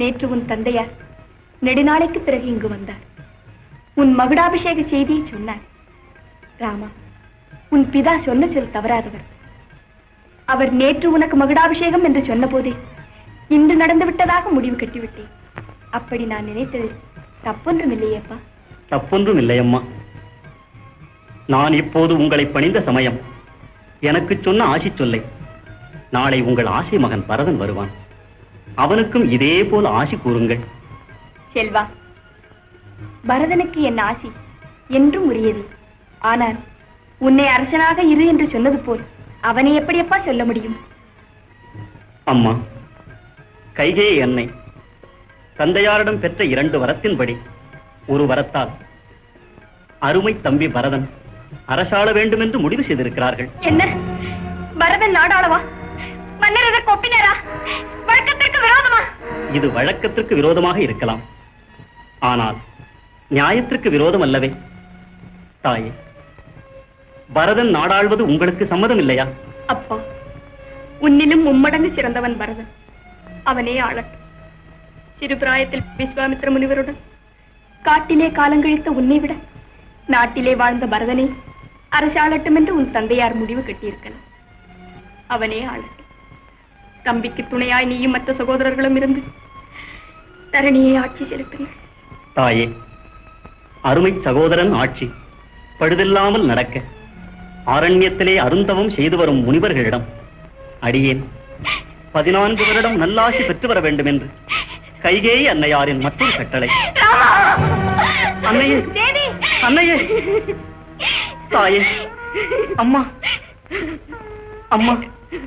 நேற்று உன் தந்தையார் நெடுநாளைக்கு பிறகு இங்கு வந்தார் உன் மகுடாபிஷேக செய்தியை சொன்னார் ராமா உன் பிதா சொன்ன சொல் தவறாதவர் அவர் நேற்று உனக்கு மகுடாபிஷேகம் என்று சொன்னபோதே இன்று நடந்து விட்டதாக முடிவு கட்டிவிட்டேன் அப்படி நான் நினைத்தது தப்பொன்றும் இல்லையேப்பா தப்பொன்றும் இல்லை அம்மா நான் இப்போது உங்களை பணிந்த சமயம் எனக்கு சொன்ன ஆசி சொல்லை நாளை உங்கள் ஆசை மகன் பரதன் வருவான் அவனுக்கும் இதே போல் ஆசி கூறுங்கள் செல்வா பரதனுக்கு என் ஆசி என்றும் உரியது ஆனால் உன்னை அரசனாக இரு என்று சொன்னது போல் அவனை எப்படியப்பா சொல்ல முடியும் அம்மா கைகேயி அன்னை தந்தையாரிடம் பெற்ற இரண்டு வரத்தின்படி ஒரு வரத்தால் அருமை தம்பி பரதன் அரசாள வேண்டும் என்று முடிவு செய்திருக்கிறார்கள் என்ன பரதன் நாடாளவா மன்னர் இதற்கு ஒப்பினாரா வழக்கத்திற்கு விரோதமா இது வழக்கத்திற்கு விரோதமாக இருக்கலாம் ஆனால் நியாயத்திற்கு விரோதம் அல்லவே தாயே பரதன் நாடாள்வது உங்களுக்கு சம்மதம் இல்லையா அப்பா உன்னிலும் மும்மடங்கு சிறந்தவன் பரதன் அவனே ஆளட்டும் சிறு பிராயத்தில் விஸ்வாமித்திர முனிவருடன் காட்டிலே காலங்கழித்த உன்னை விட நாட்டிலே வாழ்ந்த பரதனை அரசாளட்டும் என்று உன் தந்தையார் முடிவு கட்டியிருக்கலாம் அவனே ஆளட்டும் தம்பிக்கு துணையாய் நீயும் மற்ற சகோதரர்களும் இருந்து தரணியை ஆட்சி செலுத்துங்கள் தாயே அருமை சகோதரன் ஆட்சி பழுதில்லாமல் நடக்க ஆரண்யத்திலே அருந்தவம் செய்து வரும் முனிவர்களிடம் அடியேன் பதினான்கு வருடம் நல்லாசி பெற்று வர வேண்டும் என்று கைகேயி அன்னையாரின் மற்றொரு கட்டளை அன்னையே அன்னையே தாயே அம்மா அம்மா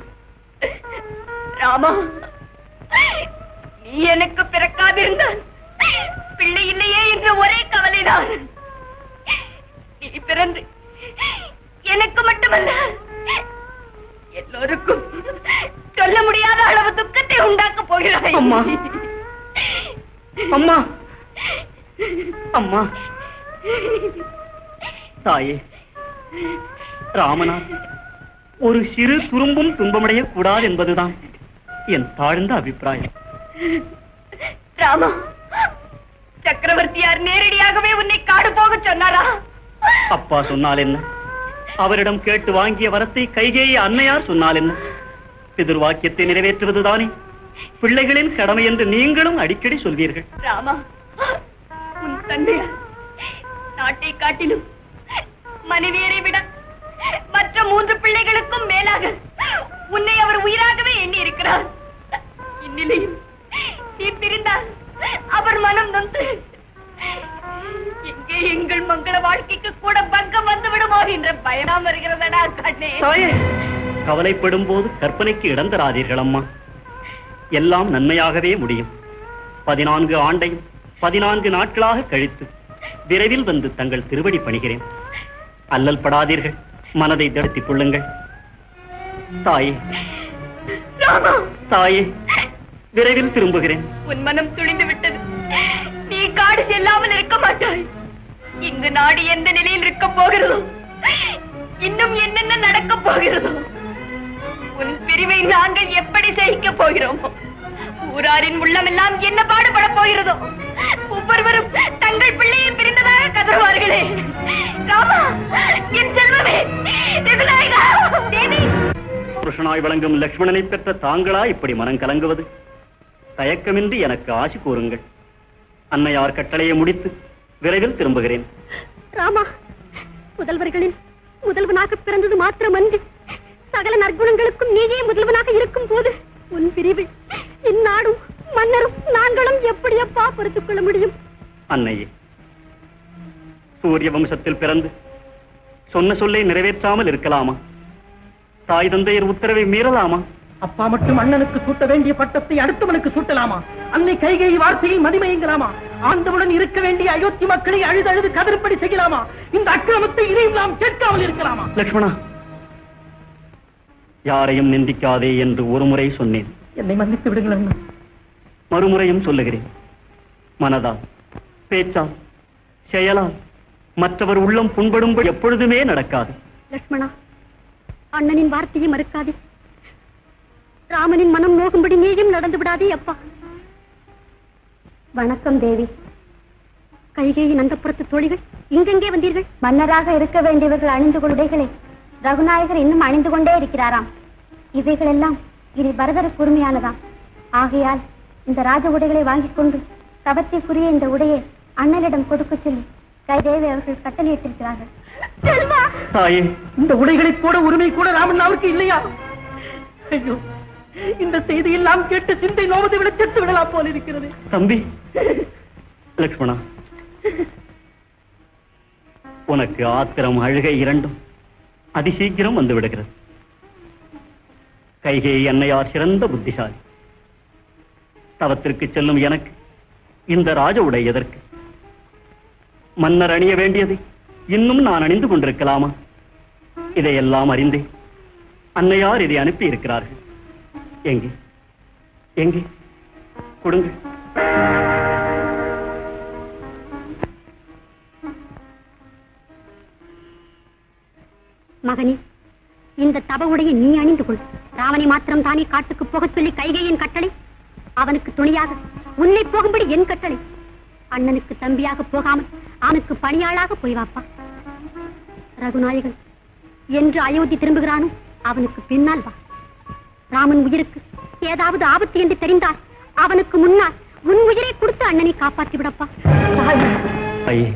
ராமா நீ எனக்கு பிறக்காதிருந்தால் பிள்ளை இல்லையே என்ற ஒரே கவலைதான் நீ பிறந்து எனக்கு மட்டுமல்ல எல்லோருக்கும் சொல்ல முடியாத அளவு துக்கத்தை உண்டாக்க போகிறாய் அம்மா. அம்மா அம்மா தாயே ராமனார் ஒரு சிறு துரும்பும் துன்பமடைய கூடாது என்பதுதான் என் தாழ்ந்த அபிப்பிராயம் ராமா சக்கரவர்த்தியார் நேரடியாகவே உன்னை காடு போக சொன்னாரா அப்பா சொன்னால் என்ன அவரிடம் கேட்டு வாங்கிய வரத்தை கைகேயி அன்னையார் சொன்னால் என்ன பிதிர் வாக்கியத்தை நிறைவேற்றுவதுதானே பிள்ளைகளின் கடமை என்று நீங்களும் அடிக்கடி சொல்வீர்கள் ராமா உன் தந்தையார் நாட்டை காட்டிலும் மனைவியரை விட மற்ற மூன்று பிள்ளைகளுக்கும் மேலாக உன்னை அவர் உயிராகவே எண்ணி இருக்கிறார் இந்நிலையில் நீ பிரிந்தால் அவர் மனம் நொந்து எங்கே எங்கள் மங்கள வாழ்க்கைக்கு கூட பங்கம் வந்து விடுமோ என்ற பயணம் வருகிறதடா கண்ணே கவலைப்படும் போது கற்பனைக்கு இடம் தராதீர்கள் அம்மா எல்லாம் நன்மையாகவே முடியும் பதினான்கு ஆண்டையும் பதினான்கு நாட்களாக கழித்து விரைவில் வந்து தங்கள் திருவடி பணிகிறேன் அல்லல் படாதீர்கள் மனதை தடுத்திக் கொள்ளுங்கள் தாயே ராமா தாயே விரைவில் திரும்புகிறேன் உன் மனம் துணிந்து விட்டது நீ காடு செல்லாமல் இருக்க மாட்டாய் இங்கு நாடு எந்த நிலையில் இருக்க போகிறதோ இன்னும் என்னென்ன நடக்க போகிறதோ உன் பிரிவை நாங்கள் எப்படி சகிக்க போகிறோமோ ஊராரின் உள்ளமெல்லாம் என்ன பாடுபட போகிறதோ ஒவ்வொருவரும் தங்கள் பிள்ளையை பிரிந்ததாக கதறுவார்களே ராமா என் செல்வமே வெகுநாயகா தேவி புருஷனாய் விளங்கும் லக்ஷ்மணனை பெற்ற தாங்களா இப்படி மனம் கலங்குவது தயக்கமின்றி எனக்கு ஆசி கூறுங்கள் அன்னையார் கட்டளையை முடித்து விரைவில் திரும்புகிறேன் ராமா புதல்வர்களில் முதல்வனாக பிறந்தது மாத்திரமன்றி சகல நற்குணங்களுக்கும் நீயே முதல்வனாக இருக்கும் போது உன் பிரிவு இந்நாடும் மன்னரும் நாங்களும் எப்படியப்பா பொறுத்துக் கொள்ள முடியும் அன்னையே சூரிய வம்சத்தில் பிறந்து சொன்ன சொல்லை நிறைவேற்றாமல் இருக்கலாமா தாய் தந்தையர் உத்தரவை மீறலாமா அப்பா மட்டும் அண்ணனுக்கு சூட்ட வேண்டிய பட்டத்தை அடுத்தவனுக்கு சூட்டலாமா அன்னை கைகை வார்த்தையை மதிமயங்கலாமா ஆண்டவுடன் இருக்க வேண்டிய அயோத்தி மக்களை அழுது அழுது கதறுப்படி செய்யலாமா இந்த அக்கிரமத்தை இதையும் நாம் கேட்காமல் இருக்கலாமா லக்ஷ்மணா யாரையும் நிந்திக்காதே என்று ஒருமுறை சொன்னேன் என்னை மன்னித்து விடுங்கள் அண்ணா மறுமுறையும் சொல்லுகிறேன் மனதால் பேச்சால் செயலால் மற்றவர் உள்ளம் புண்படும்படி எப்பொழுதுமே நடக்காது லட்சுமணா அண்ணனின் வார்த்தையை மறுக்காதே ராமனின் மனம் நோகும்படி நீயும் நடந்து விடாதே அப்பா வணக்கம் தேவி கைகேயின் அந்தப்புறத்து தோழிகள் இங்கெங்கே வந்தீர்கள் மன்னராக இருக்க வேண்டியவர்கள் அணிந்து கொள் உடைகளை ரகுநாயகர் இன்னும் அணிந்து கொண்டே இருக்கிறாராம் இவைகள் எல்லாம் இனி பரதருக்கு உரிமையானதாம் ஆகையால் இந்த ராஜ உடைகளை வாங்கிக் கொண்டு தவத்திற்குரிய இந்த உடையை அண்ணனிடம் கொடுக்க சொல்லி கைதேவி அவர்கள் கட்டளையிட்டிருக்கிறார்கள் தாயே இந்த உடைகளை போட உரிமை கூட ராமண்ணாவிற்கு இல்லையா ஐயோ இந்த செய்தியெல்லாம் கேட்டு சிந்தை நோவது விட செத்து விடலாம் போல இருக்கிறது தம்பி லக்ஷ்மணா உனக்கு ஆத்திரம் அழுகை இரண்டும் அதிசீக்கிரம் வந்து விடுகிறது கைகை அன்னையார் சிறந்த புத்திசாலி தவத்திற்கு செல்லும் எனக்கு இந்த ராஜ உடை எதற்கு மன்னர் அணிய வேண்டியது இன்னும் நான் அணிந்து கொண்டிருக்கலாமா இதையெல்லாம் அறிந்தே அன்னையார் இதை அனுப்பி இருக்கிறார்கள் எங்கே எங்கே கொடுங்கள் மகனே இந்த தப உடையை நீ அணிந்து கொள் ராவணை மாத்திரம் தானே காட்டுக்கு போகச் சொல்லி கைகையின் கட்டளை அவனுக்கு துணையாக உன்னை போகும்படி என் கட்டளை அண்ணனுக்கு தம்பியாக போகாமல் அவனுக்கு பணியாளாக போய் வாப்பா ரகுநாயகன் என்று அயோத்தி திரும்புகிறானோ அவனுக்கு பின்னால் வா ராமன் உயிருக்கு ஏதாவது ஆபத்து என்று தெரிந்தால் அவனுக்கு முன்னால் உன் உயிரை கொடுத்து அண்ணனை காப்பாற்றி விடப்பா ஐயே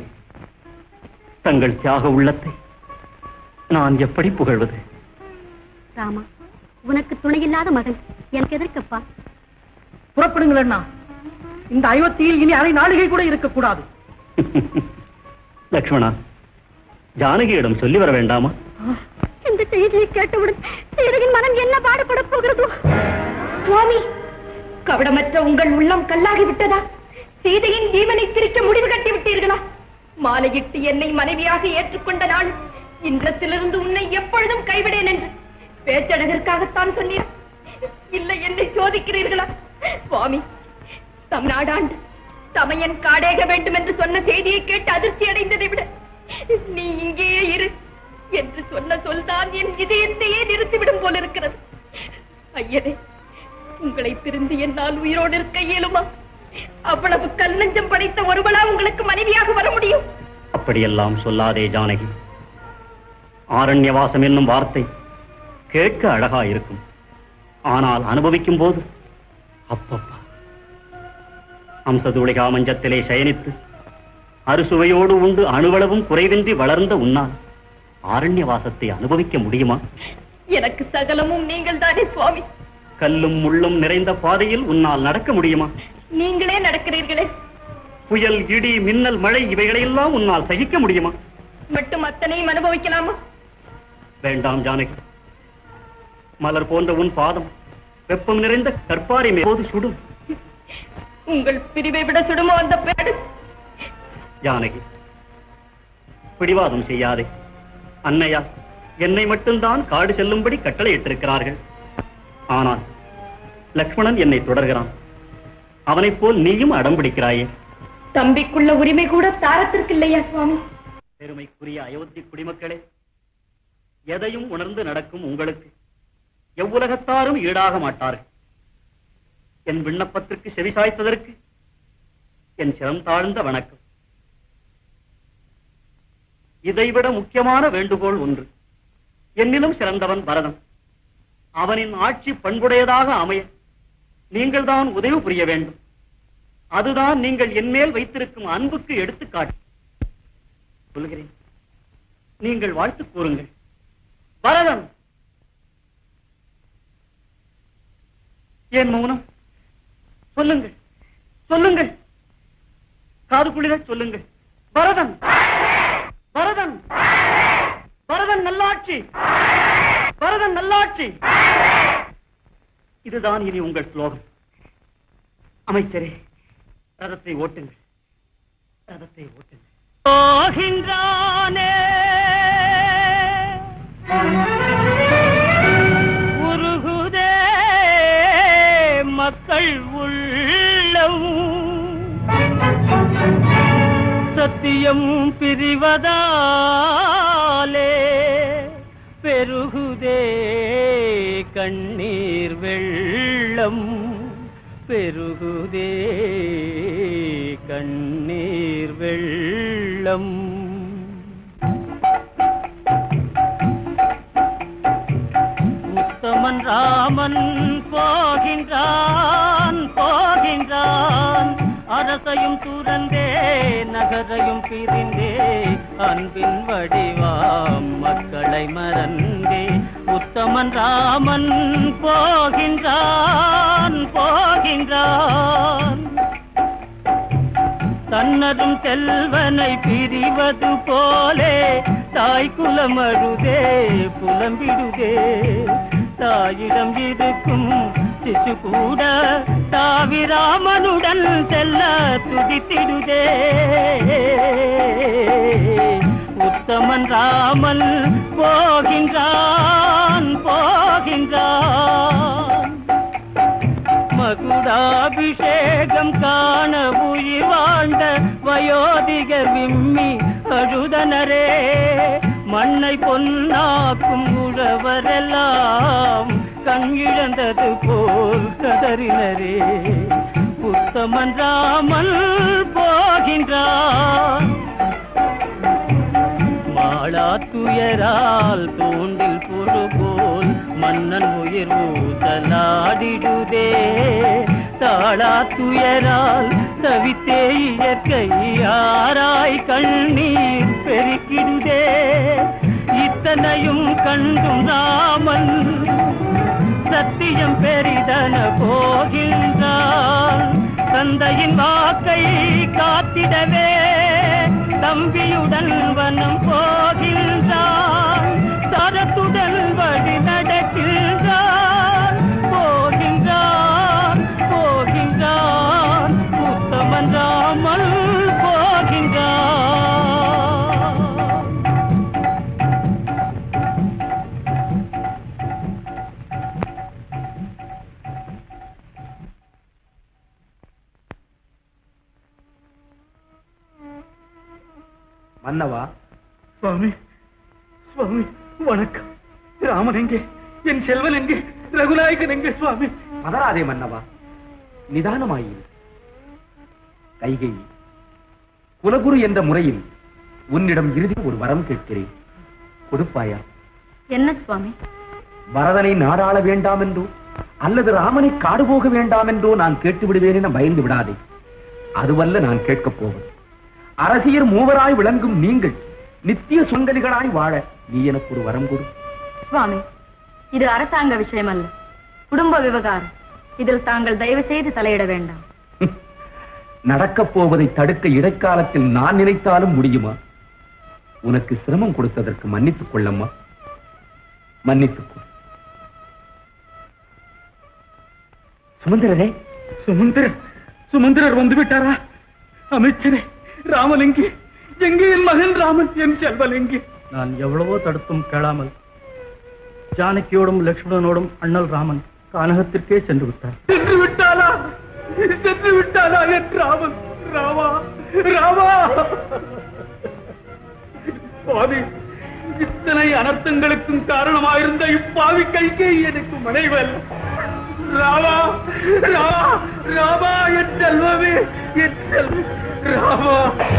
தங்கள் தியாக உள்ளத்தை நான் எப்படி புகழ்வது ராமா உனக்கு துணையில்லாத மகன் எனக்கு எதற்கப்பா புறப்படுங்கள் அண்ணா இந்த அயோத்தியில் இனி அரை நாளிகை கூட இருக்கக்கூடாது லக்ஷ்மணா ஜானகியிடம் சொல்லி வர வேண்டாமா இந்த செய்தியை கேட்டவுடன் சீதையின் மனம் என்ன பாடுபட போகிறதோ சுவாமி கவடமற்ற உங்கள் உள்ளம் கல்லாகி விட்டதா சீதையின் ஜீவனை பிரிக்க முடிவு கட்டி விட்டீர்களா மாலையிட்டு என்னை மனைவியாக ஏற்றுக்கொண்ட நான் இன்றத்திலிருந்து உன்னை எப்பொழுதும் கைவிடேன் என்று பேச்சழகிற்காகத்தான் சொன்னீர் இல்லை என்னை சோதிக்கிறீர்களா சுவாமி தம் நாடாண்டு தமையன் காடேக வேண்டும் என்று சொன்ன செய்தியை கேட்டு அதிர்ச்சி அடைந்ததை விட நீ இங்கேயே இரு என்று சொன்ன சொல்தான் என் இதயத்தையே நிறுத்திவிடும் போல இருக்கிறது ஐயனே உங்களை பிரிந்து என்னால் உயிரோடு இருக்க இயலுமா அவ்வளவு கல்லஞ்சம் படைத்த ஒருவளா உங்களுக்கு மனைவியாக வர முடியும் அப்படியெல்லாம் சொல்லாதே ஜானகி ஆரண்யவாசம் என்னும் வார்த்தை கேட்க அழகா இருக்கும் ஆனால் அனுபவிக்கும் போது அப்பப்பா அம்சதூளிகா மஞ்சத்திலே சயனித்து அறுசுவையோடு உண்டு அணுவளவும் குறைவின்றி வளர்ந்த உன்னால் ஆரண்யவாசத்தை அனுபவிக்க முடியுமா எனக்கு சகலமும் நீங்கள் தானே சுவாமி கல்லும் முள்ளும் நிறைந்த பாதையில் உன்னால் நடக்க முடியுமா நீங்களே நடக்கிறீர்களே புயல் இடி மின்னல் மழை இவைகளையெல்லாம் உன்னால் சகிக்க முடியுமா மட்டும் அத்தனையும் அனுபவிக்கலாமா வேண்டாம் ஜானகி மலர் போன்ற உன் பாதம் வெப்பம் நிறைந்த கற்பாரை போது சுடும் உங்கள் பிரிவை விட சுடுமோ அந்த பேடு ஜானகி பிடிவாதம் செய்யாதே அன்னையா என்னை மட்டும்தான் காடு செல்லும்படி கட்டளை இட்டிருக்கிறார்கள் ஆனால் லக்ஷ்மணன் என்னை தொடர்கிறான் அவனைப் போல் நீயும் அடம் பிடிக்கிறாயே தம்பிக்குள்ள உரிமை கூட தாரத்திற்கு இல்லையா சுவாமி பெருமைக்குரிய அயோத்தி குடிமக்களே எதையும் உணர்ந்து நடக்கும் உங்களுக்கு எவ்வுலகத்தாரும் ஈடாக மாட்டார்கள் என் விண்ணப்பத்திற்கு செவிசாய்த்ததற்கு என் சிரம் தாழ்ந்த வணக்கம் இதைவிட முக்கியமான வேண்டுகோள் ஒன்று என்னிலும் சிறந்தவன் பரதன் அவனின் ஆட்சி பண்புடையதாக அமைய நீங்கள்தான் உதவி புரிய வேண்டும் அதுதான் நீங்கள் என்மேல் வைத்திருக்கும் அன்புக்கு எடுத்துக்காட்டு சொல்கிறேன் நீங்கள் வாழ்த்து கூறுங்கள் பரதன் ஏன் மௌனம் சொல்லுங்கள் சொல்லுங்கள் காது குளிர சொல்லுங்கள் பரதன் பரதன் பரதன் நல்லாட்சி பரதன் நல்லாட்சி இதுதான் இனி உங்கள் ஸ்லோகம் அமைச்சரே ரதத்தை ஓட்டுங்கள் ரதத்தை ஓட்டுங்கள் போகின்றானே உருகுதே மக்கள் உள்ளம் சத்தியம் பிரிவதாலே பெருகுதே கண்ணீர் வெள்ளம் பெருகுதே கண்ணீர் வெள்ளம் உத்தமன் ராமன் போகின்றான் போகின்றான் அரசையும் துறந்தே நகரையும் பிரிந்தே அன்பின் வடிவாம் மக்களை மறந்தே உத்தமன் ராமன் போகின்றான் போகின்றான் தன்னதும் செல்வனை பிரிவது போலே தாய் குலமழுதே புலம்பிடுதே தாயிடம் இருக்கும் சிசு கூட தாவிராமனுடன் செல்ல துடித்திடுதே உத்தமன் ராமன் போகின்றான் போகின்றான் மகுடாபிஷேகம் காண உயிர் வாழ்ந்த வயோதிகர் விம்மி அழுதனரே மண்ணை பொன்னாக்கும் உழவரெல்லாம் கண் இழந்தது போல் கதறினரே உத்தமன் ராமல் போகின்றான் மாளா துயரால் தூண்டில் புழு போல் மன்னன் உயிர் ஊசலாடிடுதே தாளா துயரால் தவித்தே இயற்கை யாராய் கண்ணீர் பெருக்கிடுதே இத்தனையும் கண்டும் ராமன் சத்தியம் பெரிதன போகின்றான் தந்தையின் வாக்கை காத்திடவே தம்பியுடன் வனம் போகின்றான் சரத்துடன் வழி நடக்கின்றான் போகின்றான் போகின்றான் உத்தமன் ராமல் போகின்றான் மன்னவா சுவாமி சுவாமி வணக்கம் ராமன் எங்கே என் செல்வன் எங்கே ரகுநாயகன் எங்கே சுவாமி மதராதே மன்னவா நிதானமாயிரு கைகை குலகுரு என்ற முறையில் உன்னிடம் இறுதி ஒரு வரம் கேட்கிறேன் கொடுப்பாயா என்ன சுவாமி பரதனை நாடாள வேண்டாம் என்றோ அல்லது ராமனை காடு போக வேண்டாம் என்றோ நான் கேட்டு விடுவேன் என பயந்து விடாதே அதுவல்ல நான் கேட்கப் போவது அரசியர் மூவராய் விளங்கும் நீங்கள் நித்திய சுங்கலிகளாய் வாழ நீ எனக்கு ஒரு வரம் கொடு சுவாமி இது அரசாங்க விஷயம் அல்ல குடும்ப விவகாரம் இதில் தாங்கள் தயவு செய்து தலையிட வேண்டாம் நடக்கப் போவதை தடுக்க இடைக்காலத்தில் நான் நினைத்தாலும் முடியுமா உனக்கு சிரமம் கொடுத்ததற்கு மன்னித்துக் கொள்ளம்மா மன்னித்துக் கொள் சுமந்திரரே சுமந்திரன் சுமந்திரர் வந்து விட்டாரா அமைச்சரே ராமன் எங்கே எங்கே என் மகன் ராமன் என் செல்வன் எங்கே நான் எவ்வளவோ தடுத்தும் கேளாமல் ஜானகியோடும் லட்சுமணனோடும் அண்ணல் ராமன் கானகத்திற்கே சென்று விட்டார் சென்று விட்டாரா சென்று விட்டாரா என் ராமன் ராமா ராமா சுவாமி இத்தனை அனர்த்தங்களுக்கும் காரணமாயிருந்த இப்பாவி கைகே எனக்கு மனைவல் ராமா ராமா ராமா என் செல்வமே என் செல்வம் ராமா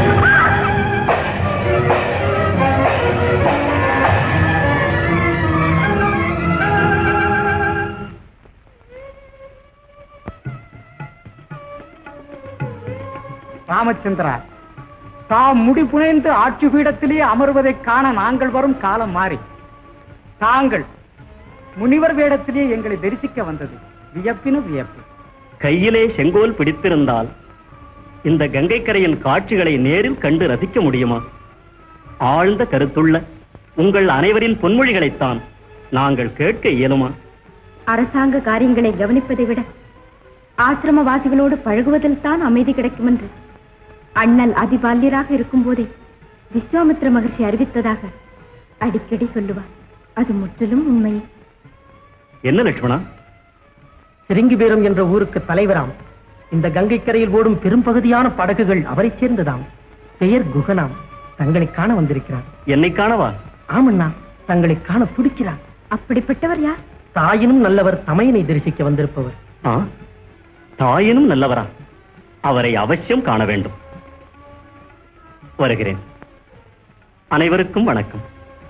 ராமச்சந்திரா தாம் முடிபுனைந்து ஆட்சி பீடத்திலே அமர்வதைக் காண நாங்கள் வரும் காலம் மாறி தாங்கள் முனிவர் வேடத்திலே எங்களை தரிசிக்க வந்தது வியப்பினு வியப்பு கையிலே செங்கோல் பிடித்திருந்தால் இந்த கங்கைக்கரையின் காட்சிகளை நேரில் கண்டு ரசிக்க முடியுமா ஆழ்ந்த கருத்துள்ள உங்கள் அனைவரின் பொன்மொழிகளைத்தான் நாங்கள் கேட்க இயலுமா அரசாங்க காரியங்களை கவனிப்பதை விட ஆசிரமவாசிகளோடு பழகுவதில் தான் அமைதி கிடைக்கும் என்று அண்ணல் அதிபால்யராக இருக்கும் போதே விஸ்வாமித்ர மகர்ஷி அறிவித்ததாக அடிக்கடி சொல்லுவார் அது முற்றிலும் உண்மை என்ன லட்சுமணா சிருங்கிபேரம் என்ற ஊருக்கு தலைவராம் இந்த கங்கை கரையில் ஓடும் பெரும்பகுதியான படகுகள் அவரைச் சேர்ந்ததாம் பெயர் குகனாம் தங்களை காண வந்திருக்கிறார் என்னை காணவா ஆமண்ணா தங்களை காண துடிக்கிறார் அப்படிப்பட்டவர் யார் தாயினும் நல்லவர் தமையனை தரிசிக்க வந்திருப்பவர் ஆ தாயினும் நல்லவரா அவரை அவசியம் காண வேண்டும் வருகிறேன் அனைவருக்கும் வணக்கம்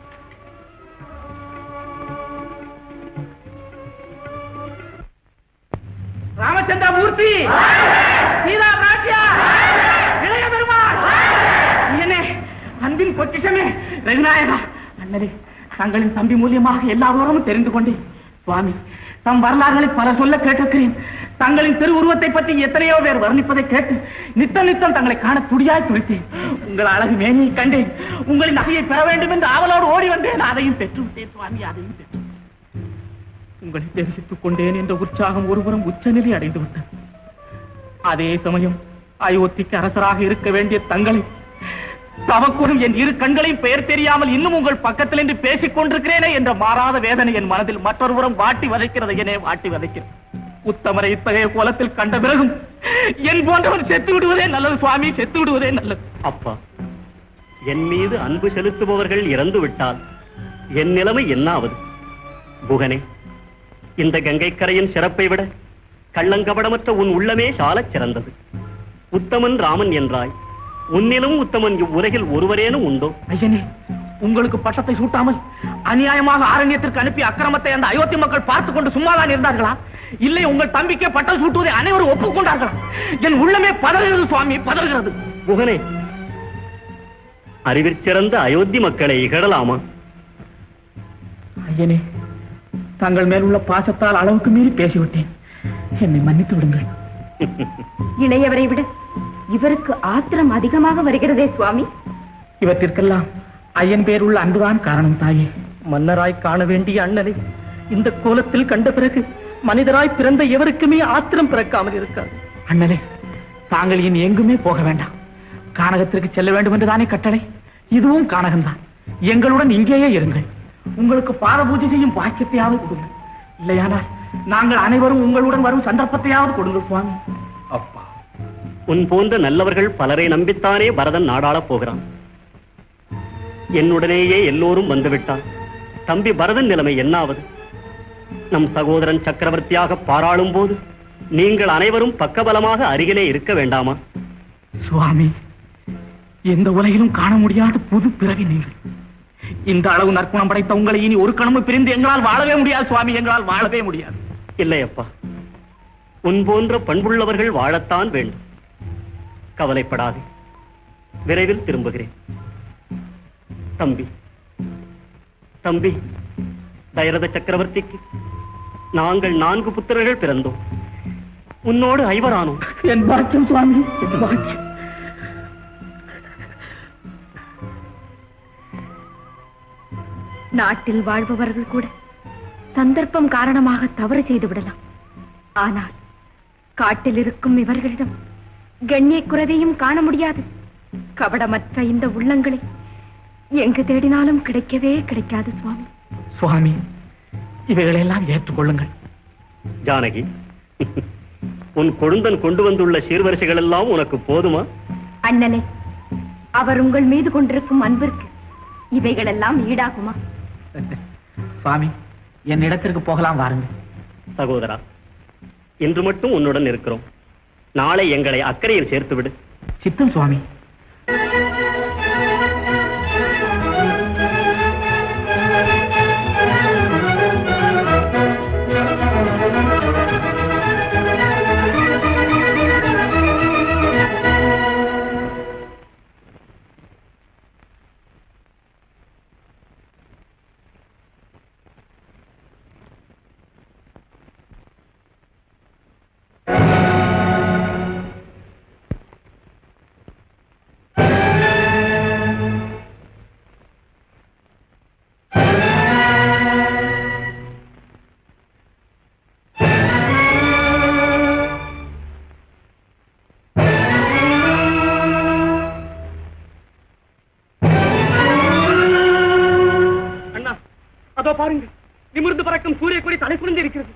ராமச்சந்திர மூர்த்தி சீதா பிராட்டியா இளைய பெருமாள் என்ன அன்பின் பொக்கிஷமே ரகுநாயகா அண்ணரே தங்களின் தம்பி மூலியமாக எல்லா விவரமும் தெரிந்து கொண்டேன் சுவாமி தம் வரலாறுகளை பல சொல்ல கேட்டிருக்கிறேன் தங்களின் திருவுருவத்தை பற்றி எத்தனையோ பேர் வர்ணிப்பதை கேட்டு நித்தம் நித்தம் தங்களை காண துடியாய் துடித்தேன் உங்கள் அழகு மேனியை கண்டேன் உங்களின் நகையை பெற வேண்டும் என்று ஆவலோடு ஓடி வந்தேன் அதையும் பெற்று விட்டேன் சுவாமி அதையும் பெற்று உங்களை தரிசித்துக் கொண்டேன் என்ற உற்சாகம் ஒருபுறம் உச்சநிலை அடைந்து விட்டது அதே சமயம் அயோத்திக்கு அரசராக இருக்க வேண்டிய தங்களை தவக்குறும் என் இரு கண்களையும் பெயர் தெரியாமல் இன்னும் உங்கள் பக்கத்தில் என்று பேசிக் கொண்டிருக்கிறேனே என்ற மாறாத வேதனை என் மனதில் மற்றொருபுறம் வாட்டி வதைக்கிறது என வாட்டி வதைக்கிறது உத்தமரை இத்தகைய கோலத்தில் கண்ட பிறகும் என் போன்றவர் செத்து விடுவதே நல்லது சுவாமி செத்து விடுவதே நல்லது அப்பா என் மீது அன்பு செலுத்துபவர்கள் இறந்து விட்டால் என் நிலைமை என்ன ஆவது புகனே இந்த கங்கைக்கரையின் சிறப்பை விட கள்ளங்கபடமற்ற உன் உள்ளமே சாலச் சிறந்தது உத்தமன் ராமன் என்றாய் உன்னிலும் உத்தமன் இவ்வுலகில் ஒருவரேனும் உண்டோ ஐயனே உங்களுக்கு பட்டத்தை சூட்டாமல் அநியாயமாக ஆரண்யத்திற்கு அனுப்பி அக்கிரமத்தை அந்த அயோத்தி மக்கள் பார்த்துக் கொண்டு சும்மாதான் இருந்தார்களா இல்லை உங்கள் தம்பிக்கே பட்டம் சூட்டுவதை அனைவரும் ஒப்புக்கொண்டார்களா என் உள்ளமே பதறுகிறது சுவாமி பதறுகிறது புகனே அறிவிற்சிறந்த அயோத்தி மக்களை இகழலாமா ஐயனே தங்கள் மேல் உள்ள பாசத்தால் அளவுக்கு மீறி பேசிவிட்டேன் என்னை மன்னித்து விடுங்கள் இளையவரை விட இவருக்கு ஆத்திரம் அதிகமாக வருகிறதே சுவாமி இவற்றிற்கெல்லாம் ஐயன் பேர் உள்ள அன்புதான் காரணம் தாயே மன்னராய் காண வேண்டிய அண்ணனை இந்த கோலத்தில் கண்ட பிறகு மனிதராய் பிறந்த எவருக்குமே ஆத்திரம் பிறக்காமல் இருக்காது அண்ணனே தாங்கள் இனி எங்குமே போக வேண்டாம் கானகத்திற்கு செல்ல வேண்டும் என்றுதானே கட்டளை இதுவும் கானகம்தான் எங்களுடன் இங்கேயே இருங்கள் உங்களுக்கு பாத பூஜை செய்யும் பாக்கியத்தையாவது கொடுங்கள் இல்லையானால் நாங்கள் அனைவரும் உங்களுடன் வரும் சந்தர்ப்பத்தையாவது கொடுங்கள் சுவாமி அப்பா உன் போன்ற நல்லவர்கள் பலரை நம்பித்தானே பரதன் நாடாளப் போகிறான் என்னுடனேயே எல்லோரும் வந்துவிட்டால் தம்பி பரதன் நிலைமை என்னாவது நம் சகோதரன் சக்கரவர்த்தியாக பாராளும் போது நீங்கள் அனைவரும் பக்கபலமாக அருகிலே இருக்க வேண்டாமா சுவாமி எந்த உலகிலும் காண முடியாத புது பிறவி நீங்கள் இந்த அளவு நற்குணம் படைத்த உங்களை இனி ஒரு கணமும் பிரிந்து எங்களால் வாழவே முடியாது சுவாமி எங்களால் வாழவே முடியாது இல்லையப்பா உன் போன்ற பண்புள்ளவர்கள் வாழத்தான் வேண்டும் கவலைப்படாதே விரைவில் திரும்புகிறேன் தம்பி தம்பி தயரத சக்கரவர்த்திக்கு நாங்கள் நான்கு புத்திரர்கள் பிறந்தோம் உன்னோடு ஐவரானோம் என் பாக்கியம் சுவாமி என் பாக்கியம் நாட்டில் வாழ்பவர்கள் கூட சந்தர்ப்பம் காரணமாக தவறு செய்து விடலாம் ஆனால் காட்டில் இருக்கும் இவர்களிடம் கண்ணிய குறைவையும் காண முடியாது கபடமற்ற இந்த உள்ளங்களை எங்கு தேடினாலும் கிடைக்கவே கிடைக்காது சுவாமி சுவாமி இவைகளெல்லாம் ஏற்றுக்கொள்ளுங்கள் ஜானகி உன் கொழுந்தன் கொண்டு வந்துள்ள சீர்வரிசைகள் எல்லாம் உனக்கு போதுமா அண்ணனே அவர் உங்கள் மீது கொண்டிருக்கும் அன்பிற்கு இவைகளெல்லாம் ஈடாகுமா சுவாமி என் இடத்திற்கு போகலாம் வாருங்கள் சகோதரா இன்று மட்டும் உன்னுடன் இருக்கிறோம் நாளை எங்களை அக்கறையில் சேர்த்து விடு சித்தம் சுவாமி அண்ணா அதோ பாருங்க நிமிர்ந்து பறக்கும் சூரிய கொடி தலை புரிந்து இருக்கிறது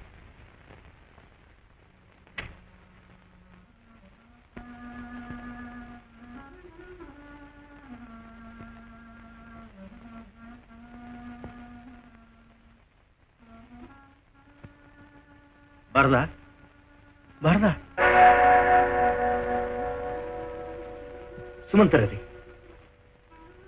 வரதா வரதா சுமந்தரதி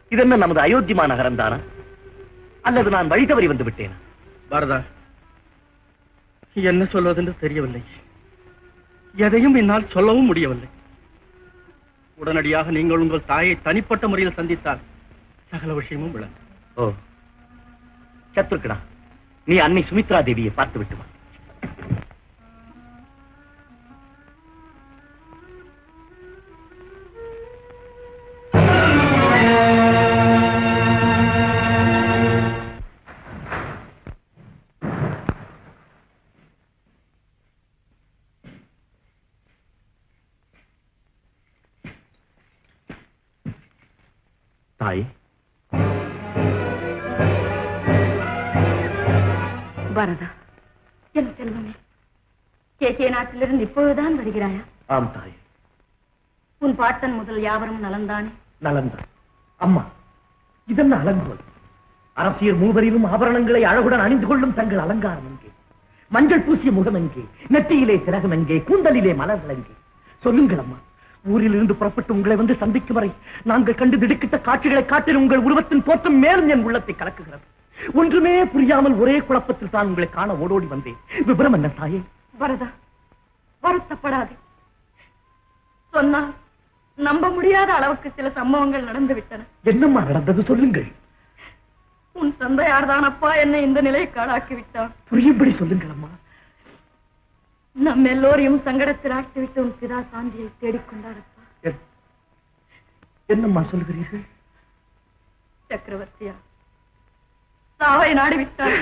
இது என்ன நமது அயோத்திமா நகரம் தானா அல்லது நான் வழி தவறி வந்து விட்டேனா பாரதா என்ன சொல்வதென்று தெரியவில்லை எதையும் என்னால் சொல்லவும் முடியவில்லை உடனடியாக நீங்கள் உங்கள் தாயை தனிப்பட்ட முறையில் சந்தித்தால் சகல விஷயமும் விளங்கும் ஓ சத்ருக்கடா நீ அன்னை சுமித்ரா தேவியை பார்த்து விட்டு வா தாய் வரதா என் செல்வமே கேசிய நாட்டிலிருந்து இப்பொழுதுதான் வருகிறாயா ஆம் தாய் உன் பாட்டன் முதல் யாவரும் நலந்தானே நலந்தான் அம்மா இதென்ன அலங்கோல் அரசியர் மூவரிலும் ஆபரணங்களை அழகுடன் அணிந்து கொள்ளும் தங்கள் அலங்காரம் எங்கே மஞ்சள் பூசிய முகம் எங்கே நெற்றியிலே திலகம் எங்கே கூந்தலிலே மலர்கள் எங்கே சொல்லுங்கள் அம்மா ஊரில் இருந்து புறப்பட்டு உங்களை வந்து சந்திக்கும் வரை நாங்கள் கண்டு திடுக்கிட்ட காட்சிகளை காட்டில் உங்கள் உருவத்தின் தோற்றம் மேலும் என் உள்ளத்தை கலக்குகிறது ஒன்றுமே புரியாமல் ஒரே குழப்பத்தில் தான் உங்களை காண ஓடோடி வந்தேன் விவரம் என்ன தாயே வரதா வருத்தப்படாதே சொன்னால் நம்ப முடியாத அளவுக்கு சில சம்பவங்கள் நடந்து விட்டன என்னம்மா நடந்தது சொல்லுங்கள் உன் தந்தையார் தான் அப்பா என்னை இந்த நிலைக்கு ஆளாக்கி விட்டான் புரியும்படி சொல்லுங்கள் அம்மா நம் எல்லோரையும் சங்கடத்தில் ஆக்கிவிட்டு உன் பிதா சாந்தியை தேடிக்கொண்டார் அப்பா என்- என்னம்மா சொல்கிறீர்கள் சக்கரவர்த்தியா சாவை நாடி விட்டார்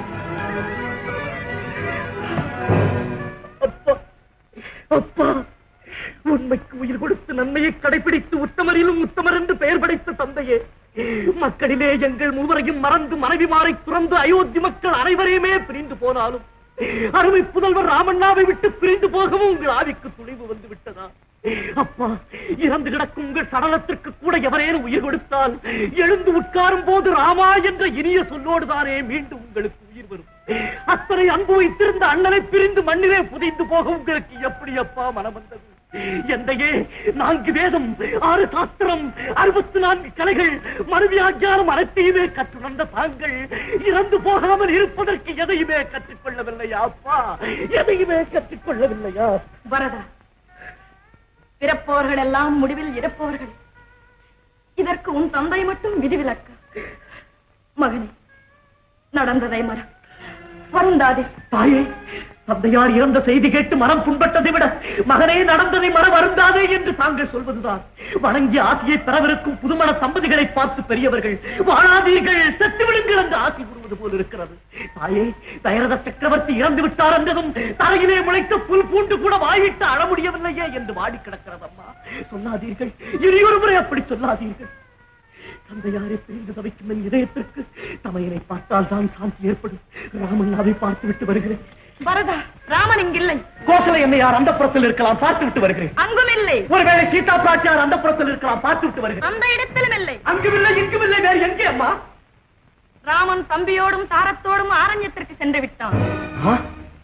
அப்பா அப்பா உண்மைக்கு உயிர் கொடுத்து நன்மையை கடைபிடித்து உத்தமரிலும் உத்தமர் என்று பெயர் படைத்த தந்தையே மக்களிலே எங்கள் மூவரையும் மறந்து மனைவிமாரை துறந்து அயோத்தி மக்கள் அனைவரையுமே பிரிந்து போனாலும் அருமை புதல்வர் ராமண்ணாவை விட்டு பிரிந்து போகவும் உங்கள் ஆவிக்கு துணிவு வந்து விட்டதா அப்பா இறந்து கிடக்கும் உங்கள் சடலத்திற்கு கூட எவரேனும் உயிர் கொடுத்தால் எழுந்து உட்காரும் போது ராமா என்ற இனிய சொல்லோடுதானே மீண்டும் உங்களுக்கு உயிர் வரும் அத்தனை அன்பு வைத்திருந்த அண்ணனை பிரிந்து மண்ணிலே புதைந்து போக உங்களுக்கு எப்படி அப்பா மனம் வந்தது எந்தையே நான்கு வேதம் ஆறு சாஸ்திரம் அறுபத்தி நான்கு கலைகள் மறுவியாச்சாரம் அனைத்தையுமே கற்றுணர்ந்த தாங்கள் இறந்து போகாமல் இருப்பதற்கு எதையுமே கற்றுக்கொள்ளவில்லையா அப்பா எதையுமே கற்றுக்கொள்ளவில்லையா வரதா பிறப்பவர்கள் எல்லாம் முடிவில் இறப்பவர்கள் இதற்கு உன் தந்தை மட்டும் விதிவிலக்கு மகனே நடந்ததை மற வருந்தாதே தாயே தந்தையார் இறந்த செய்தி கேட்டு மனம் புண்பட்டதை விட மகனே நடந்ததை மன வருந்தாதே என்று தாங்கள் சொல்வதுதான் வணங்கி ஆசையை பெறவிருக்கும் புதுமண தம்பதிகளை பார்த்து பெரியவர்கள் வாழாதீர்கள் செத்து விடுங்கள் என்று ஆசை கூறுவது போல் இருக்கிறது தாயே தயரத சக்கரவர்த்தி இறந்து விட்டார் என்றதும் தலையிலே முளைத்த புல் பூண்டு கூட வாய்விட்டு அழ முடியவில்லையே என்று வாடி கிடக்கிறது அம்மா சொல்லாதீர்கள் இனியொரு முறை அப்படி சொல்லாதீர்கள் தந்தையாரை பிரிந்து தவிக்கும் என் இதயத்திற்கு தமையனை பார்த்தால் தான் சாந்தி ஏற்படும் ராமண்ணாவை பார்த்து விட்டு வருகிறேன் வரதா ராமன் இங்கில்லை கோசலை என்னையார் அந்த புறத்தில் இருக்கலாம் பார்த்து விட்டு வருகிறேன் அங்கும் இல்லை ஒருவேளை சீதா பிராட்டியார் அந்த புறத்தில் இருக்கலாம் பார்த்து விட்டு வருகிறேன் அந்த இடத்திலும் இல்லை அங்குமில்லை இங்குமில்லை வேறு எங்கே அம்மா ராமன் தம்பியோடும் தாரத்தோடும் ஆரண்யத்திற்கு சென்று விட்டான் ஆ?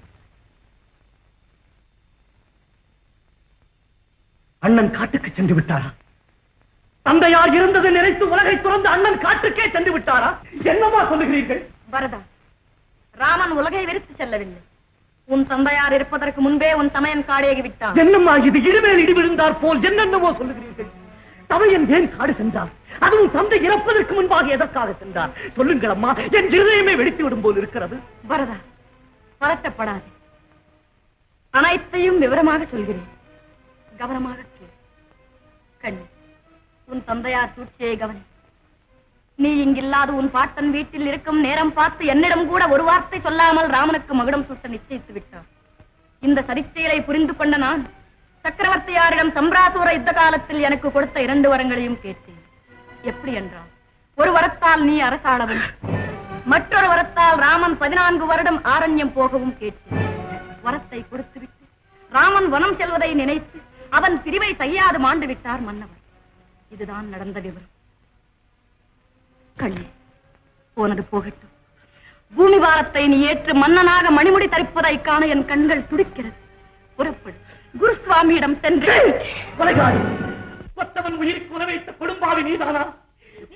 அண்ணன் காட்டுக்கு சென்று விட்டாரா தந்தையார் இருந்ததை நினைத்து உலகை துறந்து அண்ணன் காட்டுக்கே சென்று விட்டாரா என்னமா சொல்லுகிறீர்கள் வரதா ராமன் உலகை வெறுத்து செல்லவில்லை உன் தந்தையார் இருப்பதற்கு முன்பே உன் தமையன் காடேகி விட்டான் என்னம்மா இது இடிமேல் இடி விழுந்தார் போல் என்னென்னவோ சொல்லுகிறீர்கள் தமையன் ஏன் காடு சென்றார் அதுவும் தந்தை இறப்பதற்கு முன்பாக எதற்காக சென்றார் சொல்லுங்கள் அம்மா என் இருதயமே வெடித்து விடும் போல் இருக்கிறது வரதா பதட்டப்படாதே அனைத்தையும் விவரமாக சொல்கிறேன் கவனமாக கேள் கண்ணி உன் தந்தையார் சூழ்ச்சியை கவனி நீ இங்கில்லாது உன் பாட்டன் வீட்டில் இருக்கும் நேரம் பார்த்து என்னிடம் கூட ஒரு வார்த்தை சொல்லாமல் ராமனுக்கு மகுடம் சூட்ட நிச்சயித்து விட்டார் இந்த சரித்திரை புரிந்து கொண்ட நான் சக்கரவர்த்தியாரிடம் சம்பிராசூர யுத்த காலத்தில் எனக்கு கொடுத்த இரண்டு வரங்களையும் கேட்டேன் எப்படி என்றால் ஒரு வரத்தால் நீ அரசாளவும் மற்றொரு வரத்தால் ராமன் பதினான்கு வருடம் ஆரண்யம் போகவும் கேட்டேன் வரத்தை கொடுத்துவிட்டு ராமன் வனம் செல்வதை நினைத்து அவன் பிரிவை செய்யாது மாண்டு விட்டார் மன்னவர் இதுதான் நடந்த விவரம் கண்ணே போனது போகட்டும் பூமி பாரத்தை நீ ஏற்று மன்னனாக மணிமுடி தரிப்பதை காண என் கண்கள் துடிக்கிறது புறப்படு குருசுவாமியிடம் சென்று கொலைகாரி கொத்தவன் உயிருக்கு உணவைத்த கொடும்பாவி நீதானா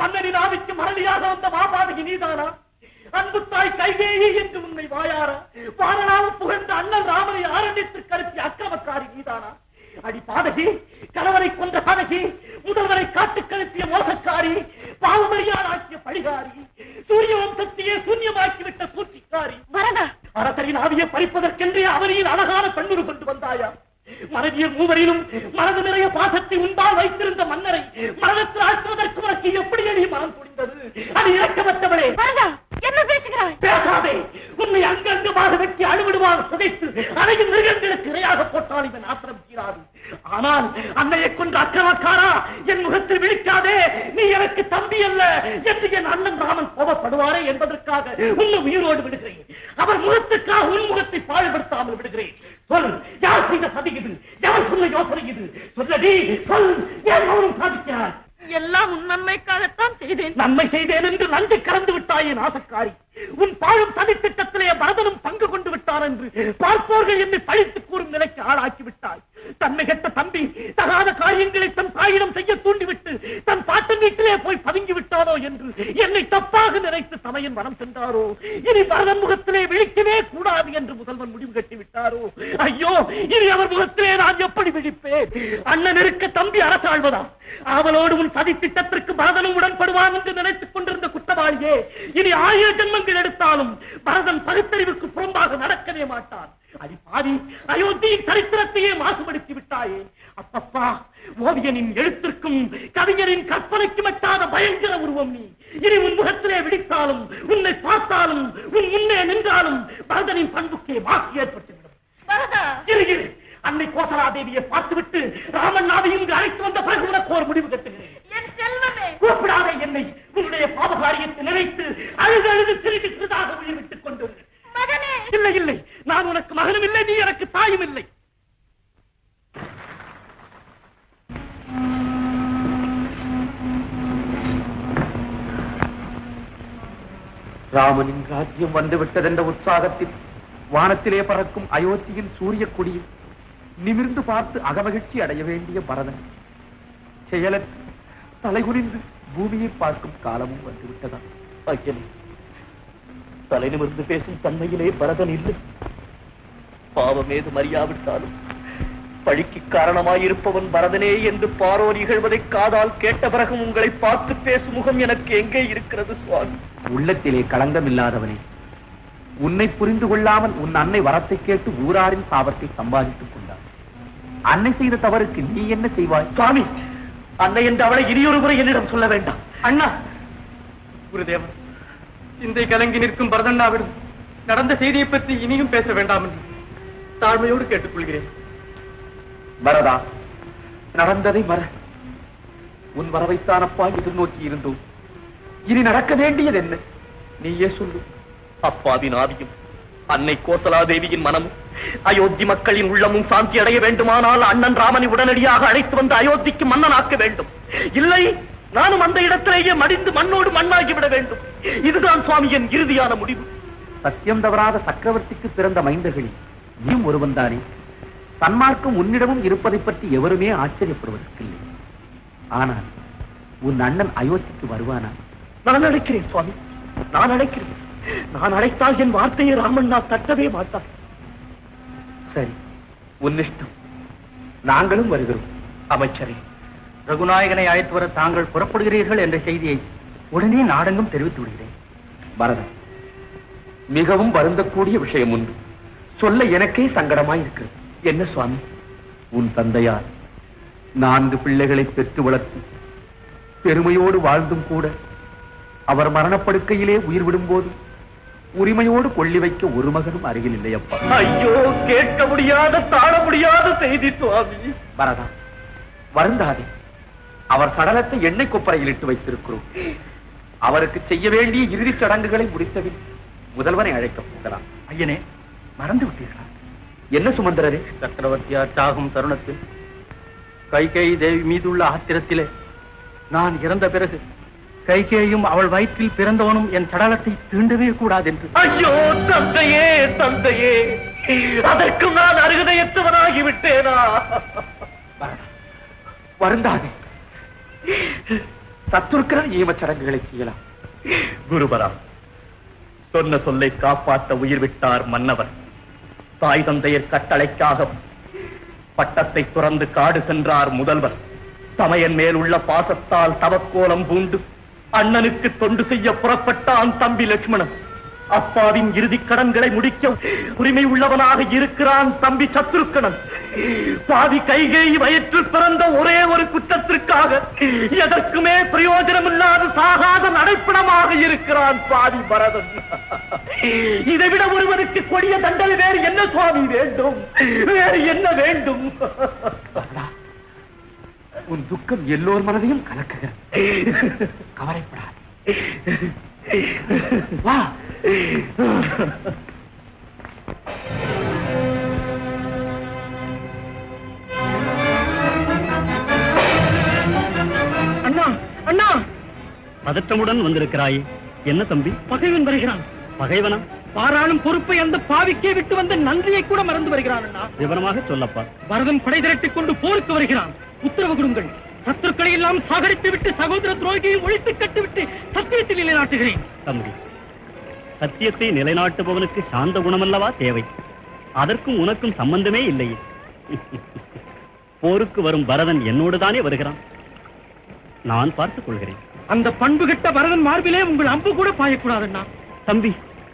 மன்னனின் ஆவிக்கு மரளியாக வந்த மாபாதகி நீதானா அன்பு தாய் கைகேயி என்று உன்னை வாயாரா வாரணாக புகழ்ந்த அண்ணன் ராமனை ஆரம்பித்து கருப்பிய அக்கிரமக்காரி நீதானா அடி பாதகி கணவரை கொன்ற பாதகி முதல்வரை காட்டு கழுத்திய மோசக்காரி பாவமரியாதாக்கிய பழிகாரி சூரிய வம்சத்தையே சூன்யமாக்கி விட்ட சூழ்ச்சிக்காரி வரதா அரசரின் ஆவியை பறிப்பதற்கென்றே அவரின் அழகான பெண்ணுரு கொண்டு வந்தாயா மனைவியர் மூவரிலும் மனது நிறைய பாசத்தை உண்டால் வைத்திருந்த மன்னரை மனதத்தில் ஆற்றுவதற்கு உனக்கு எப்படி அடி மனம் துணிந்தது அது இறக்கமற்றவளே வரதா என்ன பேசுகிறாய் பேசாதே உன்னை அங்கங்கமாக வெட்டி அழுவிடுவாக சுதைத்து அணையும் மிருகங்களுக்கு இரையாக போட்டால் இவன் ஆத்திரம் தீராது ஆனால் அன்னையை கொண்ட அக்கிரமக்காரா என் முகத்தில் விழிக்காதே நீ எனக்கு தம்பி அல்ல என்று என் அண்ணன் ராமன் கோபப்படுவாரே என்பதற்காக உன்னை உயிரோடு விடுகிறேன் அவர் முகத்துக்காக உன் முகத்தை பாழ்படுத்தாமல் விடுகிறேன் சொல் யார் செய்த சதி இது யார் சொன்ன யோசனை இது சொல்லடி சொல் ஏன் மௌனம் சாதிக்கிறார் எல்லாம் உன் நன்மைக்காகத்தான் செய்தேன் நன்மை செய்தேன் என்று நன்றி கலந்து விட்டாயே நாசக்காரி உன் பாழும் சதி திட்டத்திலே பரதனும் பங்கு கொண்டு விட்டார் என்று பார்ப்போர்கள் என்னை பழித்து கூறும் நிலைக்கு ஆளாக்கி விட்டாய் தன்மை கெட்ட தம்பி தகாத காரியங்களை தன் தாயிடம் செய்ய தூண்டிவிட்டு தன் பாட்டு வீட்டிலே போய் பதுங்கி விட்டாரோ என்று என்னை தப்பாக நினைத்து தமையன் மனம் சென்றாரோ இனி பரதன் முகத்திலே விழிக்கவே கூடாது என்று முதல்வன் முடிவு கட்டி விட்டாரோ ஐயோ இனி அவர் முகத்திலே நான் எப்படி விழிப்பேன் அண்ணன் இருக்க தம்பி அரசாழ்வதா அவளோடு உன் சதி திட்டத்திற்கு பரதனும் உடன்படுவான் என்று நினைத்துக் கொண்டிருந்த குற்றவாளியே இனி ஆயிரம் ஜென்மங்கள் எடுத்தாலும் பரதன் பகுத்தறிவுக்கு புறம்பாக நடக்கவே மாட்டான் அடி பாவி அயோத்தியின் சரித்திரத்தையே மாசுபடுத்தி விட்டாயே அப்பப்பா ஓவியனின் எழுத்திற்கும் கவிஞரின் கற்பனைக்கு மட்டாத பயங்கர உருவம் நீ இனி உன் முகத்திலே விழித்தாலும் உன்னை பார்த்தாலும் உன் முன்னே நின்றாலும் பரதனின் பண்புக்கே மாசு ஏற்பட்டுவிடும் வரதா இரு, இரு. அன்னை கோசலாதேவியை பார்த்துவிட்டு ராமன் நாவை இங்கு அழைத்து வந்த பிறகு உனக்கு ஒரு முடிவு கட்டுகிறேன் என் செல்வமே கூப்பிடாத என்னை உன்னுடைய பாபகாரியத்தை நினைத்து அழுது அழுது சிறிது சிறிதாக உயிர் விட்டுக் கொண்டு மகனே இல்லை இல்லை நான் உனக்கு மகனும் இல்லை நீ எனக்கு தாயும் இல்லை ராமனின் ராஜ்யம் வந்துவிட்டதென்ற உற்சாகத்தில் வானத்திலே பறக்கும் அயோத்தியின் சூரிய கொடியை நிமிர்ந்து பார்த்து அகமகிழ்ச்சி அடைய வேண்டிய பரதன் செயலற்று தலைகுனிந்து பூமியை பார்க்கும் காலமும் வந்துவிட்டதா ஐயனே தலை நிமிர்ந்து பேசும் தன்மையிலே பரதன் இல்லை பாவம் ஏது மறியாவிட்டாலும் பழிக்கு காரணமாயிருப்பவன் பரதனே என்று பாரோர் இகழ்வதை காதால் கேட்ட பிறகும் உங்களை பார்த்து பேசும் முகம் எனக்கு எங்கே இருக்கிறது சுவாமி உள்ளத்திலே களங்கமில்லாதவனே உன்னை புரிந்து கொள்ளாமல் உன் அன்னை வரத்தை கேட்டு ஊராரின் சாபத்தை சம்பாதித்துக் கொண்டார் அன்னை செய்த தவறுக்கு நீ என்ன செய்வாய் சுவாமி அன்னை என்று அவளை இனியொரு முறை என்னிடம் சொல்ல வேண்டாம் அண்ணா குருதேவன் சிந்தை கலங்கி நிற்கும் பரதண்ணாவிடம் நடந்த செய்தியை பற்றி இனியும் பேச வேண்டாம் என்று தாழ்மையோடு கேட்டுக்கொள்கிறேன் வரதா நடந்ததை மற உன் வரவைத்தானப்பா எதிர்நோக்கி இருந்தோம் இனி நடக்க வேண்டியது என்ன நீயே சொல்லு அப்பாவின் ஆவியும் அன்னை கோசலாதேவியின் மனமும் அயோத்தி மக்களின் உள்ளமும் சாந்தி அடைய வேண்டுமானால் அண்ணன் ராமனை உடனடியாக அழைத்து வந்து அயோத்திக்கு மன்னனாக்க வேண்டும் இல்லை நானும் அந்த இடத்திலேயே மடிந்து மண்ணோடு மண்ணாகி விட வேண்டும் இதுதான் சுவாமி என் இறுதியான முடிவு சத்தியம் தவறாத சக்கரவர்த்திக்கு பிறந்த மைந்தர்களில் நீயும் ஒருவன்தானே சன்மார்க்கம் உன்னிடமும் இருப்பதை பற்றி எவருமே ஆச்சரியப்படுவதற்கில்லை ஆனால் உன் அண்ணன் அயோத்திக்கு வருவானா நான் அழைக்கிறேன் சுவாமி நான் அழைக்கிறேன் நான் அழைத்தால் என் வார்த்தையை ராமன் நான் தட்டவே மாட்டான் சரி உன் இஷ்டம் நாங்களும் வருகிறோம் அமைச்சரே ரகுநாயகனை அழைத்து வர தாங்கள் புறப்படுகிறீர்கள் என்ற செய்தியை உடனே நாடெங்கும் தெரிவித்து விடுகிறேன் பரதன் மிகவும் வருந்தக்கூடிய விஷயம் உண்டு சொல்ல எனக்கே சங்கடமாய் இருக்கிறது என்ன சுவாமி உன் தந்தையார் நான்கு பிள்ளைகளை பெற்று வளர்த்து பெருமையோடு வாழ்ந்தும் கூட அவர் மரணப்படுக்கையிலே உயிர் விடும்போது உரிமையோடு கொள்ளி வைக்க ஒரு மகனும் அருகில் இல்லையப்பா ஐயோ கேட்க முடியாத தாழ முடியாத செய்தி சுவாமி வரதா வருந்தாதே அவர் சடலத்தை எண்ணெய் கொப்பரையில் இட்டு வைத்திருக்கிறோம் அவருக்கு செய்ய வேண்டிய இறுதிச் சடங்குகளை முடித்தபின் முதல்வனை அழைக்கப் போகலாம் ஐயனே மறந்து விட்டீர்களா என்ன சுமந்திரரே சக்கரவர்த்தியார் சாகும் தருணத்தில் கைகேயி தேவி மீதுள்ள ஆத்திரத்திலே நான் இறந்த பிறகு கைகேயும் அவள் வயிற்றில் பிறந்தவனும் என் சடலத்தை தீண்டவே கூடாது என்று ஐயோ தந்தையே தந்தையே அதற்கு நான் அருகதையற்றவனாகி விட்டேனா வருந்தாதே சத்துருக்கரன் ஈமச் சடங்குகளை செய்யலாம் குருபரா சொன்ன சொல்லை காப்பாற்ற உயிர் விட்டார் மன்னவர் தாய் தந்தையர் கட்டளைக்காக பட்டத்தை துறந்து காடு சென்றார் முதல்வர் தமையன் மேல் உள்ள பாசத்தால் தவக்கோலம் பூண்டு அண்ணனுக்கு தொண்டு செய்ய புறப்பட்டான் தம்பி லட்சுமணன் அப்பாவின் இறுதிக் கடன்களை முடிக்க உரிமை உள்ளவனாக இருக்கிறான் தம்பி சத்ருக்கணன் பாதி கைகை வயிற்றில் பிறந்த ஒரே ஒரு குற்றத்திற்காக எதற்குமே பிரயோஜனமில்லாத சாகாத நடைப்பிடமாக இருக்கிறான் பாதி பரதன் இதைவிட ஒருவருக்கு கொடிய தண்டனை வேறு என்ன சுவாமி வேண்டும் வேறு என்ன வேண்டும் உன் துக்கம் எல்லோர் மனதையும் கலக்குகிறது கவலைப்படாது வா அண்ணா அண்ணா பதற்றமுடன் வந்திருக்கிறாயே என்ன தம்பி பகைவன் வருகிறான் பகைவனா பாராளும் பொறுப்பை அந்த பாவிக்கே விட்டு வந்த நன்றியை கூட மறந்து வருகிறான் அண்ணா விவரமாக சொல்லப்பா பரதன் படை திரட்டிக் கொண்டு போருக்கு வருகிறான் உத்தரவு கொடுங்கள் சத்துருக்களை எல்லாம் சாகடித்து விட்டு சகோதர துரோகியை ஒழித்து கட்டிவிட்டு சத்தியத்தில் நிலைநாட்டுகிறேன் தம்பி சத்தியத்தை நிலைநாட்டுபவனுக்கு சாந்த குணமல்லவா தேவை அதற்கும் உனக்கும் சம்பந்தமே இல்லையே போருக்கு வரும் பரதன் என்னோடு தானே வருகிறான் நான் பார்த்துக் கொள்கிறேன் அந்த பண்பு கெட்ட பரதன் மார்பிலே உங்கள் அம்பு கூட பாயக்கூடாது அண்ணா தம்பி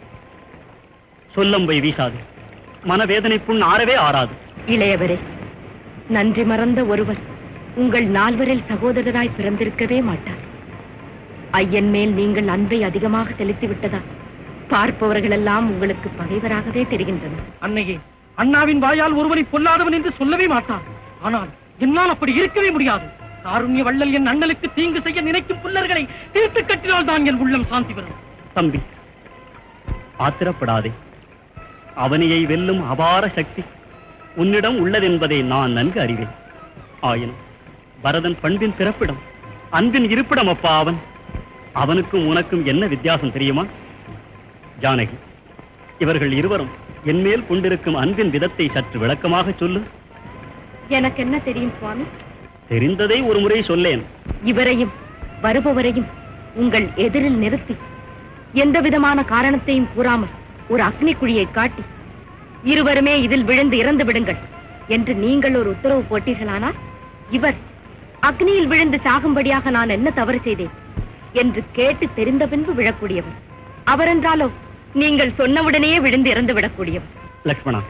சொல்லம்பை வீசாது மனவேதனை புண் ஆறவே ஆறாது இளையவரே நன்றி மறந்த ஒருவர் உங்கள் நால்வரில் சகோதரராய் பிறந்திருக்கவே மாட்டார் ஐயன் மேல் நீங்கள் அன்பை அதிகமாக செலுத்தி விட்டதா பார்ப்பவர்களெல்லாம் உங்களுக்கு பகைவராகவே தெரிகின்றனர் அன்னையே அண்ணாவின் வாயால் ஒருவனை பொல்லாதவன் என்று சொல்லவே மாட்டான் ஆனால் என்னால் அப்படி இருக்கவே முடியாது காருண்ய வள்ளல் என் அண்ணனுக்கு தீங்கு செய்ய நினைக்கும் புல்லர்களை தீர்த்து கட்டினால் தான் என் உள்ளம் சாந்தி பெறும் தம்பி ஆத்திரப்படாதே அவனியை வெல்லும் அபார சக்தி உன்னிடம் உள்ளதென்பதை நான் நன்கு அறிவேன் ஆயினும் பரதன் பண்பின் பிறப்பிடம் அன்பின் இருப்பிடம் அப்பா அவன் அவனுக்கும் உனக்கும் என்ன வித்தியாசம் தெரியுமா ஜானகி இவர்கள் இருவரும் என்மேல் கொண்டிருக்கும் அன்பின் விதத்தை சற்று விளக்கமாக சொல்லு எனக்கு என்ன தெரியும் சுவாமி தெரிந்ததை ஒரு முறை சொல்லேன் இவரையும் வருபவரையும் உங்கள் எதிரில் நிறுத்தி எந்த விதமான காரணத்தையும் கூறாமல் ஒரு அக்னி குழியை காட்டி இருவருமே இதில் விழுந்து இறந்து விடுங்கள் என்று நீங்கள் ஒரு உத்தரவு போட்டீர்களானால் இவர் அக்னியில் விழுந்து சாகும்படியாக நான் என்ன தவறு செய்தேன் என்று கேட்டு தெரிந்த பின்பு விழக்கூடியவர் அவரென்றாலோ நீங்கள் சொன்னவுடனேயே விழுந்து இறந்து விடக்கூடியவர் லக்ஷ்மணா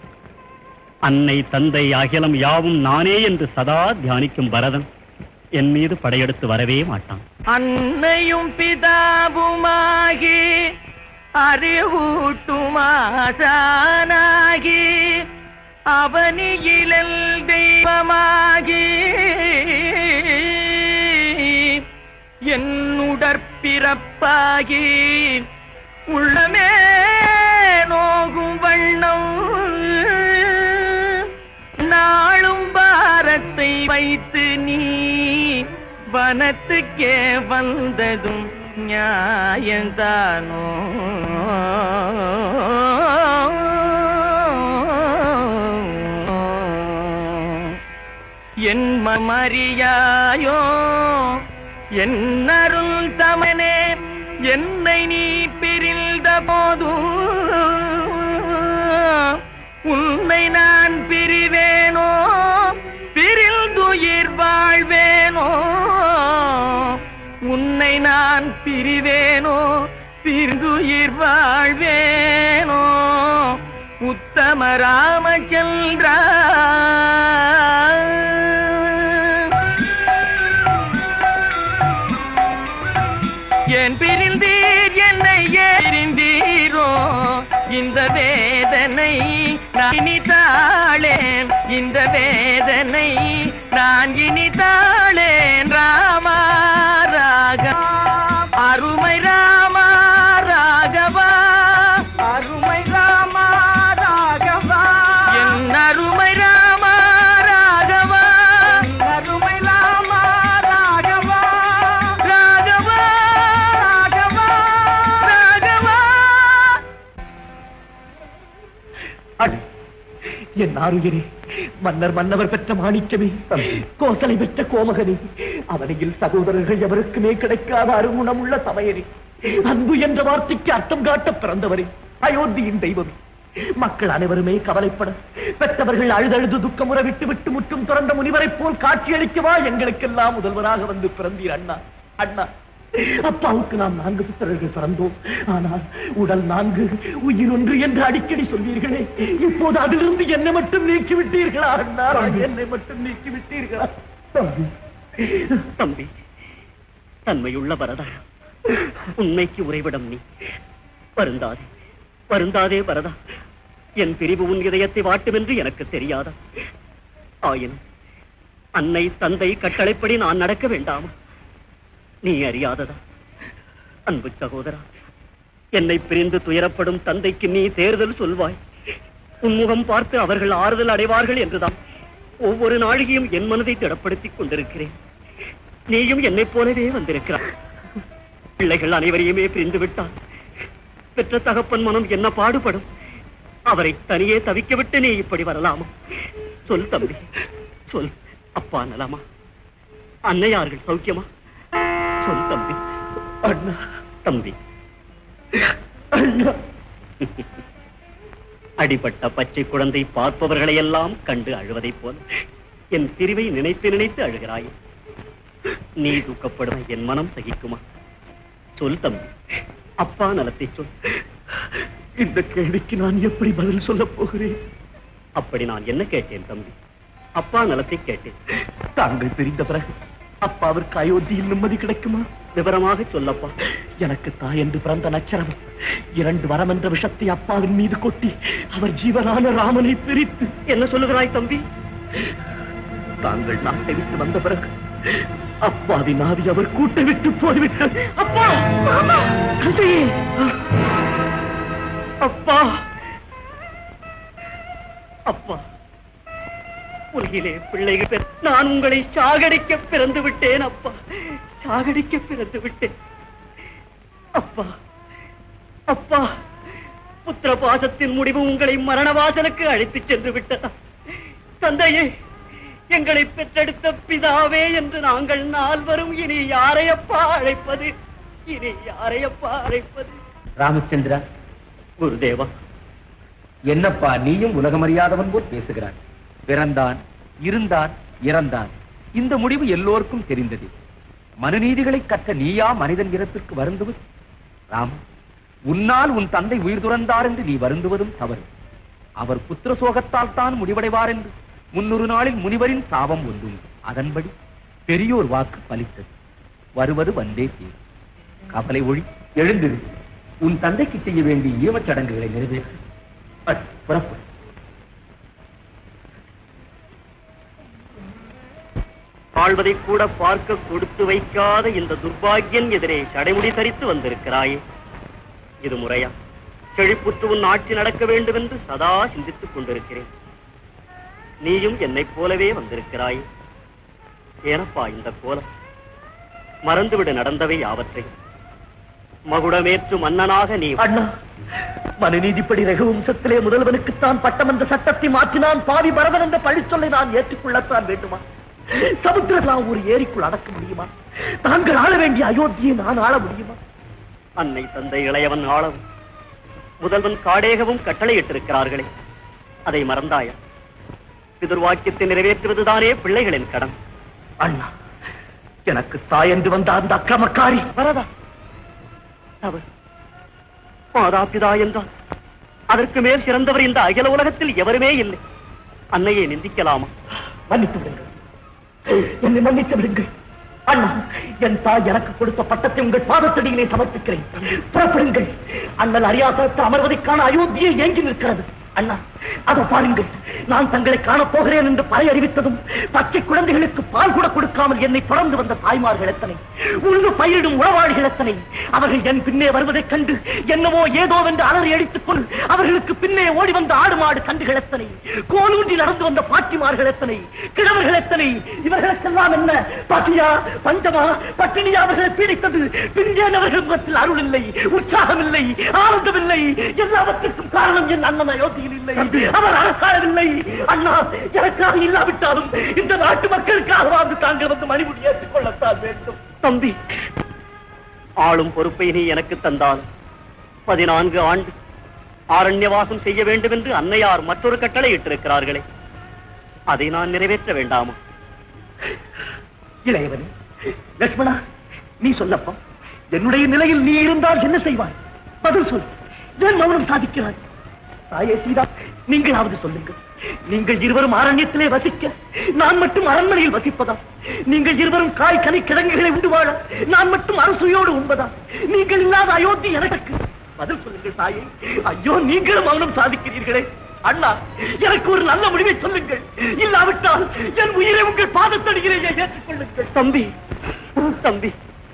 அன்னை தந்தை அகிலம் யாவும் நானே என்று சதா தியானிக்கும் பரதன் என் மீது படையெடுத்து வரவே மாட்டான் அன்னையும் பிதாவுமாகி அறிவூட்டுமாசானாகி அவனியிலல் தெய்வமாகி என்னுடற்பிறப்பாகி உள்ளமே நோகும் வண்ணம் நாளும் பாரத்தை வைத்து நீ வனத்துக்கே வந்ததும் நியாயந்தானோ என் மமறியாயோ என் அருள் தமனே என்னை நீ பிரிந்த போதும் உன்னை நான் பிரிவேனோ பிரிந்துயிர் வாழ்வேனோ உன்னை நான் பிரிவேனோ பிரிந்துயிர் வாழ்வேனோ உத்தம ராமச்சந்திரா ஏன் பிரிந்தீர் என்னை ஏறிந்தீரோ இந்த வேதனை நான் இனி தாளேன் இந்த வேதனை நான் இனி தாளேன் ராமா ராக அருமை ராமா ராகவா அருமை ராமா ராகவா என் அருமை ராமா ராகவா அருமை ராமா ராகவா ராகவா ராகவா ராகவா அடி என் ஆறுகிறே மன்னர் மன்னவர் பெற்ற மாணிக்கமே கோசலை பெற்ற கோமகனே அவனையில் சகோதரர்கள் எவருக்குமே கிடைக்காத அருகுணமுள்ள சமையலே அன்பு என்ற வார்த்தைக்கு அர்த்தம் காட்ட பிறந்தவரே அயோத்தியின் தெய்வமே மக்கள் அனைவருமே கவலைப்பட பெற்றவர்கள் அழுதழுது துக்கமுற விட்டு விட்டு முற்றும் துறந்த முனிவரைப் போல் காட்சியளிக்கவா எங்களுக்கெல்லாம் முதல்வராக வந்து பிறந்தீர் அண்ணா அண்ணா அப்பாவுக்கு நாம் நான்கு புத்தர்கள் பிறந்தோம் ஆனால் உடல் நான்கு உயிர் ஒன்று என்று அடிக்கடி சொல்வீர்களே இப்போது அதிலிருந்து என்னை மட்டும் நீக்கி விட்டீர்களா அண்ணா என்னை மட்டும் நீக்கி விட்டீர்களா தம்பி தம்பி தன்மையுள்ள வரதா உண்மைக்கு உறைவிடம் நீ வருந்தாதே வருந்தாதே வரதா என் பிரிவு உன் இதயத்தை வாட்டுமென்று எனக்கு தெரியாதா ஆயினும் அன்னை தந்தை கட்டளைப்படி நான் நடக்க வேண்டாமா நீ அறியாததா அன்பு சகோதரா என்னை பிரிந்து துயரப்படும் தந்தைக்கு நீ தேர்தல் சொல்வாய் உன்முகம் பார்த்து அவர்கள் ஆறுதல் அடைவார்கள் என்றுதான் ஒவ்வொரு நாழிகையும் என் மனதை திடப்படுத்திக் கொண்டிருக்கிறேன் நீயும் என்னைப் போலவே வந்திருக்கிறாய் பிள்ளைகள் அனைவரையுமே பிரிந்து விட்டால் பெற்ற தகப்பன் மனம் என்ன பாடுபடும் அவரை தனியே தவிக்க விட்டு நீ இப்படி வரலாமா சொல் தம்பி சொல் அப்பா நலமா அன்னையார்கள் சௌக்கியமா சொல் தம்பி அண்ணா தம்பி அண்ணா அடிபட்ட பச்சை குழந்தை பார்ப்பவர்களை எல்லாம் கண்டு அழுவதைப் போல என் பிரிவை நினைத்து நினைத்து அழுகிறாய் நீ தூக்கப்படும் என் மனம் சகிக்குமா சொல் தம்பி அப்பா நலத்தை சொல் இந்த கேள்விக்கு நான் எப்படி பதில் சொல்லப் போகிறேன் அப்படி நான் என்ன கேட்டேன் தம்பி அப்பா நலத்தை கேட்டேன் தாங்கள் பிரிந்த பிறகு அப்பாவிற்கு அயோத்தியில் நிம்மதி கிடைக்குமா விவரமாக சொல்லப்பா எனக்கு தாய் என்று பிறந்த நச்சரம் இரண்டு வரம் என்ற விஷத்தை அப்பாவின் மீது கொட்டி அவர் ஜீவனான ராமனை பிரித்து என்ன சொல்லுகிறாய் தம்பி தாங்கள் நாட்டை விட்டு வந்த பிறகு அப்பாவின் ஆவி அவர் கூட்டை விட்டு போய்விட்டது அப்பா தந்தை! அப்பா அப்பா உலகிலே பிள்ளைகள் பெற- நான் உங்களை சாகடிக்க பிறந்து விட்டேன் அப்பா சாகடிக்க பிறந்து விட்டேன் அப்பா அப்பா புத்திர பாசத்தின் முடிவு உங்களை மரணவாசலுக்கு அழைத்துச் சென்று விட்டதா தந்தையே எங்களை பெற்றெடுத்த பிதாவே என்று நாங்கள் நால்வரும் இனி யாரையப்பா அழைப்பது இனி யாரையப்பா அழைப்பது ராமச்சந்திரா குருதேவா என்னப்பா நீயும் உலகமறியாதவன் போல் பேசுகிறாய் பிறந்தான் இருந்தான் இறந்தான் இந்த முடிவு எல்லோருக்கும் தெரிந்தது மனுநீதிகளை கற்ற நீயா மனிதன் இறப்பிற்கு வருந்துவது ராம் உன்னால் உன் தந்தை உயிர் துறந்தார் என்று நீ வருந்துவதும் தவறு அவர் புத்திர சோகத்தால் தான் முடிவடைவார் என்று முன்னொரு நாளில் முனிவரின் சாபம் ஒன்றும் அதன்படி பெரியோர் வாக்கு பலித்தது வருவது வந்தே தீர் கவலை ஒழி எழுந்திரு உன் தந்தைக்கு செய்ய வேண்டிய ஈமச் சடங்குகளை நிறைவேற்று அட், புறப்படு வாழ்வதை கூட பார்க்க கொடுத்து வைக்காத இந்த துர்பாக்கியன் எதிரே சடைமுடி தரித்து வந்திருக்கிறாயே இது முறையா செழிப்புற்று உன் ஆட்சி நடக்க வேண்டும் என்று சதா சிந்தித்துக் கொண்டிருக்கிறேன் நீயும் என்னைப் போலவே வந்திருக்கிறாயே ஏனப்பா இந்த கோலம் மறந்துவிடு நடந்தவை யாவற்றை மகுடமேற்று மன்னனாக நீ அண்ணா மனுநீதிப்படி ரகுவம்சத்திலே முதல்வனுக்குத்தான் பட்டம் என்ற சட்டத்தை மாற்றினான் பாவி பரதன் என்ற பழிச்சொல்லை நான் ஏற்றுக்கொள்ளத்தான் வேண்டுமா சமுத்திரலாம் ஒரு ஏரிக்குள் அடக்க முடியுமா தாங்கள் ஆள வேண்டிய அயோத்தியை நான் ஆள முடியுமா அன்னை தந்தை இளையவன் ஆளவும் முதல்வன் காடேகவும் கட்டளையிட்டிருக்கிறார்களே அதை மறந்தாயா பிதுர்வாக்கியத்தை நிறைவேற்றுவதுதானே பிள்ளைகளின் கடன் அண்ணா எனக்கு தாய் என்று வந்த அந்த அக்கிரமக்காரி வரதா அவர் மாதா பிதா என்றால் அதற்கு மேல் சிறந்தவர் இந்த அகில உலகத்தில் எவருமே இல்லை அன்னையை நிந்திக்கலாமா மன்னித்து விடுங்கள் என்னை மன்னித்து விடுங்கள் அண்ணா என் தாய் எனக்கு கொடுத்த பட்டத்தை உங்கள் பாதத்தடியிலே சமர்ப்பிக்கிறேன் புறப்படுங்கள் அண்ணல் அறியாசத்து அமர்வதைக்கான அயோத்தியை ஏங்கி நிற்கிறது அண்ணா அதை பாருங்கள் நான் தங்களை காணப் போகிறேன் என்று பறை அறிவித்ததும் பச்சை குழந்தைகளுக்கு பால் கூட கொடுக்காமல் என்னை தொடர்ந்து வந்த தாய்மார்கள் எத்தனை உழுது பயிரிடும் உளவாளிகள் எத்தனை அவர்கள் என் பின்னே வருவதைக் கண்டு என்னவோ ஏதோ என்று அலறி அடித்துக் கொள் அவர்களுக்கு பின்னே ஓடி வந்த ஆடு மாடு கண்டுகள் எத்தனை கோலூன்றி நடந்து வந்த பாட்டிமார்கள் எத்தனை கிழவர்கள் எத்தனை இவர்களுக்கெல்லாம் என்ன பசியா பஞ்சமா பட்டினியா அவர்களை பீடித்தது பிஞ்சேன் அவர்கள் முகத்தில் அருள் இல்லை உற்சாகம் இல்லை ஆனந்தம் இல்லை எல்லாவற்றிற்கும் காரணம் என் அண்ணன் அயோத்தியில் இல்லை அவர் அரசாளவில்லை அண்ணா எனக்காக இல்லாவிட்டாலும் இந்த நாட்டு மக்களுக்காகவாவது தாங்கள் வந்து மணிமுடி ஏற்றுக் கொள்ளத்தான் வேண்டும் தம்பி ஆளும் பொறுப்பை நீ எனக்கு தந்தால் பதினான்கு ஆண்டு ஆரண்யவாசம் செய்ய வேண்டும் என்று அன்னையார் மற்றொரு கட்டளை இட்டிருக்கிறார்களே அதை நான் நிறைவேற்ற வேண்டாமா இளையவனே லட்சுமணா நீ சொல்லப்பா என்னுடைய நிலையில் நீ இருந்தால் என்ன செய்வாய் பதில் சொல் ஏன் மௌனம் சாதிக்கிறாய் தாயே சீதா நீங்களாவது சொல்லுங்கள் நீங்கள் இருவரும் அரண்யத்திலே வசிக்க நான் மட்டும் அரண்மனையில் வசிப்பதா நீங்கள் இருவரும் காய் கனி கிழங்குகளை உண்டு வாழ நான் மட்டும் அரசுயோடு உண்பதா நீங்கள் இல்லாத அயோத்தி எனக்கு பதில் சொல்லுங்கள் தாயே ஐயோ நீங்களும் மௌனம் சாதிக்கிறீர்களே அண்ணா எனக்கு ஒரு நல்ல முடிவை சொல்லுங்கள் இல்லாவிட்டால் என் உயிரை உங்கள் பாதத்தடியிலேயே ஏற்றுக்கொள்ளுங்கள் தம்பி தம்பி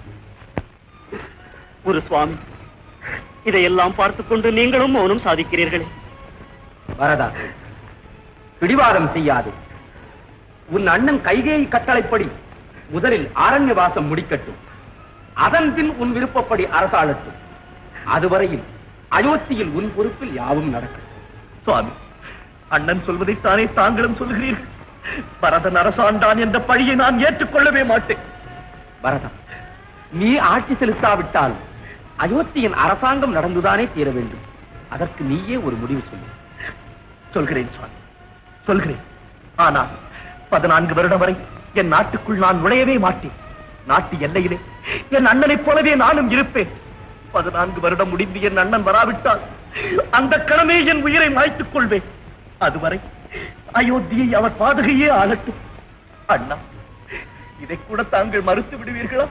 ஒரு சுவாமி இதையெல்லாம் பார்த்துக் கொண்டு நீங்களும் மௌனம் சாதிக்கிறீர்களே வரதா பிடிவாதம் செய்யாது உன் அண்ணன் கைகேயி கட்டளைப்படி முதலில் அரண்யவாசம் முடிக்கட்டும் அதன் பின் உன் விருப்பப்படி அரசாளட்டும் அதுவரையில் அயோத்தியில் உன் பொறுப்பில் யாவும் நடக்கும் சுவாமி அண்ணன் சொல்வதைத்தானே தாங்களும் சொல்கிறீர்கள் பரதன் அரசாண்டான் என்ற பழியை நான் ஏற்றுக்கொள்ளவே மாட்டேன் பரதா நீ ஆட்சி செலுத்தாவிட்டால் அயோத்தியின் அரசாங்கம் நடந்துதானே தீர வேண்டும் அதற்கு நீயே ஒரு முடிவு சொல்லு சொல்கிறேன் சுவாமி சொல்கிறேன் ஆனால் பதினான்கு வருடம் வரை என் நாட்டுக்குள் நான் நுழையவே மாட்டேன் நாட்டு எல்லையிலே என் அண்ணனைப் போலவே நானும் இருப்பேன் பதினான்கு வருடம் முடிந்து என் அண்ணன் வராவிட்டால் அந்த கணமே என் உயிரை மாய்த்துக் கொள்வேன் அதுவரை அயோத்தியை அவர் பாதகையே ஆளட்டும் அண்ணா இதை கூட தாங்கள் மறுத்து விடுவீர்களா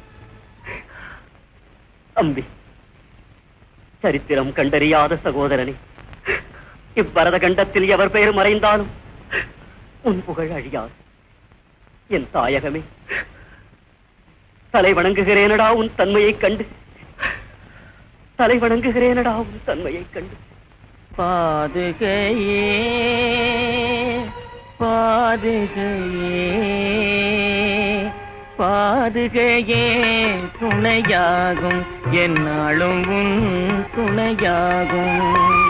தம்பி சரித்திரம் கண்டறியாத சகோதரனே இவ்வரத கண்டத்தில் எவர் பெயர் மறைந்தாலும் உன் புகழ் அழியாது என் தாயகமே தலை வணங்குகிறேனடா உன் தன்மையைக் கண்டு தலை வணங்குகிறேனடா உன் தன்மையைக் கண்டு பாதுகையே பாதுகையே பாதுகையே துணையாகும் என்னாலும் உன் துணையாகும்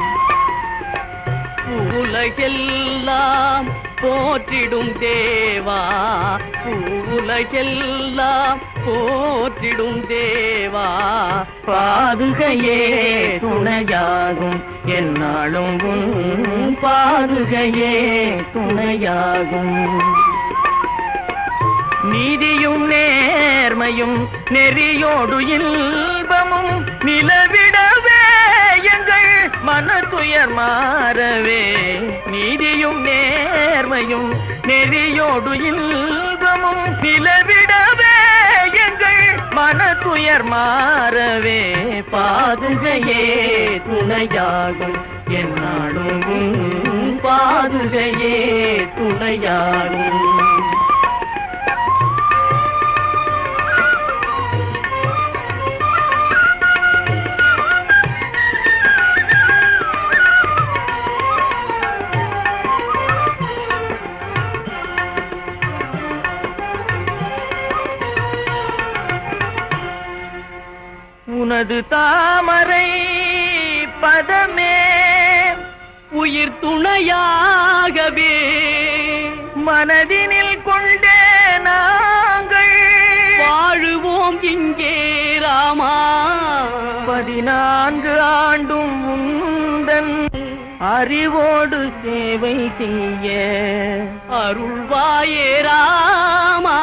உலகெல்லாம் போற்றிடும் தேவா உலகெல்லாம் போற்றிடும் தேவா பாதுகையே துணையாகும் என்னாலும் உன் பாதுகையே துணையாகும் நீதியும் நேர்மையும் நெறியோடு இன்பமும் நிலவிடவே எங்கள் மனத்துயர் மாறவே நீதியும் நேர்மையும் நெறியோடு இன்பமும் நிலவிடவே எங்கள் மனத்துயர் மாறவே பாதுகையே துணையாகும் என்னாலும் உன் பாதுகையே துணையாகும் உனது தாமரை பதமே உயிர் துணையாகவே மனதினில் கொண்டே நாங்கள் வாழுவோம் இங்கே ராமா பதினான்கு ஆண்டும் உந்தன் அறிவோடு சேவை செய்ய அருள்வாயே ராமா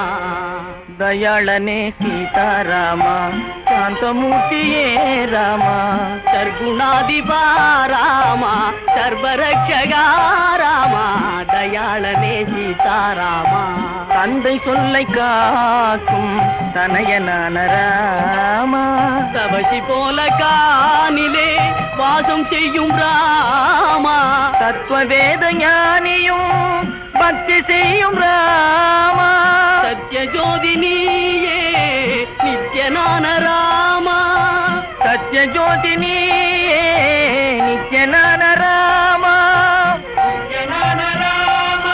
தயாளனே சீதாராமா சாந்தமூர்த்தியே ராமா சர்க்குணாதிபா ராமா சர்வரட்சகா ராமா தயாளனே சீதாராமா தந்தை சொல்லை காக்கும் தனையனான ராமா தவசி போல காணிலே வாசம் செய்யும் ராமா தத்துவ வேத ஞானியும் பக்தி செய்யும் ராமா சத்ய ஜோதி நீயே நித்யனான ராமா சத்ய ஜோதி நீயே நித்யனான ராமா நித்யனான ராமா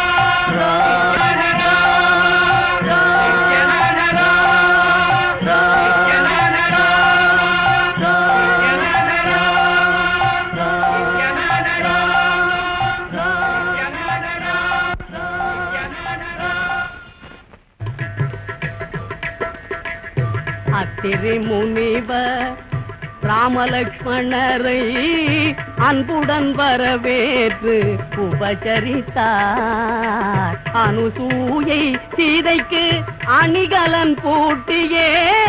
அத்திரி முனிவர் ராமலக்ஷ்மணரை அன்புடன் வரவேற்று உபசரித்தார் அனுசூயை சீதைக்கு அணிகலன் பூட்டியே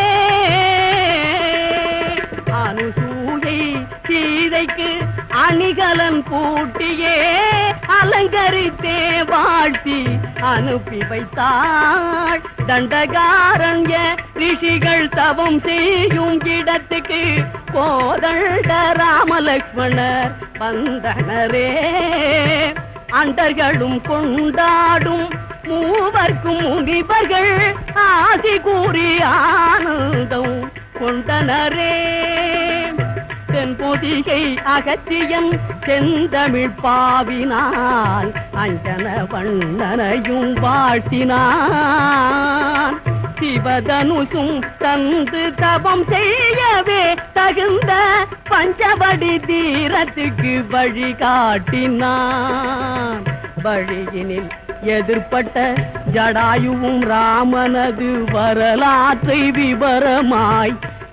அனுசூயை சீதைக்கு அணிகலன் பூட்டியே அலங்கரித்தே வாழ்த்தி அனுப்பி வைத்தாள் தண்டகாரண்ய ரிஷிகள் தவம் செய்யும் இடத்துக்கு கோதண்ட ராமலக்ஷ்மணர் வந்தனரே அண்டர்களும் கொண்டாடும் மூவர்க்கும் முனிவர்கள் ஆசி கூறி ஆனந்தம் கொண்டனரே தென்பொதிகை அகத்தியம் செந்தமிழ் பாவினால் அஞ்சன வண்ணனையும் வாழ்த்தினான் சிவதனுசும் தந்து தவம் செய்யவே தகுந்த பஞ்சவடி தீரத்துக்கு வழிகாட்டினான் வழியினில் எதிர்ப்பட்ட ஜடாயுவும் ராமனது வரலாற்றை விவரமாய்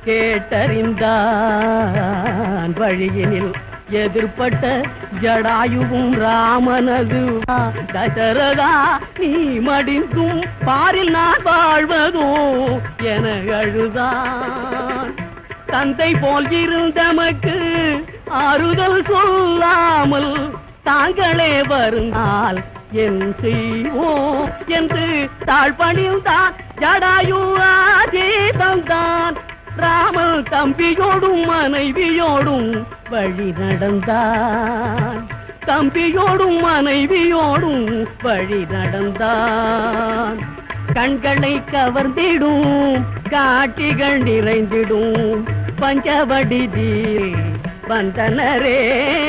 கேட்டறிந்தான் வழியினில் எதிர்ப்பட்ட ஜடாயுவும் ராமனது தசரதா நீ மடிந்தும் பாரில் நான் வாழ்வதோ என அழுதான் தந்தை போல் இருந்தமக்கு ஆறுதல் சொல்லாமல் தாங்களே வருந்தால் என் செய்வோம் என்று தாழ்பணிந்தான் ஜடாயு ஆசே தந்தான் ராமன் தம்பியோடும் மனைவியோடும் வழி நடந்தான் தம்பியோடும் மனைவியோடும் வழி நடந்தான் கண்களை கவர்ந்திடும் காட்சிகள் நிறைந்திடும் பஞ்சவடி வந்தனரே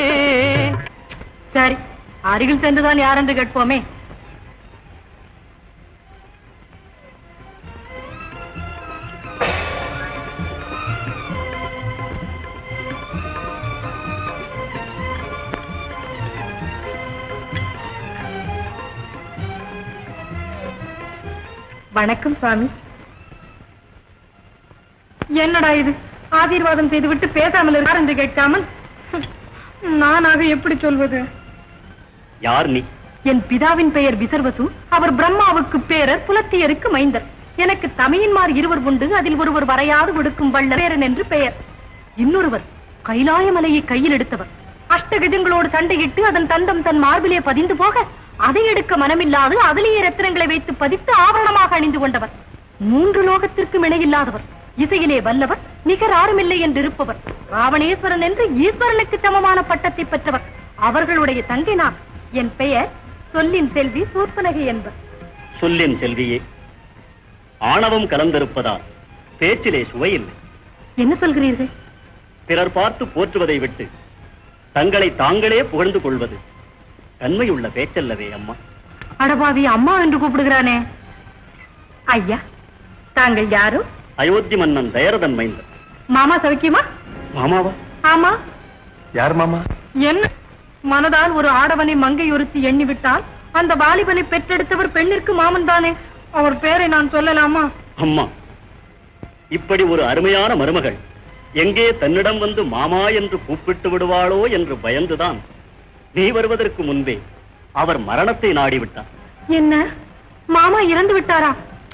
சரி அருகில் சென்றுதான் யார் என்று கேட்போமே வணக்கம் சுவாமி என்னடா இது ஆசீர்வாதம் செய்துவிட்டு பேசாமல் இருக்கார் என்று கேட்காமல் நானாக எப்படி சொல்வது யார் நீ என் பிதாவின் பெயர் விசர்வசு அவர் பிரம்மாவுக்கு பேரர் புலத்தியருக்கு மைந்தர் எனக்கு தமையன்மார் இருவர் உண்டு அதில் ஒருவர் வரையாது விடுக்கும் வல்லரேரன் என்று பெயர் இன்னொருவர் கைலாய மலையை கையில் எடுத்தவர் அஷ்டகஜங்களோடு சண்டையிட்டு அதன் தந்தம் தன் மார்பிலே பதிந்து போக அதை எடுக்க மனமில்லாது அதிலேயே ரத்தினங்களை வைத்து பதித்து ஆபரணமாக அணிந்து கொண்டவர் மூன்று லோகத்திற்கும் இணையில்லாதவர் இசையிலே வல்லவர் நிகர் ஆறுமில்லை என்று இருப்பவர் ராவணேஸ்வரன் என்று ஈஸ்வரனுக்கு சமமான பட்டத்தை பெற்றவர் அவர்களுடைய தங்கை நான் என் பெயர் சொல்லின் செல்வி சூர்பனகை என்பர் சொல்லின் செல்வியே ஆணவம் கலந்திருப்பதால் பேச்சிலே சுவையில்லை என்ன சொல்கிறீர்கள் பிறர் பார்த்து போற்றுவதை விட்டு தங்களை தாங்களே புகழ்ந்து கொள்வது தன்மையுள்ள பேச்சல்லவே அம்மா அடபாவி அம்மா என்று கூப்பிடுகிறானே ஐயா தாங்கள் யாரு அயோத்தி மன்னன் தயரதன் மைந்தன் மாமா சௌக்கியமா மாமாவா ஆமா யார் மாமா என்ன மனதால் ஒரு ஆடவனை மங்கை ஒருத்தி எண்ணிவிட்டால் அந்த வாலிபனை பெற்றெடுத்தவர் பெண்ணிற்கு மாமன் தானே அவர் பேரை நான் சொல்லலாமா அம்மா இப்படி ஒரு அருமையான மருமகள் எங்கே தன்னிடம் வந்து மாமா என்று கூப்பிட்டு விடுவாளோ என்று பயந்துதான் நீ வருவதற்கு முன்பே அவர் மரணத்தை நாடிவிட்டார் என்ன மாமா இறந்து விட்டாரா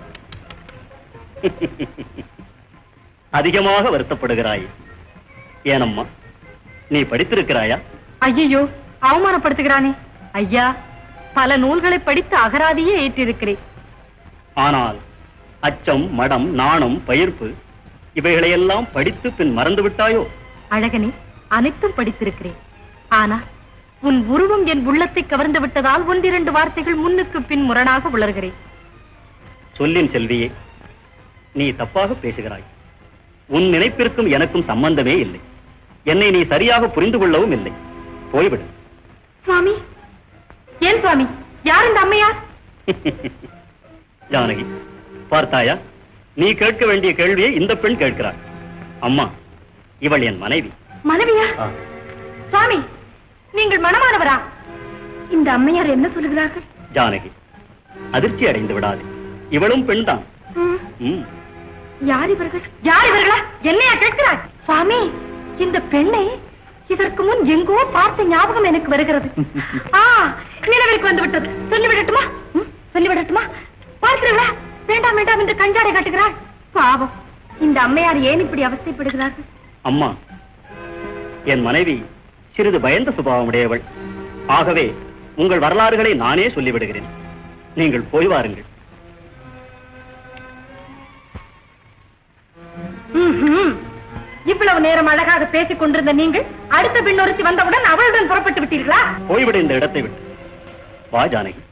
அதிகமாக வருத்தப்படுகிறாய் ஏனம்மா நீ படித்திருக்கிறாயா ஐயையோ அவமானப்படுத்துகிறானே ஐயா பல நூல்களை படித்து அகராதியே ஏற்றிருக்கிறேன் ஆனால் அச்சம் மடம் நாணம் பயிர்ப்பு இவைகளையெல்லாம் படித்து பின் மறந்து விட்டாயோ அழகனே அனைத்தும் படித்திருக்கிறேன் ஆனா உன் உருவம் என் உள்ளத்தை கவர்ந்து விட்டதால் ஒன்றிரண்டு வார்த்தைகள் முன்னுக்கு பின் முரணாக உளர்கிறேன் சொல்லின் செல்வியே நீ தப்பாக பேசுகிறாய் உன் நினைப்பிற்கும் எனக்கும் சம்பந்தமே இல்லை என்னை நீ சரியாக புரிந்து கொள்ளவும் இல்லை போய்விடு சுவாமி ஏன் சுவாமி யார் இந்த அம்மையார் ஜானகி பார்த்தாயா நீ கேட்க வேண்டிய கேள்வியை இந்த பெண் கேட்கிறாள் அம்மா இவள் என் மனைவி மனைவியா சுவாமி நீங்கள் மனமானவரா இந்த அம்மையார் என்ன சொல்லுகிறார்கள் ஜானகி அதிர்ச்சி அடைந்து விடாதே இவளும் பெண்தான் ம், ம். யார் இவர்கள் யார் இவர்களா என்னையா கேட்கிறாய் சுவாமி இந்த பெண்ணை இதற்கு முன் எங்கோ பார்த்த ஞாபகம் எனக்கு வருகிறது ஆ நிலவிற்கு வந்து விட்டது சொல்லிவிடட்டுமா ம், சொல்லிவிடட்டுமா பார்க்கிறீர்களா வேண்டாம் வேண்டாம் என்று கஞ்சாடை காட்டுகிறாள் பாவம் இந்த அம்மையார் ஏன் இப்படி அவஸ்தைப்படுகிறார்கள் அம்மா என் மனைவி சிறிது பயந்த சுபாவம் உடையவள் ஆகவே உங்கள் வரலாறுகளை நானே சொல்லிவிடுகிறேன் நீங்கள் போய் வாருங்கள் ம்ஹும். இவ்வளவு நேரம் அழகாக பேசிக் கொண்டிருந்த நீங்கள் அடுத்த பெண்ணொருத்தி வந்தவுடன் அவளுடன் புறப்பட்டு விட்டீர்களா போய்விட இந்த இடத்தை விட்டு வா ஜானகி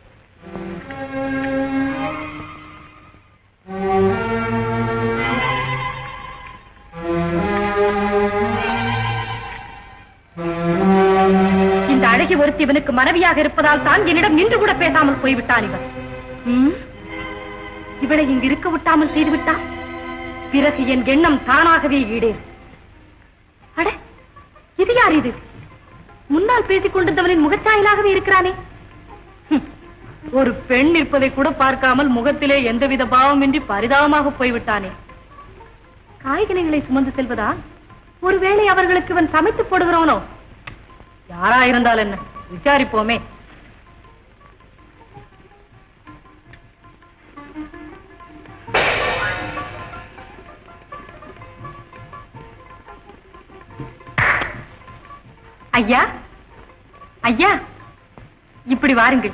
இந்த அழகி ஒருத்தி இவனுக்கு மனைவியாக இருப்பதால் தான் என்னிடம் நின்று கூட பேசாமல் போய்விட்டான் இவன் ம்? இவளை இங்கு இருக்க விட்டாமல் செய்து விட்டான் பிறகு என் எண்ணம் தானாகவே ஈடேறும் அட இது யார் இது முன்னால் பேசிக் கொண்டிருந்தவனின் முகச்சாயலாகவே இருக்கிறானே ஹம், ஒரு பெண் இருப்பதை கூட பார்க்காமல் முகத்திலே எந்தவித பாவமின்றி பரிதாபமாக போய்விட்டானே காய்கனிகளை சுமந்து செல்வதா ஒருவேளை அவர்களுக்கு இவன் சமைத்து போடுகிறவனோ யாரா இருந்தால் என்ன விசாரிப்போமே ஐயா ஐயா இப்படி வாருங்கள்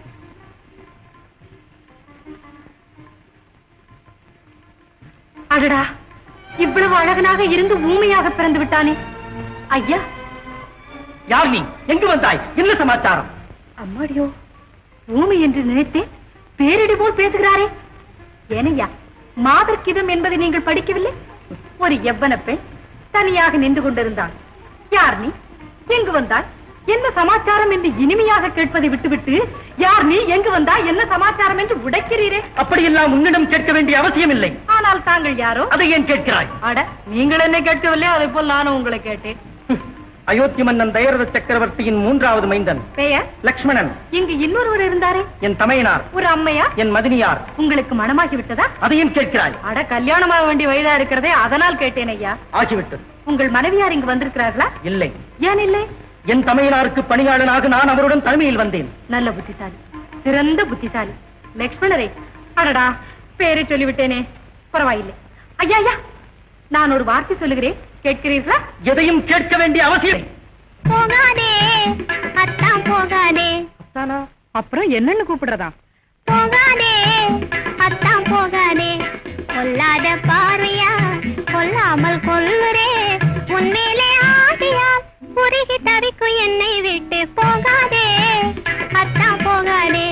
அடடா இவ்வளவு அழகனாக இருந்து ஊமையாக பிறந்து விட்டானே ஐயா யார் நீ எங்கு வந்தாய் என்ன சமாச்சாரம் அம்மாடியோ ஊமை என்று நினைத்தேன் பேரிடி போல் பேசுகிறாரே ஏனையா மாதர்க்கிதம் என்பதை நீங்கள் படிக்கவில்லை ஒரு எவ்வன பெண் தனியாக நின்று கொண்டிருந்தாள் யார் நீ எங்கு வந்தாய் என்ன சமாச்சாரம் என்று இனிமையாக கேட்பதை விட்டுவிட்டு யார் நீ எங்கு வந்தாய் என்ன சமாச்சாரம் என்று உடைக்கிறீரே அப்படியெல்லாம் உன்னிடம் கேட்க வேண்டிய அவசியம் இல்லை ஆனால் தாங்கள் யாரோ அதை ஏன் கேட்கிறாய் அட நீங்கள் என்ன கேட்கவில்லையோ அதே போல் நானும் உங்களை கேட்டேன் அயோத்தி மன்னன் தயரத சக்கரவர்த்தியின் மூன்றாவது மைந்தன் பெயர் லக்ஷ்மணன் இங்கு இன்னொருவர் இருந்தாரே என் தமையனார் ஒரு அம்மையா என் மதினியார் உங்களுக்கு மனமாகி விட்டதா அதையும் கேட்கிறாய் அட கல்யாணமாக வேண்டிய வயதா இருக்கிறதே அதனால் கேட்டேன் ஐயா ஆகிவிட்டது உங்கள் மனைவியார் இங்கு வந்திருக்கிறார்களா இல்லை ஏன் இல்லை என் தமையனாருக்கு பணியாளனாக நான் அவருடன் தனிமையில் வந்தேன் நல்ல புத்திசாலி சிறந்த புத்திசாலி லக்ஷ்மணரே அடடா பேரை சொல்லிவிட்டேனே பரவாயில்லை ஐயா ஐயா நான் ஒரு வார்த்தை சொல்லுகிறேன் கேட்கிறீர்களா எதையும் கேட்க வேண்டிய அவசியம் இல்லை. போகாதே அத்தான் போகாதே அப்புறம் என்னன்னு கூப்பிடுறதா போகாதே அத்தான் போகாதே கொல்லாத பார்வையா கொல்லாமல் கொல்லுரே உன்மேலே ஆசையால் உருகி தவிக்கும் என்னை விட்டு போகாதே அத்தான் போகாதே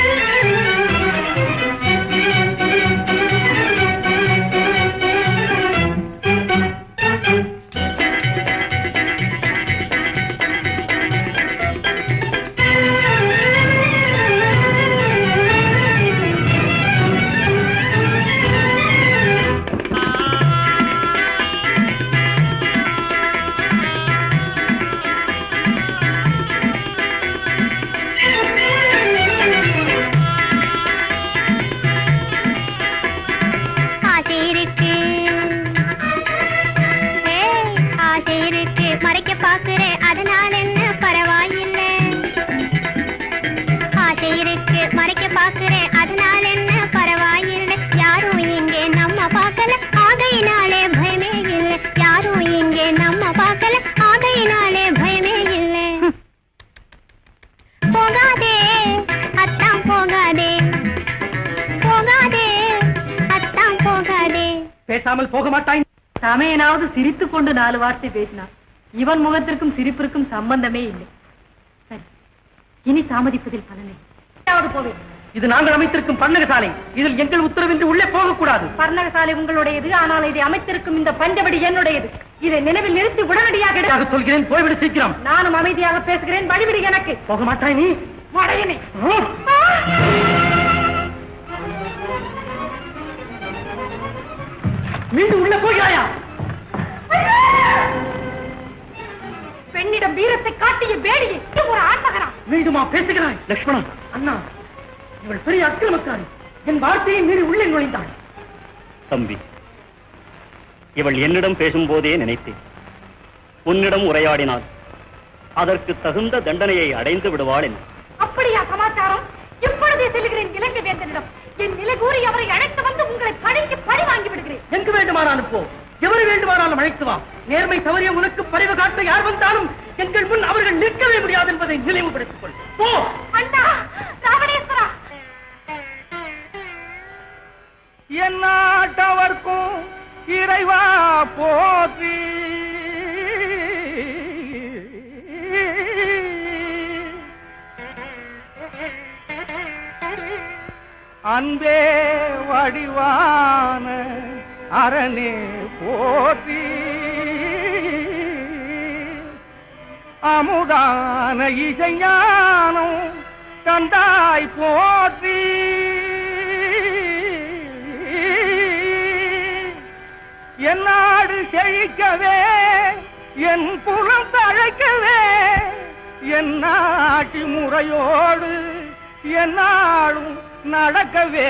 ஆசை இருக்கு ஏய், ஆசை இருக்கு மறைக்க பாக்குறேன் அதனால என்ன பரவாயில்லை ஆசை இருக்கு மறைக்க பாக்குறேன் அதனால என்ன பரவாயில்லை யாரும் இங்கே நம்ம பார்க்கல ஆகையினாலே பயமே இல்லை யாரும் இங்கே நம்ம பார்க்கல ஆகையினாலே பயமே இல்லை போகாதே அத்தான் போகாதே போகாதே அத்தான் போகாதே பேசாமல் போக மாட்டாய் சமையனாவது சிரித்துக் கொண்டு நாலு வார்த்தை பேசினான் இவன் முகத்திற்கும் சிரிப்பிற்கும் சம்பந்தமே இல்லை சரி இனி தாமதிப்பதில் பலனை போவேன் இது நாங்கள் அமைத்திருக்கும் பன்னகசாலை இதில் எங்கள் உத்தரவின்றி உள்ளே போகக்கூடாது பர்ணகசாலை உங்களுடையது ஆனால் இதை அமைத்திருக்கும் இந்த பஞ்சவடி என்னுடையது இதை நினைவில் நிறுத்தி உடனடியாக எடு. இதற்காக சொல்கிறேன் போய்விடு சீக்கிரம் நானும் அமைதியாக பேசுகிறேன் வழிவிடு எனக்கு போக மாட்டாய் நீ மடையனே மீண்டும் உள்ளே போகிறாயா பெண்ணிடம் வீரத்தை காட்டிய பேடியை இது ஒரு ஆண்மகனா மீண்டுமா பேசுகிறாய் லக்ஷ்மணன் அண்ணா இவள் பெரிய அக்கிரமக்காரி என் வார்த்தையை மீறி உள்ளே நுழைந்தாள் தம்பி இவள் என்னிடம் பேசும்போதே நினைத்தேன் உன்னிடம் உரையாடினாள் அதற்கு தகுந்த தண்டனையை அடைந்து விடுவாள் என்று அப்படியா சமாச்சாரம் இப்பொழுதே செல்கிறேன் இலங்கை வேந்தனிடம் என் நிலை கூறி அவரை அழைத்து வந்து உங்களை பழிக்கு பழி வாங்கி விடுகிறேன் எங்கு வேண்டுமானாலும் போ எவரை வேண்டுமானாலும் அழைத்து வா நேர்மை தவறிய உனக்கு பரிவு காட்ட யார் வந்தாலும் எங்கள் முன் அவர்கள் நிற்கவே முடியாது என்பதை நினைவுபடுத்திக் கொள் போ அண்ணா ராவணேஸ்வரா எந்நாட்டவர்க்கும் இறைவா போற்றி அன்பே வடிவான அரணே போற்றி அமுதான இசைஞானம் கண்டாய் போற்றி என் நாடு செழிக்கவே என் புறம் தழைக்கவே என் நாட்டு முறையோடு என் நாடும் நடக்கவே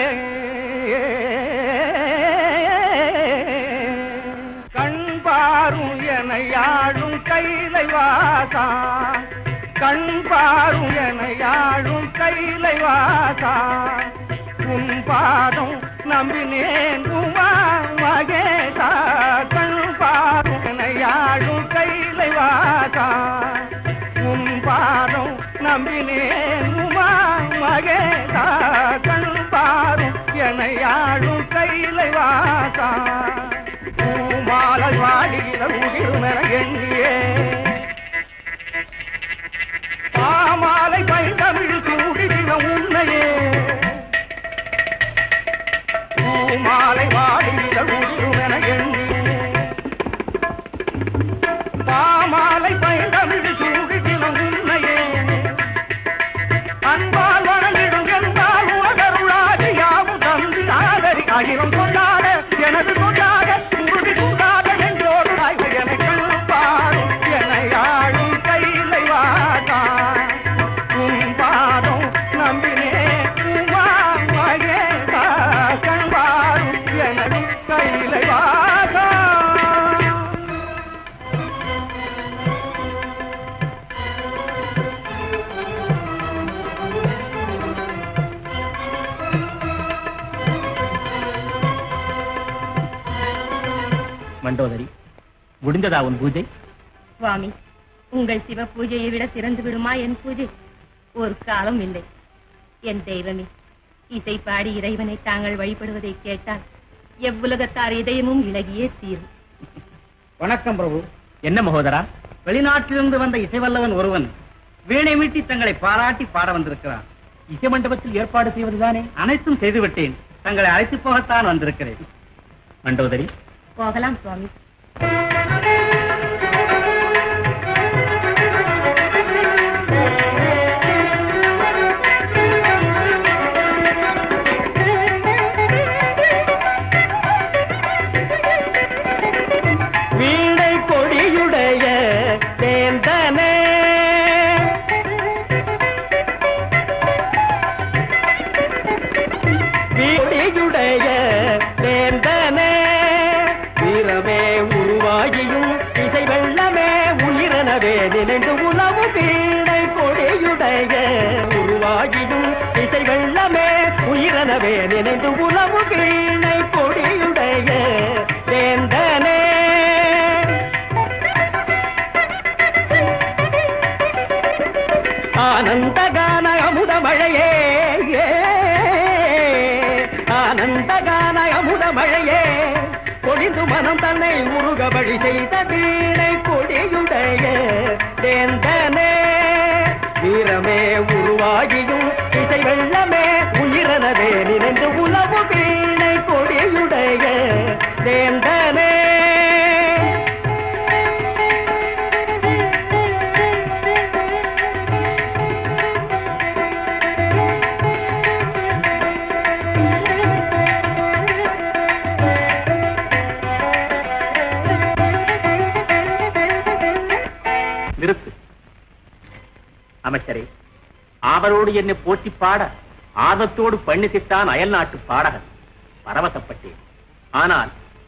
கண் பாரும் என யாழும் கைலை வாசா கண் பாரும் என யாழும் கைலை வாசா உன் பாதம் நம்பினேன் உமா மகேசா கண் பாரும் என யாழும் கைலை வாசா உன் பாதம் நம்பினேன் உமா மகேசா கண் பாரும் என யாழும் கைலை வாசா பூமாலை வாடுகிற உயிர்மென எண்ணியே பாமாலை பைந்தமிழ் கூடுகிற உன்னையே பூமாலை வாடுகிற உயிர்மென எண்ணியே பாமாலை பைந்தமிழ் கூடுகிற உன்னையே அன்பால் வளர்ந்திடும் என்றால் உலகருளாது யாவும் தந்து ஆதரி அகிலம் கொண்டாட எனது கொண்டாட உறுதி கொண்டாட என்றோடு என கண்பாரும் என யாழும் கையிலை வாதா உன் பாதம் நம்பினே உமா மகேதா கண்பாரும் எனது கையிலை வாதா மண்டோதரி முடிந்ததா உன் பூஜை சுவாமி உங்கள் சிவ பூஜையை விட சிறந்து விடுமா என் பூஜை ஒரு காலம் இல்லை என் தெய்வமே இசை பாடி இறைவனை தாங்கள் வழிபடுவதை கேட்டால் எவ்வுலகத்தார் இதயமும் இலகியே தீரும் வணக்கம் பிரபு என்ன மகோதரா வெளிநாட்டிலிருந்து வந்த இசைவல்லவன் ஒருவன் வீணை மீட்டி தங்களை பாராட்டி பாட வந்திருக்கிறான் இசை மண்டபத்தில் ஏற்பாடு செய்வதுதானே அனைத்தும் செய்துவிட்டேன் தங்களை அழைத்து போகத்தான் வந்திருக்கிறேன் மண்டோதரி போகலாம் சுவாமி வீணை கொடியுடைய வேந்தனே வீடையுடைய வேந்தனே வீரமே உருவாகியும் இசை வெள்ளமே உயிரெனவே நினைந்து உலவு வீணை கொடியுடைய உருவாகியும் இசை வெள்ளமே உயிரெனவே நினைந்து உலவு வீணை கொடியுடைய வேந்தனே ஆனந்தகான அமுத மழையே ஏ. ஆனந்தகான அமுத மழையே பொழிந்து மனம் தன்னை முருக வழி செய்த வீணை கொடியுடைய வேந்தனே வீரமே உருவாகியும் இசை வெள்ளமே உயிரனவே நினைந்து உலவு வீணை கொடியுடைய வேந்தனே நிறுத்து அமைச்சரே ஆவலோடு என்னை போற்றி பாட ஆர்வத்தோடு பண்ணிசித்தான் அயல் நாட்டு பாடகன் பரவசப்பட்டேன் ஆனால்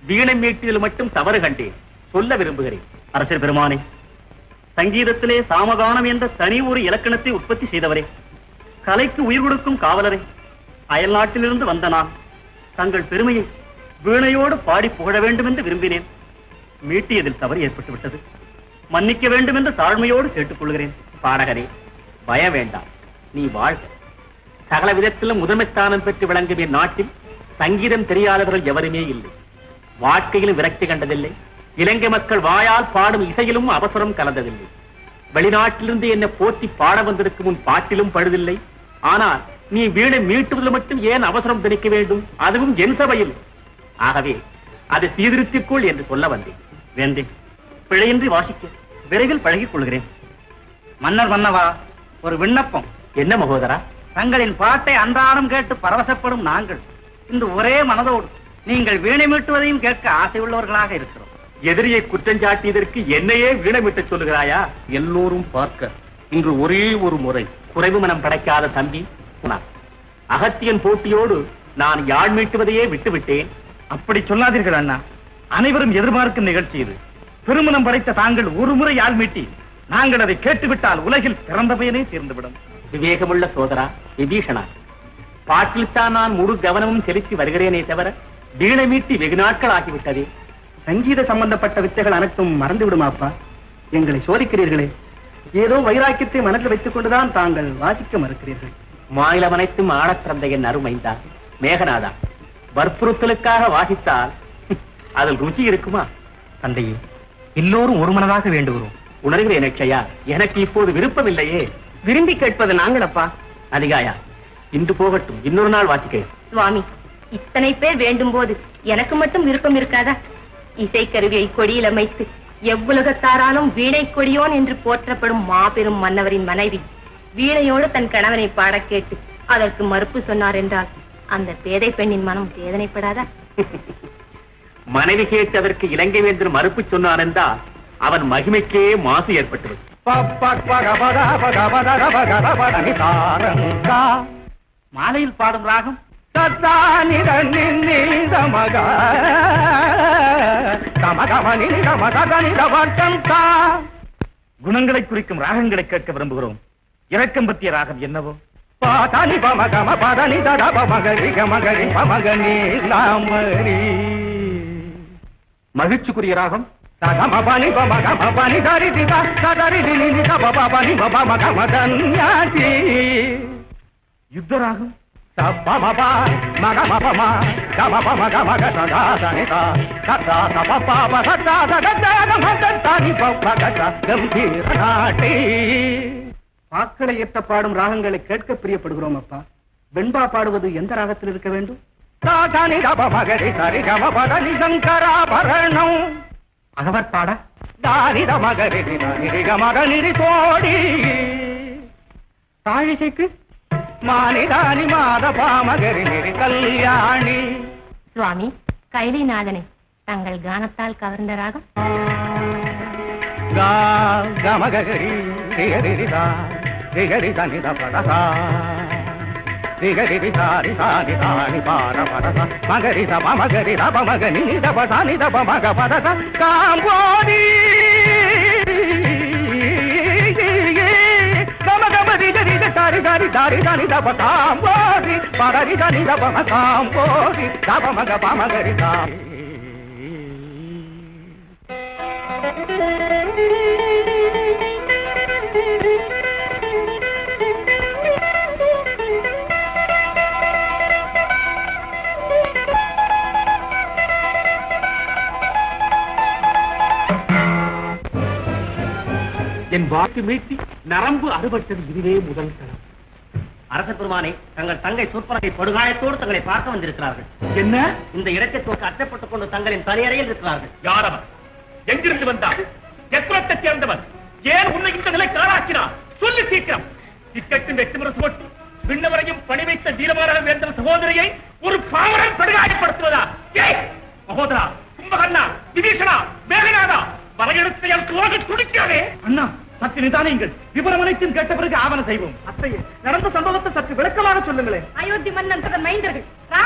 வீணை மீட்டில் மட்டும் தவறு கண்டேன் சொல்ல விரும்புகிறேன் அரசர் பெருமானே சங்கீதத்திலே சாமகானம் என்ற தனி ஒரு இலக்கணத்தை உற்பத்தி செய்தவரே கலைக்கு உயிர் கொடுக்கும் காவலரே அயல் நாட்டிலிருந்து வந்த நான் தங்கள் பெருமையை வீணையோடு பாடி புகழ வேண்டும் என்று விரும்பினேன் மீட்டியதில் தவறு ஏற்பட்டு விட்டது மன்னிக்க வேண்டும் என்று தாழ்மையோடு கேட்டுக்கொள்கிறேன் பாடகரே பயம் வேண்டாம் நீ வாழ்க சகல விதத்திலும் முதன்மை ஸ்தானம் பெற்று விளங்கும் என் நாட்டில் சங்கீதம் தெரியாதவர்கள் எவருமே இல்லை வாழ்க்கையிலும் விரக்தி கண்டதில்லை இலங்கை மக்கள் வாயால் பாடும் இசையிலும் அவசரம் கலந்ததில்லை வெளிநாட்டிலிருந்து என்னை போற்றி பாட வந்திருக்கும் உன் பாட்டிலும் பழுதில்லை ஆனால் நீ வீணை மீட்டுவதில் மட்டும் ஏன் அவசரம் திணிக்க வேண்டும் அதுவும் என் சபையில் ஆகவே அதை சீர்திருத்திக்கொள் என்று சொல்ல வந்தேன் வேந்தேன் பிழையின்றி வாசிக்க விரைவில் பழகிக் கொள்கிறேன் மன்னர் மன்னவா ஒரு விண்ணப்பம் என்ன மகோதரா தங்களின் பாட்டை அன்றாடம் கேட்டு பரவசப்படும் நாங்கள் இன்று ஒரே மனதோடு நீங்கள் வீணை மீட்டுவதையும் கேட்க ஆசை உள்ளவர்களாக இருக்கிறோம் எதிரியை குற்றஞ்சாட்டியதற்கு என்னையே வீணமிட்டு சொல்லுகிறாயா எல்லோரும் பார்க்க இன்று ஒரே ஒரு முறை குறைவு மனம் படைக்காத தம்பி நான் அகத்தியன் போட்டியோடு நான் யாழ் மீட்டுவதையே விட்டுவிட்டேன் அப்படி சொல்லாதீர்கள் அண்ணா அனைவரும் எதிர்பார்க்கும் நிகழ்ச்சி இது திருமணம் படைத்த தாங்கள் ஒரு முறை யாழ் மீட்டி நாங்கள் அதை கேட்டுவிட்டால் உலகில் பிறந்த பயனே தீர்ந்துவிடும் விவேகமுள்ள சோதரா விபீஷணா பாட்டில்தான் நான் முழு கவனமும் செலுத்தி வருகிறேனே தவிர வீணை மீட்டி வெகு நாட்கள் ஆகிவிட்டதே சங்கீத சம்பந்தப்பட்ட வித்தைகள் அனைத்தும் மறந்து விடுமாப்பா எங்களை சோதிக்கிறீர்களே ஏதோ வைராக்கியத்தை மனதில் வைத்துக் கொண்டுதான் தாங்கள் வாசிக்க மறுக்கிறீர்கள் மாநிலம் அனைத்தும் ஆடப் பிறந்த என் அருமைந்தா மேகநாதா வற்புறுத்தலுக்காக வாசித்தால் அதில் ருச்சி இருக்குமா தந்தையே எல்லோரும் ஒரு மனதாக வேண்டுகிறோம் உணர்கிறேன் அக்ஷயா எனக்கு இப்போது விருப்பமில்லையே விரும்பி கேட்பது நாங்களப்பா அதிகாயா இன்று போகட்டும் இன்னொரு நாள் வாசிக்கிறேன் சுவாமி இத்தனை பேர் வேண்டும் போது எனக்கு மட்டும் விருப்பம் இருக்காதா இசைக்கருவியை கொடியில் அமைத்து எவ்வுலகத்தாராலும் வீணை கொடியோன் என்று போற்றப்படும் மாபெரும் மன்னவரின் மனைவி வீணையோடு தன் கணவனை பாடக் கேட்டு அதற்கு மறுப்பு சொன்னார் என்றால் அந்த பேதை பெண்ணின் மனம் வேதனைப்படாதா மனைவி கேட்டு அதற்கு இலங்கை வேந்தர் மறுப்பு சொன்னான் என்றால் அவன் மகிமைக்கே மாசு ஏற்பட்டது மாலையில் பாடும் ராகம் குணங்களை குறிக்கும் ராகங்களை கேட்க விரும்புகிறோம் இரக்கம் பற்றிய ராகம் என்னவோ பாதானி பமகம பதனி தட பமகரி கமகரி பமகனி லாமரி மகிழ்ச்சிக்குரிய ராகம் சகம பனி பமகம பனி தரி திதா சதரி தினி நித பப பனி பப மகம தன்யாசி யுத்த ராகம் சப்பமப மகம பம கம பம கம கசதா சனிதா சதா சப பாப சதா சதா கம தனி பப்ப கச கம்பீர நாட்டி பாக்களை ஏற்ற பாடும் ராகங்களை கேட்க பிரியப்படுகிறோம் அப்பா வெண்பா பாடுவது எந்த ராகத்தில் இருக்க வேண்டும் சாதனி தப மகரி சரி கம பதனி சங்கராபரணம் அகவர் பாட தானித மகரி நிரிக மகனிரி தோடி தாழிசைக்கு மானிதானி மாத பாமகரி நிரி கல்யாணி சுவாமி கைலிநாதனை தங்கள் கானத்தால் கவர்ந்த ராகம் கா கமகரி ரிகரிதா ரிகரி தனித படசா ரிகரி சாரி சாரி தானி பார படச மகரி தப மகரி தப மகனி நிதப சானி தப மக படச காம்போதி கம கம ரிக ரிக சாரி சாரி சாரி தானி தப காம்போதி பரரி தனி தப ம காம்போதி தப மக பமகரி சாரி என் வாக்கு மீட்டி நரம்பு அறுபட்டது இதுவே முதல் தரம் அரச பெருமானே தங்கள் தங்கை சொற்பனகை படுகாயத்தோடு தங்களை பார்க்க வந்திருக்கிறார்கள் என்ன இந்த இடத்தை தோற்க அச்சப்பட்டுக் கொண்டு தங்களின் தலையறையில் இருக்கிறார்கள் யார் அவன் எங்கிருந்து வந்தான் எத்தனத்தை சேர்ந்தவன் ஏன் உன்னை இந்த நிலை காலாக்கினான் சொல்லு சீக்கிரம் இக்கட்டின் வெற்றி முரசு போட்டு விண்ணவரையும் பணி வைத்த வீரமாரக வேந்தர் சகோதரியை ஒரு பாவரன் படுகாயப்படுத்துவதா ஏய் மகோதரா கும்பகர்ணா விபீஷணா மேகநாதா வரையெடுத்து என் துரோக துடிக்காதே அண்ணா சற்று நிதானியுங்கள் விவரம் அனைத்தும் கேட்ட பிறகு ஆவண செய்வோம் அத்தையே நடந்த சம்பவத்தை சற்று விளக்கமாக சொல்லுங்களேன் அயோத்தி மன்னன் தன் மைந்தர்கள் ராம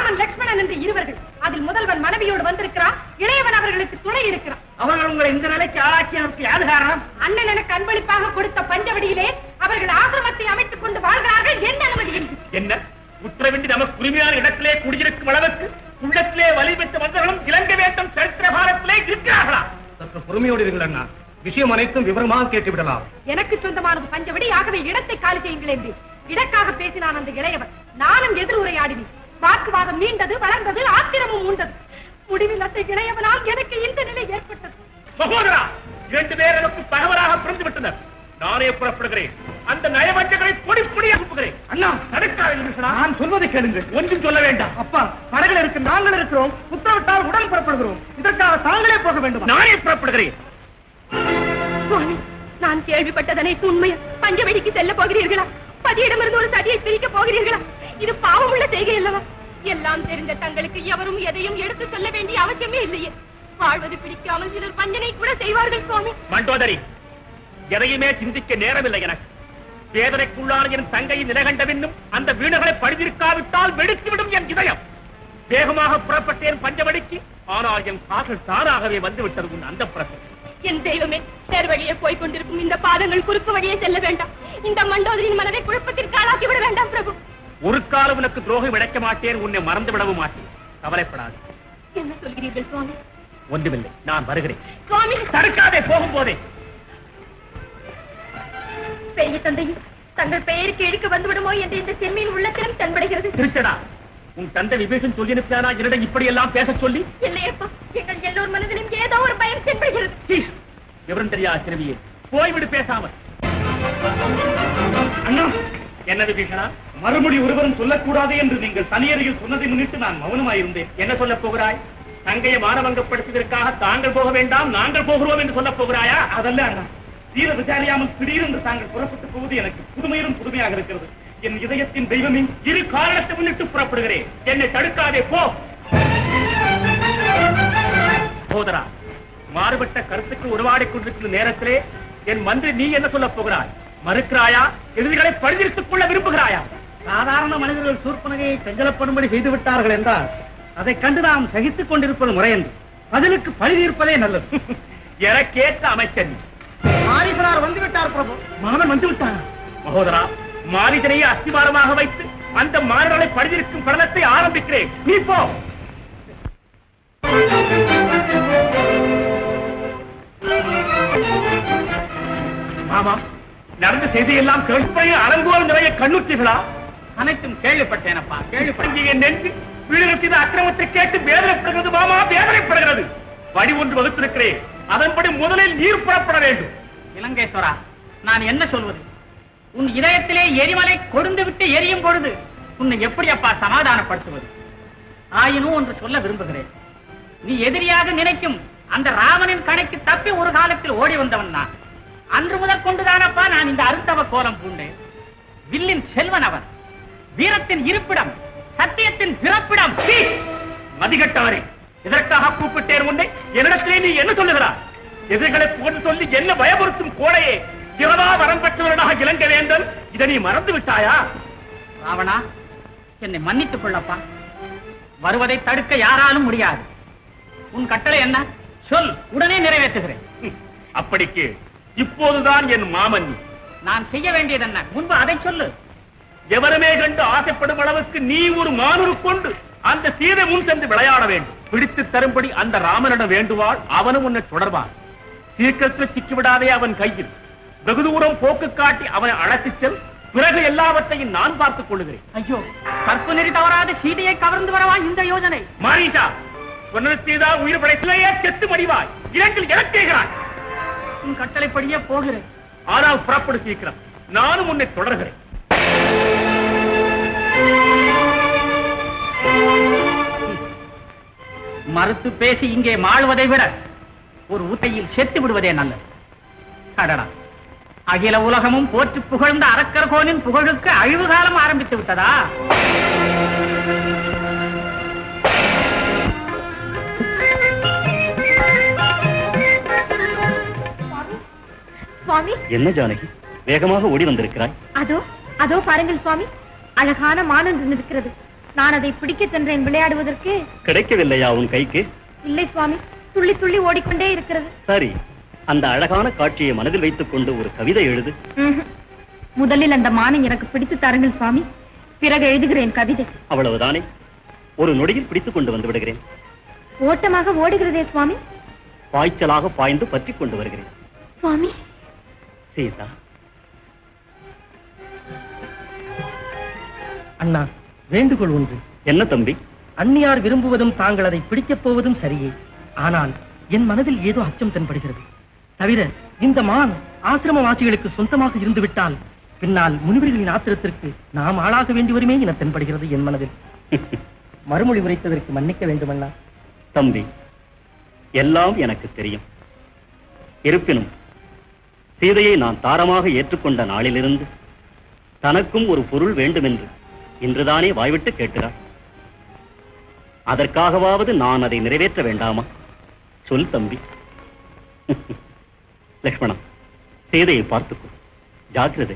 ராமன் லக்ஷ்மணன் என்று இருவர்கள் அதில் முதல்வன் மனைவியோடு வந்திருக்கிறான் இளையவன் அவர்களுக்கு துணை இருக்கிறான் அவர்கள் உங்களை இந்த நிலைக்கு ஆளாக்கியதற்கு யாரு காரணம் அண்ணன் எனக்கு அன்பளிப்பாக கொடுத்த பஞ்சவடியிலே அவர்கள் ஆசிரமத்தை அமைத்துக் கொண்டு வாழ்கிறார்கள் என்ன அனுமதி என்று என்ன உத்தரவின்றி நமக்கு உரிமையான இடத்திலே குடியிருக்கும் அளவுக்கு உள்ளத்திலே வலி பெற்ற மன்னர்களும் இலங்கை வேட்டம் சரித்திர காலத்திலே இருக்கிறார்களா சற்று பொறுமையோடு இருங்கள் அண்ணா விஷயம் அனைத்தும் விவரமாக கேட்டு விடலாம் எனக்கு சொந்தமானது பஞ்சவடி ஆகவே இடத்தை காலி செய்யுங்கள் என்று இடக்காக பேசினான் அந்த இளையவன் நானும் எதிர் உரையாடினேன் வாக்குவாதம் நீண்டது வளர்ந்தது ஆத்திரமும் உண்டது முடிவில் அந்த இளையவனால் எனக்கு இந்த நிலை ஏற்பட்டது சகோதரா இரண்டு பேர் எனக்கு தகவலாக புரிந்து விட்டனர் நானே புறப்படுகிறேன் அந்த நயவஞ்சகளை பொடி பொடி அனுப்புகிறேன் அண்ணா தடுக்காத நான் சொல்வதை கேளுங்கள் ஒன்றும் சொல்ல வேண்டாம் அப்பா படகுல இருக்கு நாங்கள் இருக்கிறோம் உத்தரவிட்டால் உடன் புறப்படுகிறோம் இதற்காக தாங்களே போக வேண்டும் நானே புறப்படுகிறேன் சுவாமி நான் கேள்விப்பட்டதனை உண்மையா பஞ்சவடிக்கு செல்ல போகிறீர்களா பதியிடமிருந்து ஒரு சதியை பிரிக்க போகிறீர்களா இது பாவமுள்ள செய்கை அல்லவா எல்லாம் தெரிந்த தங்களுக்கு எவரும் எதையும் எடுத்து சொல்ல வேண்டிய அவசியமே இல்லையே வாழ்வது பிடிக்காமல் சிலர் பஞ்சனை கூட செய்வார்கள் சுவாமி மண்டோதரி எதையுமே சிந்திக்க நேரமில்லை எனக்கு வேதனைக்குள்ளான என் தங்கையின் நிலகண்டவென்னும் அந்த வீடுகளை படித்திருக்காவிட்டால் வெடித்துவிடும் என் இதயம் வேகமாக புறப்பட்டேன் பஞ்சவடிக்கு ஆனால் என் கால்கள் தானாகவே வந்துவிட்டது உன் அந்த என் தெய்வமே நேர் வழியே போய் கொண்டிருக்கும் இந்த பாதங்கள் குறுக்கு வழியே செல்ல வேண்டாம் இந்த மண்டோதரின் மனதை குழப்பத்திற்கு ஆளாக்கி விட வேண்டாம் பிரபு ஒரு காலம் உனக்கு துரோகம் இழைக்க மாட்டேன் உன்னை மறந்து விடவும் மாட்டேன் கவலைப்படாது என்ன சொல்கிறீர்கள் சுவாமி ஒன்றுமில்லை நான் வருகிறேன் சுவாமி தடுக்காதே போகும்போதே பெரிய தந்தையும் தங்கள் பெயருக்கு இழுக்க வந்துவிடுமோ என்று இந்த செம்மியின் உள்ளத்திலும் தென்படுகிறது திருச்சடா உன் தந்தை விபீஷன் சொல்லி அனுப்பியானா என்னிடம் இப்படி எல்லாம் பேச சொல்லி இல்லையப்பா எங்கள் எல்லோர் மனதிலும் ஏதோ ஒரு பயம் தென்படுகிறது சீ, விவரம் தெரியாத சிறுமியே போய்விடு பேசாமல் அண்ணா என்ன விபீஷணா மறுபடி ஒருவரும் சொல்லக்கூடாது என்று நீங்கள் தனியறையில் சொன்னதை முன்னிட்டு நான் மௌனமாயிருந்தேன் என்ன சொல்லப் போகிறாய் தங்கையை மானவங்கப்படுத்துவதற்காக தாங்கள் போக வேண்டாம் நாங்கள் போகிறோம் என்று சொல்லப் போகிறாயா அதல்ல அண்ணா தீர விசாரியாமல் திடீரென்று தாங்கள் புறப்பட்டு போவது எனக்கு புதுமையிலும் புதுமையாக இருக்கிறது என் இதயத்தின் தெய்வமே இரு காரணத்தை முன்னிட்டு புறப்படுகிறேன் என்னை தடுக்காதே போ சகோதரா மாறுபட்ட கருத்துக்கு உருவாடிக் கொண்டிருக்கிற நேரத்திலே என் மந்திரி நீ என்ன சொல்லப் போகிறாய் மறுக்கிறாயா எதிரிகளை பழிதிருத்துக் கொள்ள விரும்புகிறாயா சாதாரண மனிதர்கள் சூர்பனகையை செஞ்சலப்படும்படி செய்து விட்டார்கள் என்றால் அதை கண்டு நாம் சகித்துக் கொண்டிருப்பது முறையன்று பதிலுக்கு பழி தீர்ப்பதே நல்லது எனக்கேற்ற அமைச்சர் நீ. மாரிசனார் வந்து விட்டார் பிரபு மாமன் வந்து விட்டான் மகோதரா மாரிதனையே அஸ்திவாரமாக வைத்து அந்த மாணவர்களை பழிதிருக்கும் கடனத்தை ஆரம்பிக்கிறேன் நீ போ மாமா நடந்த செய்தியெல்லாம் கேள்விப்படைய அரங்கோல் நிறைய கண்ணுத்தீர்களா அனைத்தும் கேள்விப்பட்டேனப்பா கேள்விப்பட்ட என் நெஞ்சு வீடுகள் செய்த அக்கிரமத்தை கேட்டு வேதனைப்படுகிறது மாமா வேதனைப்படுகிறது வழி ஒன்று வகுத்திருக்கிறேன் அதன்படி முதலில் நீர் புறப்பட வேண்டும் இலங்கேஸ்வரா நான் என்ன சொல்வது உன் இதயத்திலே எரிமலை கொடுந்து விட்டு எரியும் பொழுது உன்னை எப்படி அப்பா சமாதானப்படுத்துவது ஆயினும் ஒன்று சொல்ல விரும்புகிறேன் நீ எதிரியாக நினைக்கும் அந்த ராமனின் கணைக்கு தப்பி ஒரு காலத்தில் ஓடி வந்தவன் நான் அன்று முதற் கொண்டுதானப்பா நான் இந்த அருந்தவ கோலம் பூண்டேன் வில்லின் செல்வன் அவன் வீரத்தின் இருப்பிடம் சத்தியத்தின் பிறப்பிடம் சீ! மதிகட்டவரே இதற்காக கூப்பிட்டேன் உன்னை என்னிடத்திலே நீ என்ன சொல்லுகிறாய் எதிர்களை போட்டு சொல்லி என்ன பயமுறுத்தும் கோடையே சிவதா வரம் பெற்றவனாக இலங்கை வேந்தன் இதை நீ மறந்து விட்டாயா ராவணா என்னை மன்னித்துக் கொள்ளப்பா வருவதை தடுக்க யாராலும் முடியாது உன் கட்டளை என்ன சொல் உடனே நிறைவேற்றுகிறேன் ஹம், அப்படிக்கு இப்போதுதான் என் மாமன் நீ. நான் செய்ய வேண்டியது என்ன முன்பு அதை சொல்லு எவருமே கண்டு ஆசைப்படும் அளவுக்கு நீ ஒரு மானூர் கொண்டு அந்த சீதை முன் சென்று விளையாட வேண்டும் பிடித்து தரும்படி அந்த ராமனிடம் வேண்டுவாள் அவனும் உன்னை தொடர்வான் சீக்கிரத்தில் சிக்கிவிடாதே அவன் கையில் வெகு தூரம் போக்கு காட்டி அவனை அழைத்துச் செல் பிறகு எல்லாவற்றையும் நான் பார்த்துக் கொள்ளுகிறேன் ஐயோ கற்பு நெறி தவறாத சீதையை கவர்ந்து வரவா இந்த யோஜனை மாரீட்டா சொன்னது செய்தால் உயிர் படைத்திலேயே செத்து மடிவாய் இரண்டில் இறக்குகிறாய் உன் கட்டளைப்படியே போகிறேன் ஆனால் புறப்படு சீக்கிரம் நானும் உன்னை தொடர்கிறேன் மறுத்து பேசி இங்கே மாளுவதை விட ஒரு ஊத்தையில் செத்து விடுவதே நல்லது கடடா அகில உலகமும் போற்றி புகழ்ந்த அரக்கர்கோனின் புகழுக்கு அழிவு காலம் ஆரம்பித்து விட்டதா சுவாமி என்ன ஜானகி வேகமாக ஓடி வந்திருக்கிறாய் அதோ அதோ பாருங்கள் சுவாமி அழகான மானொன்று நிற்கிறது நான் அதை பிடிக்க சென்றேன் விளையாடுவதற்கு கிடைக்கவில்லையா உன் கைக்கு இல்லை சுவாமி துள்ளி துள்ளி ஓடிக்கொண்டே இருக்கிறது சரி அந்த அழகான காட்சியை மனதில் வைத்துக் கொண்டு ஒரு கவிதை எழுது ம்ஹும். முதலில் அந்த மானை எனக்கு பிடித்து தாருங்கள் சுவாமி பிறகு எழுதுகிறேன் கவிதை அவ்வளவுதானே ஒரு நொடியில் பிடித்துக் கொண்டு வந்து விடுகிறேன் ஓட்டமாக ஓடுகிறதே சுவாமி பாய்ச்சலாக பாய்ந்து பற்றிக் கொண்டு வருகிறேன் சுவாமி சீதா அண்ணா வேண்டுகோள் ஒன்று என்ன தம்பி அந்நியார் விரும்புவதும் தாங்கள் அதை பிடிக்கப் போவதும் சரியே ஆனால் என் மனதில் ஏதோ அச்சம் தென்படுகிறது தவிர இந்த மான் ஆசிரமவாசிகளுக்கு சொந்தமாக இருந்து விட்டால் பின்னால் முனிவர்களின் ஆத்திரத்திற்கு நாம் ஆளாக வேண்டி வருமே என தென்படுகிறது என் மனதில் மறுமொழி உரைத்ததற்கு மன்னிக்க வேண்டும் அண்ணா தம்பி எல்லாம் எனக்கு தெரியும் இருப்பினும் சீதையை நான் தாரமாக ஏற்றுக்கொண்ட நாளிலிருந்து தனக்கும் ஒரு பொருள் வேண்டுமென்று இன்றுதானே வாய்விட்டு கேட்கிறார் அதற்காகவாவது நான் அதை நிறைவேற்ற வேண்டாமா சொல் தம்பி லக்ஷ்மணா சீதையை பார்த்துக்கோ ஜாக்கிரதை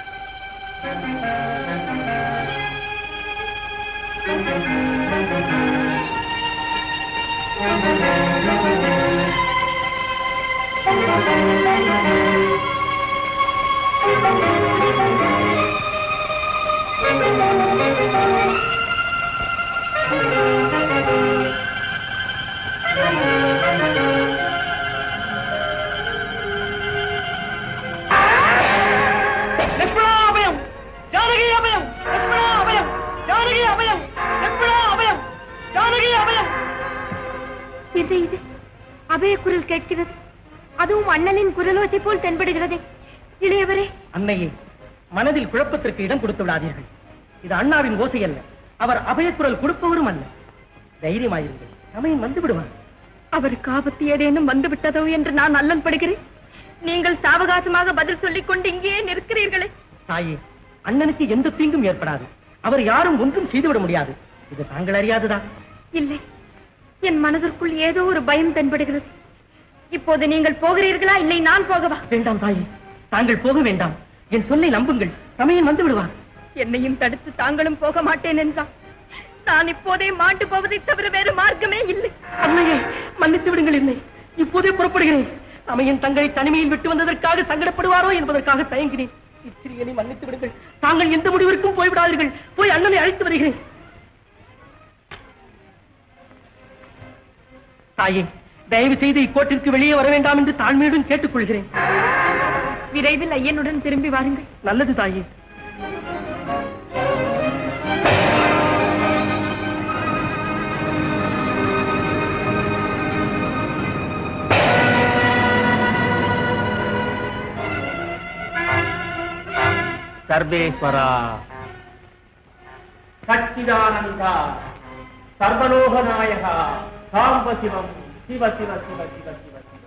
லக்ஷ்மணா அபயம் ஜானகி அபயம் லக்ஷ்மணா அபயம் ஜானகி அபயம் லக்ஷ்மணா அபயம் ஜானகி அபயம் இது இது அபய குரல் கேட்கிறது அதுவும் அண்ணனின் குரலோசை போல் தென்படுகிறதே இளையவரே அன்னையே மனதில் குழப்பத்திற்கு இடம் கொடுத்து விடாதீர்கள் இது அண்ணாவின் ஓசை அல்ல அவர் அபயக்குரல் கொடுப்பவரும் அல்ல தைரியமாயிருங்கள் சமயம் வந்து விடுவார் அவருக்கு ஆபத்து ஏதேனும் வந்து விட்டதோ என்று நான் அல்லல் படுகிறேன் நீங்கள் சாவகாசமாக பதில் சொல்லிக் கொண்டு இங்கேயே நிற்கிறீர்களே தாயே அண்ணனுக்கு எந்த தீங்கும் ஏற்படாது அவர் யாரும் ஒன்றும் செய்துவிட முடியாது இது தாங்கள் அறியாதுதா இல்லை என் மனதிற்குள் ஏதோ ஒரு பயம் தென்படுகிறது இப்போது நீங்கள் போகிறீர்களா இல்லை நான் போகவா வேண்டாம் தாயே தாங்கள் போக வேண்டாம் என் சொல்லை நம்புங்கள் சமயம் வந்து விடுவார் என்னையும் தடுத்து தாங்களும் போக மாட்டேன் என்றான் நான் இப்போதே மாண்டு போவதை தவிர வேறு மார்க்கமே இல்லை அன்னையே மன்னித்து விடுங்கள் என்னை இப்போதே புறப்படுகிறேன் சமயம் தங்களை தனிமையில் விட்டு வந்ததற்காக சங்கடப்படுவாரோ என்பதற்காக தயங்கினேன் இச்சிறியனை மன்னித்து விடுங்கள் தாங்கள் எந்த முடிவிற்கும் போய்விடாதீர்கள் போய் அண்ணனை அழைத்து வருகிறேன் தாயே தயவு செய்து இக்கோட்டிற்கு வெளியே வர வேண்டாம் என்று தாழ்மையுடன் கேட்டுக்கொள்கிறேன் விரைவில் ஐயனுடன் திரும்பி வாருங்கள் நல்லது தாயே சர்வேஸ்வரா சச்சிதானந்த சர்வலோகநாயக சாம்ப சிவம் சிவ சிவ சிவ சிவ சிவ சிவ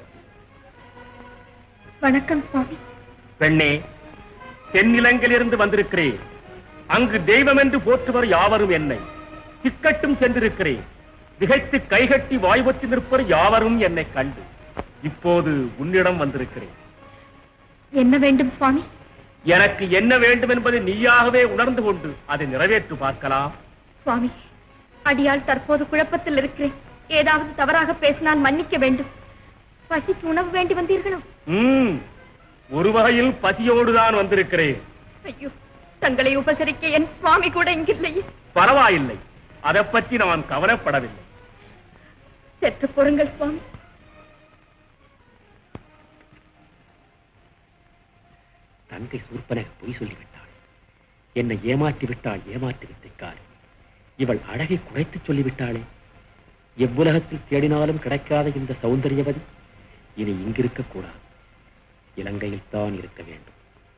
வணக்கம் சுவாமி பெண்ணே தென்னிலங்கிலிருந்து வந்திருக்கிறேன் அங்கு தெய்வம் என்று போற்றுவர் யாவரும் என்னை திக்கட்டும் சென்றிருக்கிறேன் திகைத்து கைகட்டி வாய்வற்றி நிற்பர் யாவரும் என்னை கண்டு இப்போது உன்னிடம் வந்திருக்கிறேன் என்ன வேண்டும் சுவாமி எனக்கு என்ன வேண்டும் என்பதை நீயாகவே உணர்ந்து கொண்டு அதை நிறைவேற்று பார்க்கலாம் சுவாமி அடியால் தற்போது குழப்பத்தில் இருக்கிறேன் ஏதாவது தவறாக பேசினால் மன்னிக்க வேண்டும் பசிக்கு உணவு வேண்டி வந்தீர்களோ ம் ஒரு வகையில் பசியோடுதான் வந்திருக்கிறேன் ஐயோ தங்களை உபசரிக்க என் சுவாமி கூட இங்கில்லையே பரவாயில்லை அதை பற்றி நான் கவலைப்படவில்லை சற்று பொறுங்கள் சுவாமி தங்கை சூர்பனக பொய் சொல்லிவிட்டாள் என்னை ஏமாற்றி விட்டாள் ஏமாற்றி வித்தைக்காரி இவள் அழகை குறைத்துச் சொல்லிவிட்டாளே எவ்வுலகத்தில் தேடினாலும் கிடைக்காத இந்த சௌந்தரியவதி இனி இங்கிருக்க கூடாது இலங்கையில் தான் இருக்க வேண்டும்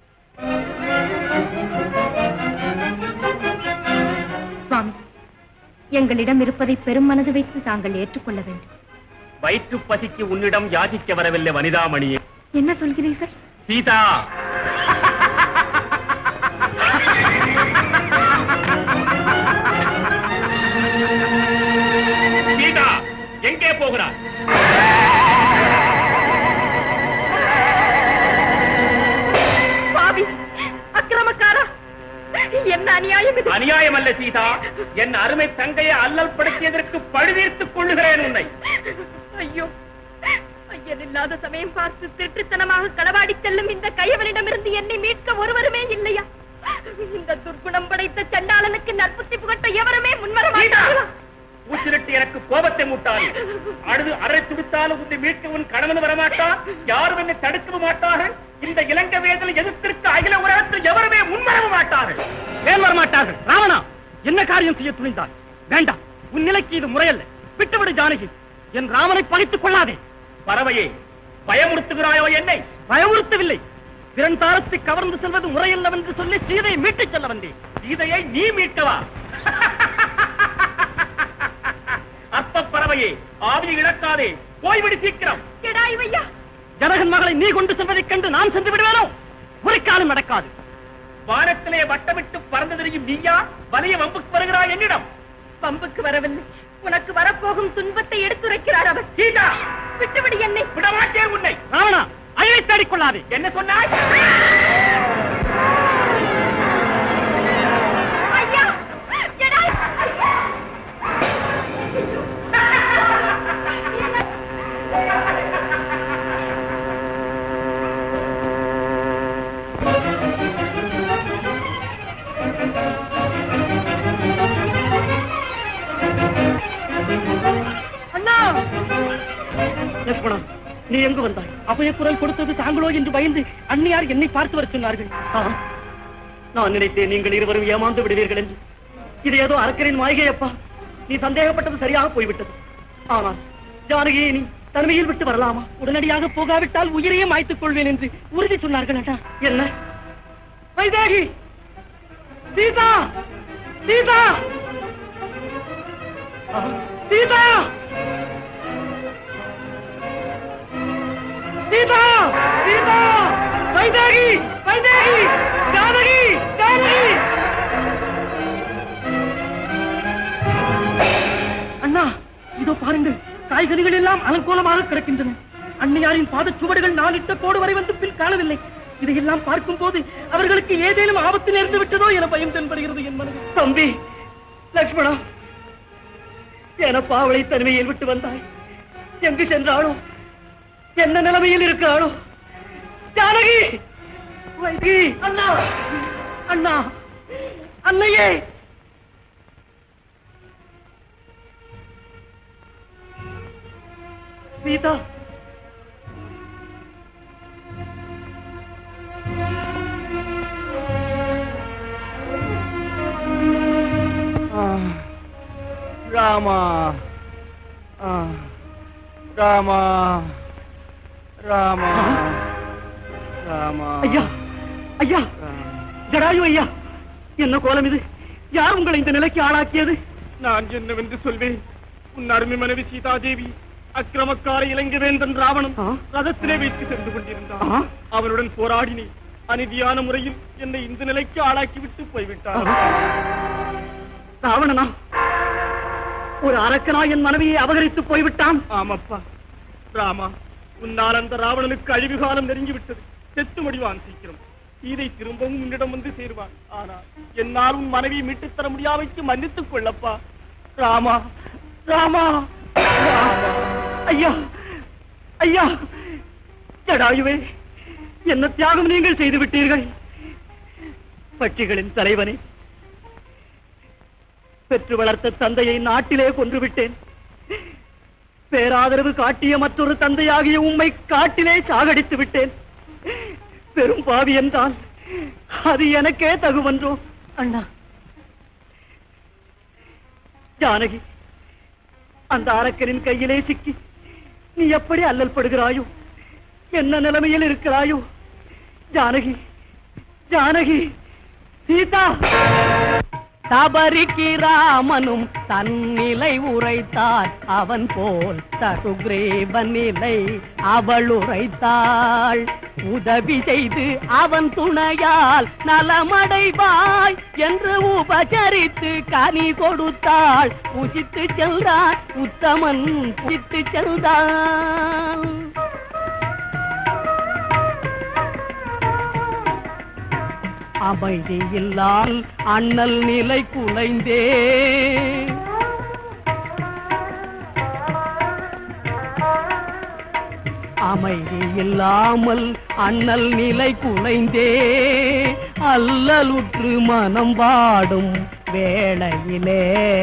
சுவாமி எங்களிடம் இருப்பதை பெரும் மனது வைத்து தாங்கள் ஏற்றுக்கொள்ள வேண்டும் வயிற்று பசிக்கு உன்னிடம் யாசிக்க வரவில்லை வனிதாமணியே என்ன சொல்கிறீர்கள் சீதா சீதா எங்கே போகிறார் சுவாமி அக்கிரமக்காரா என்ன அநியாயம் அநியாயம் இது அநியாயம் அல்ல சீதா என் அருமை தங்கையை அல்லல் படுத்தியதற்கு பழுதீர்த்துக் கொள்ளுகிறேன் உன்னை ஐயோ ஐயன் இல்லாத சமயம் பார்த்து திருட்டுத்தனமாக களவாடி செல்லும் இந்த கையவனிடமிருந்து என்னை மீட்க ஒருவருமே இல்லையா இந்த துர்க்குணம் படைத்த சண்டாளனுக்கு நற்புத்தி புகட்ட எவருமே முன்வர மாட்டார்களா ஊசிலிட்டு எனக்கு கோபத்தை மூட்டாரு அழுது அரை துடித்தாலும் உன்னை மீட்க உன் கணவன் வரமாட்டார் யாரும் என்னை தடுக்கவும் மாட்டார்கள் இந்த இலங்கை வேதல் எதிர்த்திருக்க அகில உலகத்தில் எவருமே முன்வரவும் மாட்டார்கள் ஏன் வரமாட்டார்கள் ராவணா என்ன காரியம் செய்ய துணிந்தார் வேண்டாம் உன் நிலைக்கு இது முறையல்ல விட்டுவிடு ஜானகி என் ராமனை பகைத்துக் கொள்ளாதே பறவையே பயமுறுத்துகிறாயோ என்னை பயமுறுத்தவில்லை பிறன் தாரத்தை கவர்ந்து செல்வது முறையல்லவென்று சொல்லி சீதையை மீட்டுச் செல்ல வந்தேன் சீதையை நீ மீட்கவா அற்ப பறவையே ஆவியை இழக்காதே போய்விடு சீக்கிரம் கெடாய்வையா ஜனகன் மகளை நீ கொண்டு செல்வதைக் கண்டு நான் சென்று விடுவேனோ ஒரு காலம் நடக்காது வானத்திலே வட்டமிட்டு பறந்து திரியும் நீயா வலிய வம்புக்கு வருகிறாய் என்னிடம் பம்புக்கு வரவில்லை உனக்கு வரப்போகும் துன்பத்தை எடுத்துரைக்கிறார் அவர் சீதா விட்டுவிடு என்னை விடமாட்டேன் உன்னை ராவணா அழிவை தேடிக் கொள்ளாதே என்ன சொன்னாய் ஐயா கெடாய் ஐயா அண்ணா லட்சுமணா நீ எங்கு வந்தாய் அபய குரல் கொடுத்தது தாங்களோ என்று பயந்து அண்ணியார் என்னை பார்த்து வர சொன்னார்கள் ஆம். நான் நினைத்தேன் நீங்கள் இருவரும் ஏமாந்து விடுவீர்கள் என்று இது ஏதோ அரக்கரின் மாளிகை அப்பா நீ சந்தேகப்பட்டது சரியாக போய்விட்டது ஆனால் ஜானகியை நீ தனிமையில் விட்டு வரலாமா உடனடியாக போகாவிட்டால் உயிரையே மாய்த்துக் கொள்வேன் என்று உறுதி சொன்னார்கள் அண்ணா என்ன வைதேகி சீதா சீதா ஆ, சீதா சீதா சீதா வைதேகி வைதேகி ஜானகி ஜானகி அண்ணா இதோ பாருங்கள் காய்கறிகள் எல்லாம் அலங்கோலமாக கிடக்கின்றன அன்னையாரின் பாதச்சுவடுகள் நான் இட்ட கோடு வரை வந்து பின் காணவில்லை இதையெல்லாம் பார்க்கும் போது அவர்களுக்கு ஏதேனும் ஆபத்து நேர்ந்து விட்டதோ என பயம் தென்படுகிறது என் மனது தம்பி லக்ஷ்மணா எனப்பா அவளை தனிமையில் விட்டு வந்தாய் எங்கு சென்றாளோ என்ன நிலைமையில் இருக்கிறாளோ ஜானகி வைதி அண்ணா அண்ணா அன்னையே சீதா ராமா ராமா ராமா ராமா ஐயா ஐயா ஜடாயு ஐயா என்ன கோலம் இது யார் உங்களை இந்த நிலைக்கு ஆளாக்கியது நான் என்னவென்று சொல்வேன் உன் அருமை மனைவி சீதாதேவி அக்கிரமக்கார இலங்கை வேந்தன் ராவணன் ஆ? ரதத்திலே வைத்து சென்று கொண்டிருந்தான் ஆ? அவனுடன் போராடினேன் அநீதியான முறையில் என்னை இந்த நிலைக்கு ஆளாக்கி விட்டு போய்விட்டான் ராவணனா ஒரு அரக்கனா என் மனைவியை அபகரித்து போய்விட்டான் ஆமப்பா ராமா உன்னால் அந்த ராவணனுக்கு அழிவு காலம் நெருங்கி விட்டது செத்து முடிவான் சீக்கிரம் சீதை திரும்பவும் உன்னிடம் வந்து சேருவான் ஆனால் என்னால் உன் மனைவியை மீட்டுத் தர முடியாமைக்கு மன்னித்துக் கொள்ளப்பா ராமா ராமா ராமா. ஐயா ஐயா ஜடாயுவே என்ன தியாகம் நீங்கள் செய்து விட்டீர்கள் பட்சிகளின் தலைவனே பெற்று வளர்த்த தந்தையை நாட்டிலே கொன்று விட்டேன் பேராதரவு காட்டிய மற்றொரு தந்தையாகிய உம்மை காட்டிலே சாகடித்து விட்டேன் பெரும் பாவி என்றால் அது எனக்கே தகுவன்றோ அண்ணா ஜானகி அந்த அரக்கனின் கையிலே சிக்கி நீ எப்படி அல்லல் படுகிறாயோ என்ன நிலைமையில் இருக்கிறாயோ ஜானகி ஜானகி சீதா சபரிக்கு ராமனும் தன்னிலை உரைத்தார் அவன் போல் தசுக்ரீவன் நிலை அவள் உரைத்தாள் உதவி செய்து அவன் துணையால் நலமடைவாய் என்று உபசரித்து கனி கொடுத்தாள் புசித்து சென்றான் உத்தமன் புசித்து சென்றான் அமைதி இல்லால் அண்ணல் நிலை குலைந்தே அமைதி இல்லாமல் அண்ணல் நிலை குலைந்தே அல்லலுற்று மனம் பாடும் வேளையிலே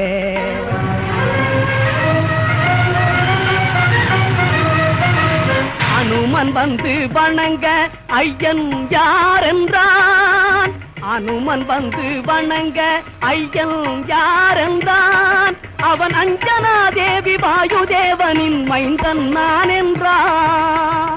அனுமன் வந்து வணங்க ஐயன் யார் என்றான் அனுமன் வந்து வணங்க ஐயன் யார் என்றான் அவன் அஞ்சனா தேவி வாயுதேவனின் மைந்தன் நான் என்றான்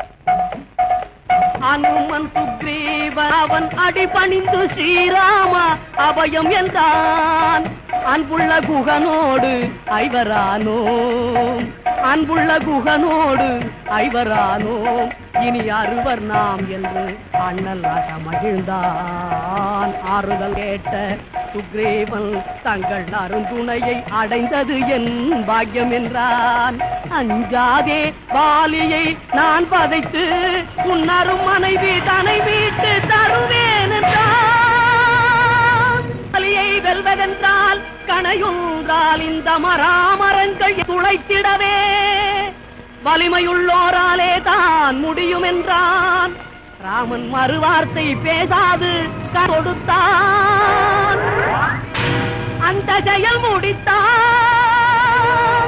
அனுமன் சுக்ரீவன் அவன் அடிபணிந்து ஸ்ரீராமா அபயம் என்றான் அன்புள்ள குகனோடு ஐவரானோம் அன்புள்ள குகனோடு ஐவரானோம் இனி அறுவர் நாம் என்று அண்ணலாக மகிழ்ந்தான் ஆறுதல் கேட்ட சுக்ரீவன் தங்கள் அருந்துணையை அடைந்தது என் பாக்கியம் என்றான் அஞ்சாதே வாலியை நான் பதைத்து உன்னரும் மனைவி தனை வீட்டு தருவேன் என்றான் வாலியை வெல்வதென்றால் கணையுன்றால் இந்த மராமரங்கள் துளைத்திடவே வலிமையுள்ளோராலே தான் முடியும் என்றான் ராமன் மறுவார்த்தை பேசாது கொடுத்தான் அந்த செயல் முடித்தான்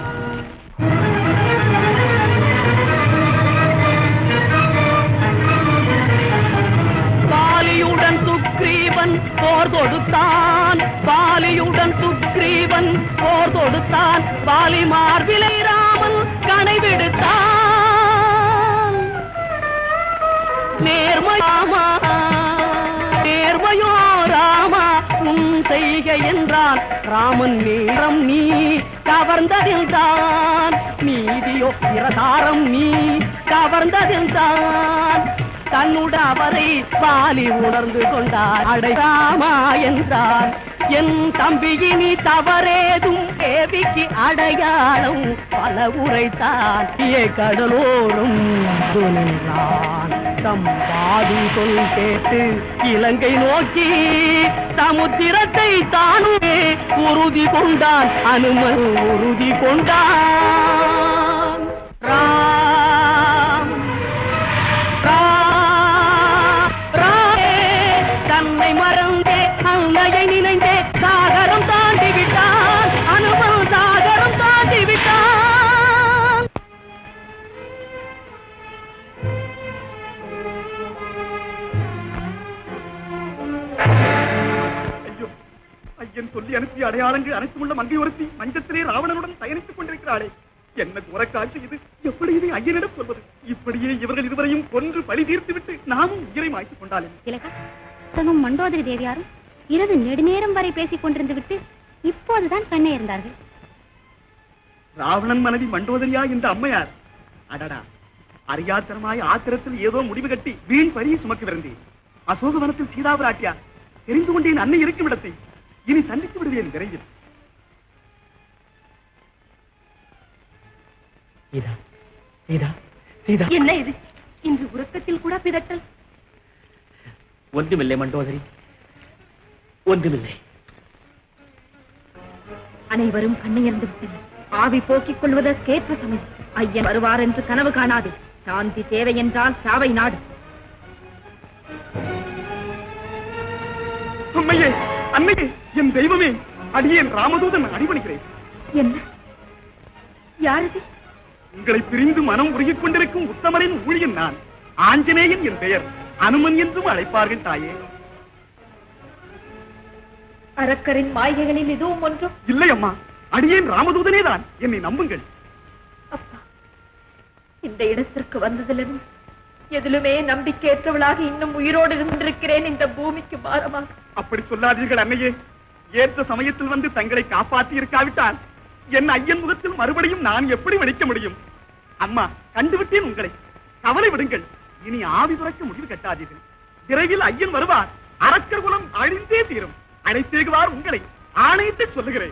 பாலியுடன் சுக்ரீவன் போர் தொடுத்தான் பாலியுடன் சுக்ரீவன் போர் தொடுத்தான் பாலி மார்பிலை ராமன் கணை விடுத்தான் நேர்மையாமா நேர்மையோ ராமா உன் செய்க என்றான் ராமன் நேரம் நீ கவர்ந்ததென்றான் நீதியோ பிரசாரம் நீ கவர்ந்ததென்றான் தன்னுட அவரை பாலி உணர்ந்து கொண்டார் அடைராமா என்றான் என் தம்பியினி தவறேதும் தேவிக்கு அடையாளம் பல உரைத்தான் ஏ கடலோரும் துணிந்தான் சம்பாதி சொல் கேட்டு இலங்கை நோக்கி சமுத்திரத்தை தானுமே உறுதி கொண்டான் அனுமன் உறுதி கொண்டான் ராம் ராம் ராமே தன்னை மறந்தே அன்னையை நினைந்தே சாகரம் தாண்டி விட்டான் அனுபவம் சாகரம் தாண்டி விட்டான் ஐயோ ஐயன் சொல்லி அனுப்பிய அடையாளங்கள் அனைத்தும் உள்ள மங்கை ஒருத்தி மஞ்சத்திலே ராவணனுடன் பயணித்துக் கொண்டிருக்கிறாளே என்ன துறக்காட்சி இது எப்படி இதை ஐயனிடம் சொல்வது இப்படியே இவர்கள் இருவரையும் கொன்று பழி தீர்த்து விட்டு நாமும் உயிரை மாய்த்துக் கொண்டாலே திலகா தனும் மண்டோதரி தேவியாரும் இரவு நெடுநேரம் வரை பேசிக் கொண்டிருந்து விட்டு இப்போதுதான் கண்ணே இருந்தார்கள் ராவணன் மனைவி மண்டோதரியா இந்த அம்மையார் அடடா அறியாத்தனமாய் ஆத்திரத்தில் ஏதோ முடிவு கட்டி வீண் பரியை சுமக்கவிருந்தேன் அசோகவனத்தில் சீதாபிராட்டியார் தெரிந்து கொண்டேன் அன்னை இருக்கும் இடத்தை இனி சந்தித்து விடுவேன் விரைவில் சீதா சீதா சீதா என்ன இது இன்று உறக்கத்தில் கூட பிதட்டல் ஒன்றுமில்லை மண்டோதரி ஒன்றுமில்லை அனைவரும் கண்ணியர்ந்து விட்டனர் ஆவி போக்கிக் கொள்வதற்கேற்ற சமயம் ஐயன் வருவார் என்று கனவு காணாதே சாந்தி தேவை என்றால் சாவை நாடு அம்மையே அன்னையே என் தெய்வமே அடியேன் ராமதூதன் அடிபணிக்கிறேன் என்ன யாரது உங்களை பிரிந்து மனம் உருகிக் கொண்டிருக்கும் உத்தமரின் ஊழியன் நான் ஆஞ்சநேயன் என் பெயர் அனுமன் என்றும் அழைப்பார்கள் தாயே அரக்கரின் மாய்கைகளில் இதுவும் ஒன்றும் இல்லை அம்மா அடியேன் ராமதூதனே தான் என்னை நம்புங்கள் அப்பா இந்த இடத்திற்கு வந்ததிலிருந்து எதிலுமே நம்பிக்கையற்றவளாக இன்னும் உயிரோடு இருந்திருக்கிறேன் இந்த பூமிக்கு பாரமாக அப்படி சொல்லாதீர்கள் அன்னையே ஏற்ற சமயத்தில் வந்து தங்களை காப்பாற்றி இருக்காவிட்டால் என் ஐயன் முகத்தில் மறுபடியும் நான் எப்படி வடிக்க முடியும் அம்மா கண்டுவிட்டேன் உங்களை கவலை விடுங்கள் இனி ஆவி துறக்க முடிவு கட்டாதீர்கள் விரைவில் ஐயன் வருவார் அரக்கர் குலம் அழிந்தே தீரும் அழைத்தேகுவார் உங்களை ஆணையிட்டு சொல்லுகிறேன்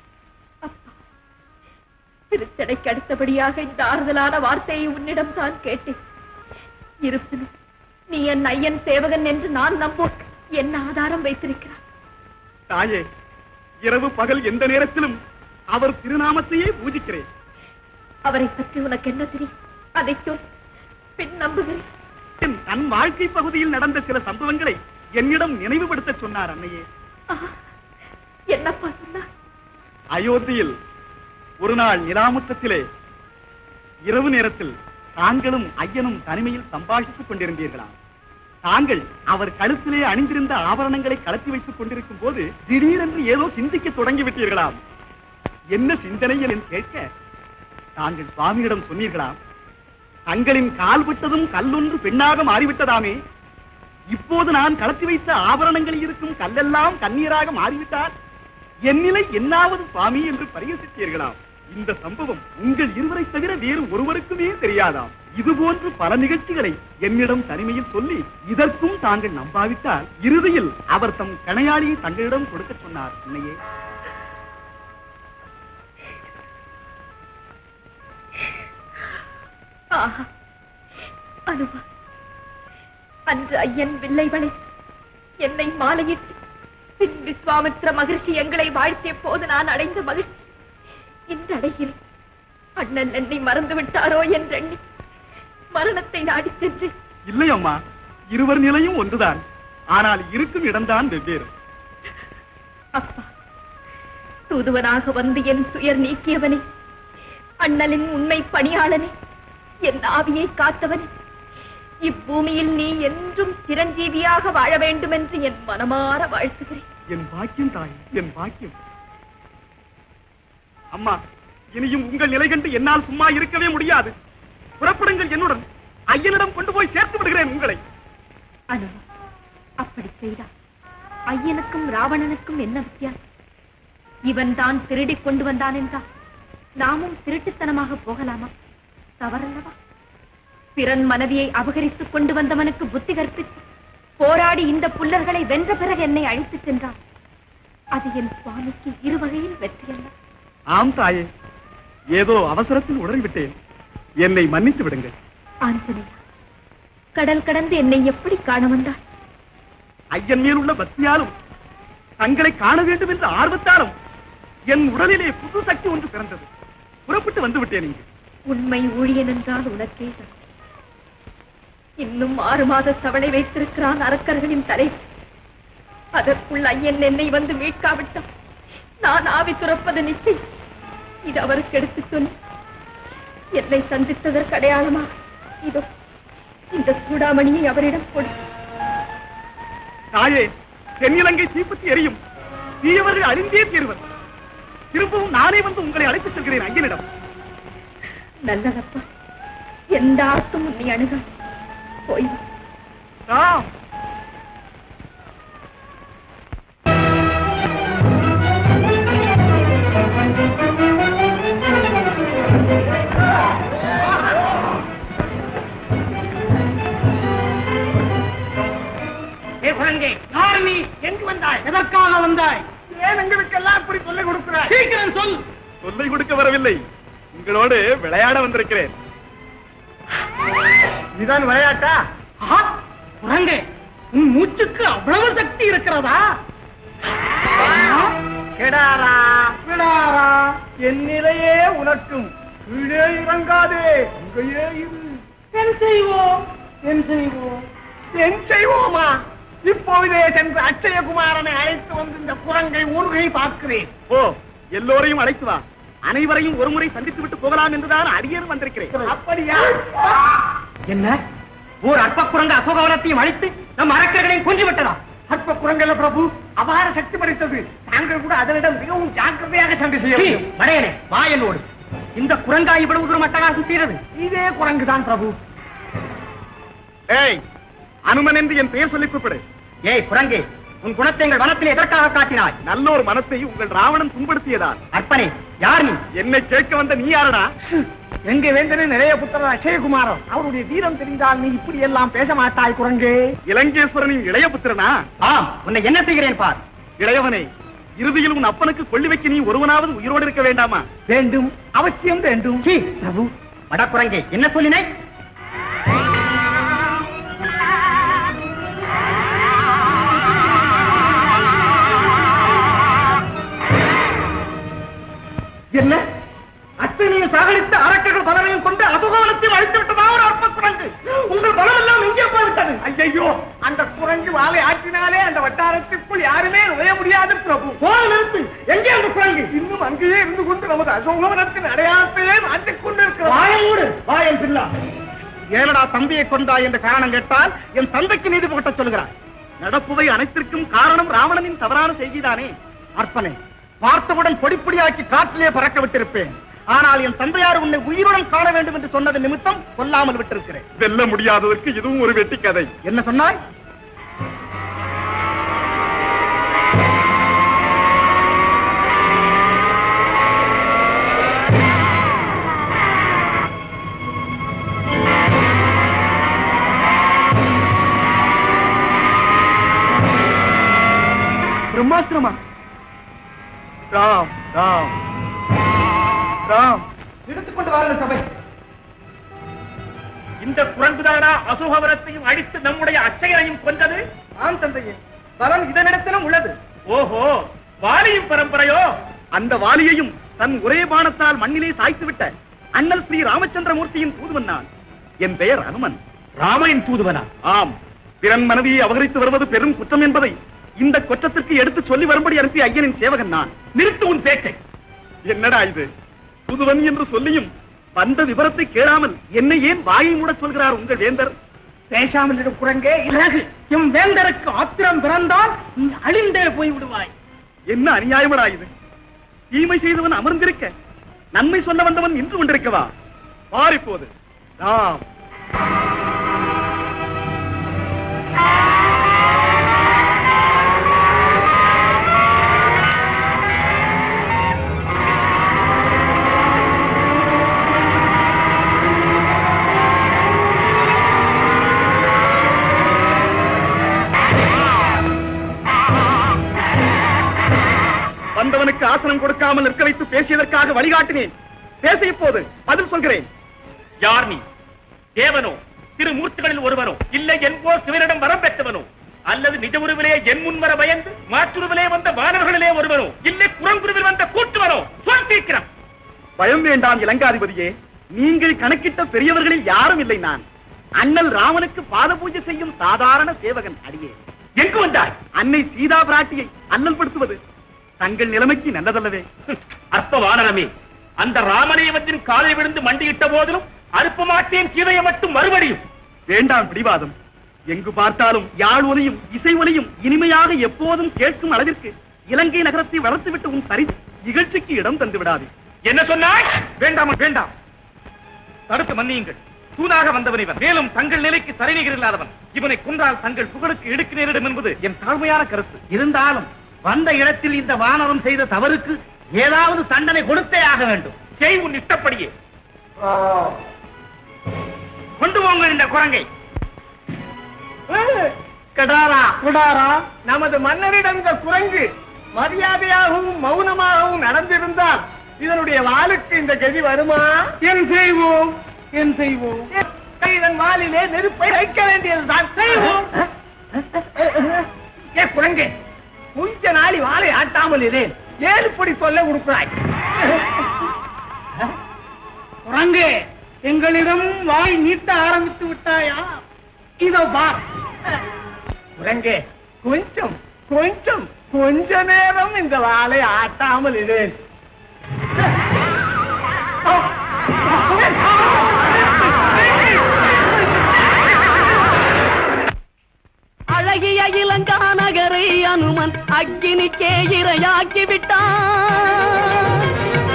திருச்சடைக்கு அடுத்தபடியாக இந்த ஆறுதலான வார்த்தையை உன்னிடம் தான் கேட்டேன் இருப்பினும் நீ என் ஐயன் சேவகன் என்று நான் நம்பும் என்ன ஆதாரம் வைத்திருக்கிறார் தாயே இரவு பகல் எந்த நேரத்திலும் அவர் திருநாமத்தையே பூஜிக்கிறேன் அவரை பற்றி உனக்கு என்ன தெரியும் அதை சொல் பின் நம்புகிறேன் என் தன் வாழ்க்கை பகுதியில் நடந்த சில சம்பவங்களை என்னிடம் நினைவுபடுத்த சொன்னார் அன்னையே ஆஹா, என்னப்பா சொன்னார் அயோத்தியில் ஒரு நாள் நிலாமுற்றத்திலே இரவு நேரத்தில் தாங்களும் ஐயனும் தனிமையில் சம்பாஷித்துக் கொண்டிருந்தீர்களாம் தாங்கள் அவர் கழுத்திலே அணிந்திருந்த ஆபரணங்களை கலத்தி வைத்துக் கொண்டிருக்கும் போது திடீரென்று ஏதோ சிந்திக்க தொடங்கி விட்டீர்களாம் என்ன சிந்தனை என கேட்க தாங்கள் சுவாமியிடம் சொன்னீர்களாம் தங்களின் கால் விட்டதும் கல்லொன்று பெண்ணாக மாறிவிட்டதாமே இப்போது நான் கலத்தி வைத்த ஆபரணங்களில் இருக்கும் கல்லெல்லாம் கண்ணீராக மாறிவிட்டால் என் நிலை என்னாவது சுவாமி என்று பரிகசித்தீர்களாம் இந்த சம்பவம் உங்கள் இருவரை தவிர வேறு ஒருவருக்குமே தெரியாதாம் இதுபோன்று பல நிகழ்ச்சிகளை என்னிடம் தனிமையில் சொல்லி இதற்கும் தாங்கள் நம்பாவிட்டால் இறுதியில் அவர் தம் கணையாளியை தங்களிடம் கொடுக்க சொன்னார் உன்னையே ஆஹா அனுபா அன்று ஐயன் வில்லை வளை என்னை மாலையிட்டு பின் விஸ்வாமித்ர மகிழ்ச்சி எங்களை வாழ்த்திய போது நான் அடைந்த மகிழ்ச்சி இன்று அடைகிறேன் அண்ணன் என்னை மறந்து விட்டாரோ என்றெண்ணி மரணத்தை நாடி சென்று இல்லை அம்மா இருவர் நிலையும் ஒன்றுதான் ஆனால் இருக்கும் இடம்தான் வெவ்வேறு அப்பா தூதுவனாக வந்து என் துயர் நீக்கியவனே அண்ணலின் உண்மை பணியாளனே என் ஆவியை காத்தவனே இப்பூமியில் நீ என்றும் சிரஞ்சீவியாக வாழ வேண்டும் என்று என் மனமாற வாழ்த்துகிறேன் என் பாக்கியம் தாய் என் பாக்கியம் அம்மா இனியும் உங்கள் நிலை கண்டு என்னால் சும்மா இருக்கவே முடியாது புறப்படுங்கள் என்னுடன் ஐயனிடம் கொண்டு போய் சேர்த்து விடுகிறேன் உங்களை அனுவா அப்படி செய்தார் ஐயனுக்கும் ராவணனுக்கும் என்ன வித்தியாசம் இவன் தான் திருடிக் கொண்டு வந்தான் என்றால் நாமும் திருட்டுத்தனமாக போகலாமா தவறல்லவா பிறன் மனைவியை அபகரித்துக் கொண்டு வந்தவனுக்கு புத்தி கற்பித்து போராடி இந்த புல்லர்களை வென்ற பிறகு என்னை அழைத்துச் சென்றான் அது என் சுவாமிக்கு இரு வகையில் வெற்றியல்ல ஆம் தாயே ஏதோ அவசரத்தில் உடறிவிட்டேன் என்னை மன்னித்து விடுங்கள் ஆஞ்சநேயா கடல் கடந்து என்னை எப்படி காண வந்தாய் ஐயன் மேல் உள்ள பக்தியாலும் தங்களை காண வேண்டும் என்ற ஆர்வத்தாலும் என் உடலிலே புது சக்தி ஒன்று பிறந்தது புறப்பட்டு வந்து விட்டேன் இங்கு உண்மை ஊழியன் என்றால் உனக்கே தான் இன்னும் ஆறு மாத தவணை வைத்திருக்கிறான் அரக்கர்களின் தலை அதற்குள் ஐயன் என்னை வந்து மீட்காவிட்டான் நான் ஆவி துறப்பது நிச்சயம் இது அவருக்கு எடுத்துச் சொல்லி என்னை சந்தித்ததற்கு அடையாளமா இதோ இந்த சூடாமணியை அவரிடம் கொடு தாயே தென்னிலங்கை தீப்பற்றி எரியும் தீயவர்கள் அழிந்தே தீர்வர் திரும்பவும் நானே வந்து உங்களை அழைத்துச் செல்கிறேன் ஐயனிடம் நல்லதப்பா எந்த ஆட்டும் உன்னை அணுக போய் வா. ராம் ஏ குழந்தை யார் நீ எங்கு வந்தாய் எதற்காக வந்தாய் ஏன் எங்களுக்கு எல்லாம் இப்படி சொல்லிக் கொடுக்கிறாய் சீக்கிரம் சொல் சொல்லை கொடுக்க வரவில்லை உங்களோடு விளையாட வந்திருக்கிறேன் இதுதான் விளையாட்டா ஆஹா, குரங்கே உன் மூச்சுக்கு அவ்வளவு சக்தி இருக்கிறதா கெடாரா விடாரா என் நிலையே உனக்கும் கீழே இறங்காதே இங்கேயே இரு என் செய்வோம் என் செய்வோம் என் செய்வோமா இப்போதே சென்று அச்சயகுமாரனை அழைத்து வந்து இந்த குரங்கை ஊர்கை பார்க்கிறேன் ஓ எல்லோரையும் அழைத்து வா அனைவரையும் ஒருமுறை சந்தித்து விட்டு போகலாம் என்றுதான் அடியேன் வந்திருக்கிறேன் அப்படியா என்ன ஓர் அற்ப குரங்கு அசோகவனத்தையும் அழித்து நம் அரக்கர்களையும் கொன்று விட்டதா அற்ப குரங்கல்ல பிரபு அபார சக்தி படைத்தது தாங்கள் கூட அதனிடம் மிகவும் ஜாக்கிரதையாக சண்டை செய்ய சீ, வேண்டும் மடையனே வாயலோடு இந்த குரங்கா இவ்வளவு தூரம் அட்டகாசம் செய்கிறது இதே குரங்கு தான் பிரபு ஏய் அனுமன் என்று என் பெயர் சொல்லி கூப்பிடு ஏய் குரங்கே உன் குணத்தை எங்கள் வனத்தில் எதற்காக காட்டினாய் நல்லோர் மனத்தை உங்கள் ராவணன் புண்படுத்தியதால் அற்பனே யார் நீ என்னை கேட்க வந்த நீ யாரடா எங்க வேந்தனே நிறைய புத்திரன் அக்ஷயகுமாரன் அவருடைய வீரம் தெரிந்தால் நீ இப்படி எல்லாம் பேச மாட்டாய் குரங்கே இலங்கேஸ்வரனின் இளைய புத்திரனா ஆம் உன்னை என்ன செய்கிறேன் பார் இளையவனே இறுதியில் உன் அப்பனுக்கு கொள்ளி வைக்க நீ ஒருவனாவது உயிரோடு இருக்க வேண்டாமா வேண்டும் அவசியம் வேண்டும் சீ, பிரபு வடக்குரங்கே என்ன சொல்லினாய் குரங்கு உங்கள் பலம் எல்லாம் எங்கே போய்விட்டது ஐயோ அந்த குரங்கு வாழை ஆற்றினாலே அந்த வட்டாரத்திற்குள் யாருமே நுழைய முடியாது பிரபு போன நிறுத்து எங்கே அந்த குரங்கு இன்னும் அங்கேயே இருந்து கொண்டு நமது அசோகவனத்தின் அடையாளத்தையே மாற்றிக் கொண்டிருக்கிறோம் வாயோடு வாயம் பில்லா ஏனடா தந்தையை கொண்டாய் என்ற காரணம் கேட்டால் என் தந்தைக்கு நீதி புகட்ட சொல்கிறார் நடப்புவை அனைத்திற்கும் காரணம் ராவணனின் தவறான செய்திதானே அற்பனே பார்த்தவுடன் பொடிப்பொடியாக்கி காற்றிலே பறக்க விட்டிருப்பேன் ஆனால் என் தந்தையார் உன்னை உயிருடன் காண வேண்டும் என்று சொன்னது நிமித்தம் கொல்லாமல் விட்டிருக்கிறேன் வெல்ல முடியாததற்கு இதுவும் ஒரு வெட்டி கதை என்ன சொன்னாய் பிரம்மாஸ்திரமா ராம் ராம் ராம் எடுத்துக்கொண்டு வாருங்கள் சபை இந்த குரங்குதானா அசோகவனத்தையும் அடித்து நம்முடைய அச்சையரையும் கொண்டது ஆம் தந்தையே பலம் இதனிடத்திலும் உள்ளது ஓஹோ வாலியும் பரம்பரையோ அந்த வாலியையும் தன் ஒரே பாணத்தால் மண்ணிலே சாய்த்து விட்ட அண்ணல் ஸ்ரீ ராமச்சந்திரமூர்த்தியின் தூதுவன் நான் என் பெயர் அனுமன் ராமனின் தூதுவனா ஆம் பிறன் மனைவியை அபகரித்து வருவது பெரும் குற்றம் என்பதை இந்த குற்றத்திற்கு எடுத்து சொல்லி வரும்படி அனுப்பிய ஐயனின் சேவகன் நான் நிறுத்து உன் பேச்சை என்னடா இது புதுவன் என்று சொல்லியும் வந்த விவரத்தை கேளாமல் என்னை ஏன் வாயை மூட சொல்கிறார் உங்கள் வேந்தர் பேசாமல் இரு குரங்கே இலகு எம் வேந்தருக்கு ஆத்திரம் பிறந்தால் நீ அழிந்தே போய் விடுவாய் என்ன அநியாயமடா இது தீமை செய்தவன் அமர்ந்திருக்க நன்மை சொல்ல வந்தவன் நின்று கொண்டிருக்கவா பார் இப்போது ராம் வந்தவனுக்கு ஆசனம் கொடுக்காமல் நிற்க வைத்து பேசியதற்காக வழிகாட்டினேன் பேச இப்போது பதில் சொல்கிறேன் யார் நீ தேவனோ திருமூர்த்திகளில் ஒருவனோ இல்லை என்போ சிவனிடம் வரம் பெற்றவனோ அல்லது நிஜ உருவிலே என் முன் வர பயந்து மாற்றுருவிலே வந்த வானவர்களிலே ஒருவனோ இல்லை குரங்குருவில் வந்த கூட்டுவனோ சொல் தீர்க்கிறான் பயம் வேண்டாம் இளங்காதிபதியே நீங்கள் கணக்கிட்ட பெரியவர்களில் யாரும் இல்லை நான் அண்ணல் ராமனுக்கு பாத பூஜை செய்யும் சாதாரண சேவகன் அடியே எங்கு வந்தாய் அன்னை சீதா பிராட்டியை அல்லல்படுத்துவது தங்கள் நிலைமைக்கு நல்லதல்லவே அற்ப வானரமே அந்த ராமனேவத்தின் காலை விழுந்து மண்டியிட்ட போதிலும் அறுப்ப மாட்டேன் கீதையை மட்டும் மறுபடியும் வேண்டாம் பிடிவாதம் எங்கு பார்த்தாலும் யாழ் ஒலியும் இசை ஒலியும் இனிமையாக எப்போதும் கேட்கும் அளவிற்கு இலங்கை நகரத்தை வளர்த்துவிட்டு உன் சரி நிகழ்ச்சிக்கு இடம் தந்து விடாது என்ன சொன்னாய் வேண்டாம் வேண்டாம் தடுத்து மன்னியுங்கள் தூதாக வந்தவன் இவன் மேலும் தங்கள் நிலைக்கு சரிநிகர் இல்லாதவன் இவனை கொன்றால் தங்கள் புகழுக்கு இடுக்கு நேரிடும் என்பது என் தாழ்மையான கருத்து இருந்தாலும் வந்த இடத்தில் இந்த வானரம் செய்த தவறுக்கு ஏதாவது தண்டனை கொடுத்தே ஆக வேண்டும் செய் உன் இஷ்டப்படியே கொண்டு போங்க இந்த குரங்கை கடாரா குடாரா நமது மன்னரிடம் இந்த குரங்கு மரியாதையாகவும் மௌனமாகவும் நடந்திருந்தால் இதனுடைய வாளுக்கு இந்த கதி வருமா என் செய்வோம் என் செய்வோம் இதன் வாலிலே நெருப்பை வைக்க வேண்டியதுதான் செய்வோம் ஏ குரங்கே கொஞ்ச நாளி வாளை ஆட்டாமல் இதே ஏழு பொடி சொல்ல கொடுக்கிறாய் குரங்கு எங்களிடம் வாய் நீட்ட ஆரம்பித்து விட்டாயா இதோ பார் குரங்கே கொஞ்சம் கொஞ்சம் கொஞ்ச நேரம் இந்த வாளை ஆட்டாமல் இது அழகிய இளங்கா நகரை அனுமன் அக்கினிக்கே இரையாக்கி விட்டான்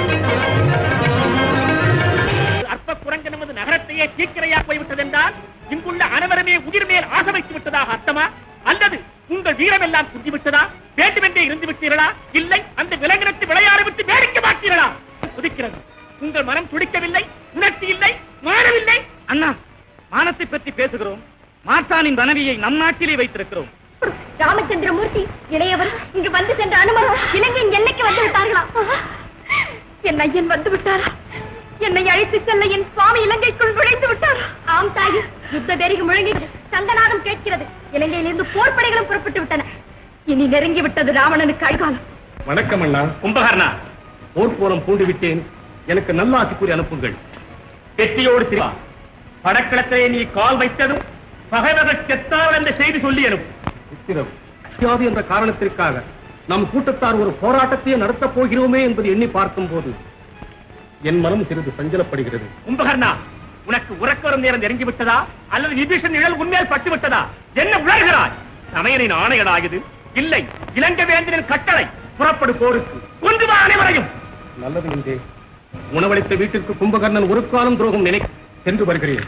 அற்ப குரங்கு நமது நகரத்தையே தீக்கிரையா போய்விட்டதென்றால் இங்குள்ள அனைவருமே உயிர் மேல் ஆசை வைத்து விட்டதாக அர்த்தமா அல்லது உங்கள் வீரமெல்லாம் குந்தி விட்டதா வேண்டுமென்றே இருந்து விட்டீர்களா இல்லை அந்த விலங்கினத்தை விளையாட விட்டு வேடிக்கை பார்த்தீர்களா குதிக்கிறது உங்கள் மனம் துடிக்கவில்லை உணர்ச்சி இல்லை மாறவில்லை அண்ணா மானத்தை பற்றி பேசுகிறோம் மாத்தானின் மனைவியை நம் நாட்டிலே வைத்திருக்கிறோம் ராமச்சந்திரமூர்த்தி இளையவர் இங்கு வந்து சென்ற அனுமன் இலங்கையின் எல்லைக்கு வந்து விட்டார்களா என் ஐயன் வந்து விட்டாரா என்னை அழைத்து செல்ல என் சுவாமி இலங்கைக்குள் நுழைந்து விட்டாரா ஆம் தாயி யுத்த பேரிகு முழங்குகிறது சங்கநாதம் கேட்கிறது இலங்கையிலிருந்து போர்ப்படைகளும் புறப்பட்டு விட்டன இனி நெருங்கி விட்டது ராவணனுக்கு அழிகாலம் வணக்கம் அண்ணா கும்பகர்ணா போர்க்கோலம் பூண்டு விட்டேன் எனக்கு நல்ல ஆசி கூறி அனுப்புங்கள் வெற்றியோடு சிவா படக்களத்திலே நீ கால் வைத்ததும் பகைவர்கள் செத்தார்கள் என்ற செய்தி சொல்லி அனுப்பு உத்திரவு முடியாது என்ற காரணத்திற்காக நம் கூட்டத்தார் ஒரு போராட்டத்தையே நடத்தப் போகிறோமே என்பது எண்ணி பார்க்கும் போது என் மனம் சிறிது சஞ்சலப்படுகிறது கும்பகர்ணா உனக்கு உறக்க வரும் நேரம் நெருங்கி விட்டதா அல்லது விபீஷன் நிழல் உண்மையால் பட்டு விட்டதா என்ன உணர்கிறாய் சமயனின் ஆணையடாகுது இல்லை இலங்கை வேந்தனின் கட்டளை புறப்படு போருக்கு கொண்டு வா அனைவரையும் நல்லது என்றே உணவளித்த வீட்டிற்கு கும்பகர்ணன் ஒரு காலம் துரோகம் நினை சென்று வருகிறேன்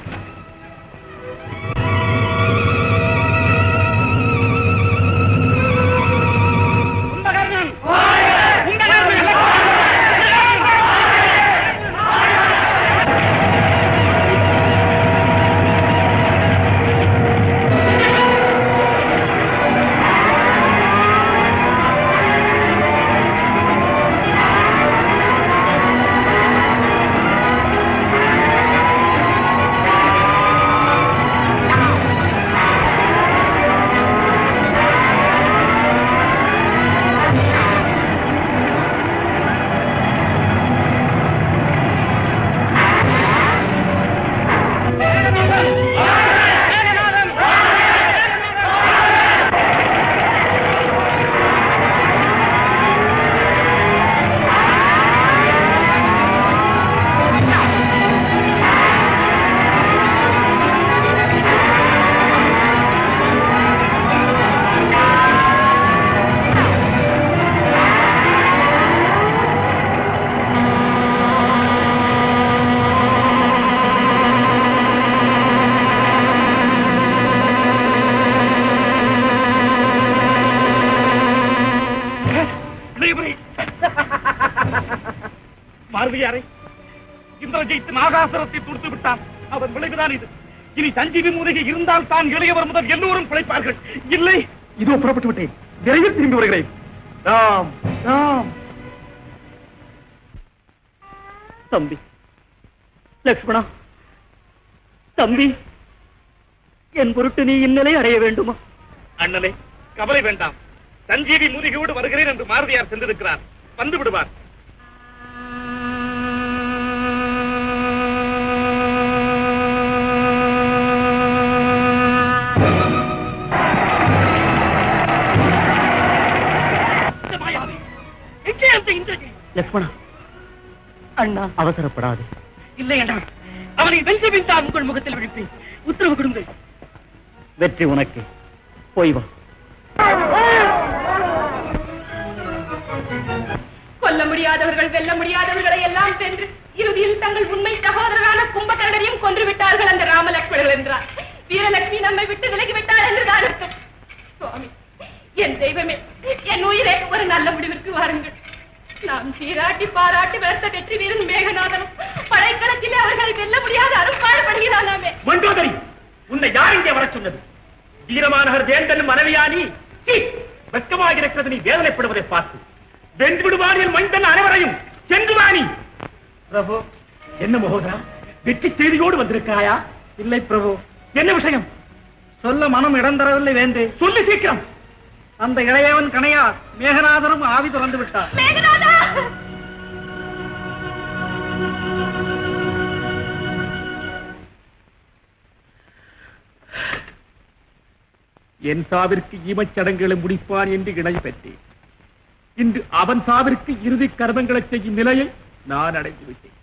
மாருதியாரை இந்திரஜித் நாகாசுரத்தை துடுத்து விட்டான் அவன் விளைவுதான் இது இனி சஞ்சீவி மூலிகை இருந்தால் தான் இளையவர் முதல் எல்லோரும் பிழைப்பார்கள் இல்லை இதோ புறப்பட்டு விட்டேன் விரைவில் திரும்பி வருகிறேன் ராம் ராம் தம்பி லக்ஷ்மணா தம்பி என் பொருட்டு நீ இந்நிலை அடைய வேண்டுமா அண்ணனே கவலை வேண்டாம் சஞ்சீவி மூலிகையோடு வருகிறேன் என்று மாருதியார் சென்றிருக்கிறார் வந்து விடுவார் எங்கே அந்த இந்திரஜித் லக்ஷ்மணா அண்ணா அவசரப்படாதே இல்லை என்றான் அவனை வென்று பின்தான் உங்கள் முகத்தில் விழிப்பேன் உத்தரவு கொடுங்கள் வெற்றி உனக்கு போய் வா கொல்ல முடியாதவர்கள் வெல்ல முடியாதவர்களை எல்லாம் சென்று இறுதியில் தங்கள் உண்மை சகோதரரான கும்பகர்ணனையும் கொன்று விட்டார்கள் அந்த ராமலட்சுமணர்கள் என்றார் வீரலட்சுமி நம்மை விட்டு விலகி விட்டார் என்றுதான் அர்த்தம் சுவாமி என் தெய்வமே என் உயிரே ஒரு நல்ல முடிவிற்கு வாருங்கள் நாம் சீராட்டி பாராட்டி வளர்த்த வெற்றி வீரன் மேகநாதனும் படைக்களத்திலே அவர்களை வெல்ல முடியாத அரும்பாடுபடுகிறானாமே மண்டோதரி உன்னை யார் இங்கே வர சொன்னது வீரமானவர் வேந்தன் மனைவியானி சீ, வெட்கமாக இருக்கிறது நீ வேதனைப்படுவதை பார்த்து வென்று விடுவானில் மைந்தன் அனைவரையும் சென்று வாணி பிரபு என்ன மகோதரா வெற்றி செய்தியோடு வந்திருக்காயா இல்லை பிரபு என்ன விஷயம் சொல்ல மனம் இடம் தரவில்லை வேண்டே சொல்லி சீக்கிரம் அந்த இளையவன் கணையா மேகநாதனும் ஆவி திறந்து விட்டார் மேகநாதா என் சாவிற்கு ஈமச் சடங்குகளை முடிப்பான் என்று இணை பெற்றேன் இன்று அவன் சாவிற்கு இறுதி கர்மங்களை செய்யும் நிலையை நான் அடைந்து விட்டேன்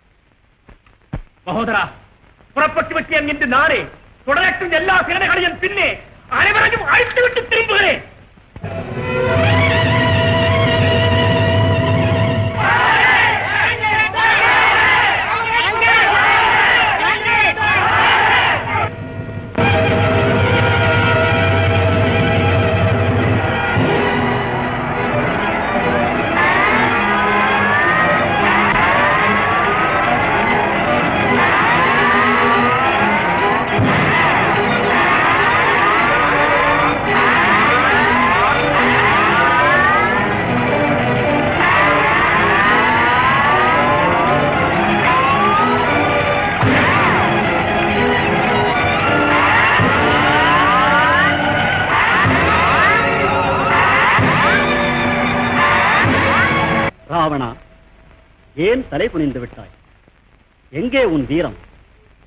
மகோதரா புறப்பட்டு விட்டேன் என்று நானே தொடரட்டும் எல்லா சேனைகளையும் பின்னே அனைவரையும் அழைத்து விட்டு திரும்புகிறேன் ராவணா ஏன் தலை குனிந்து விட்டாய் எங்கே உன் வீரம்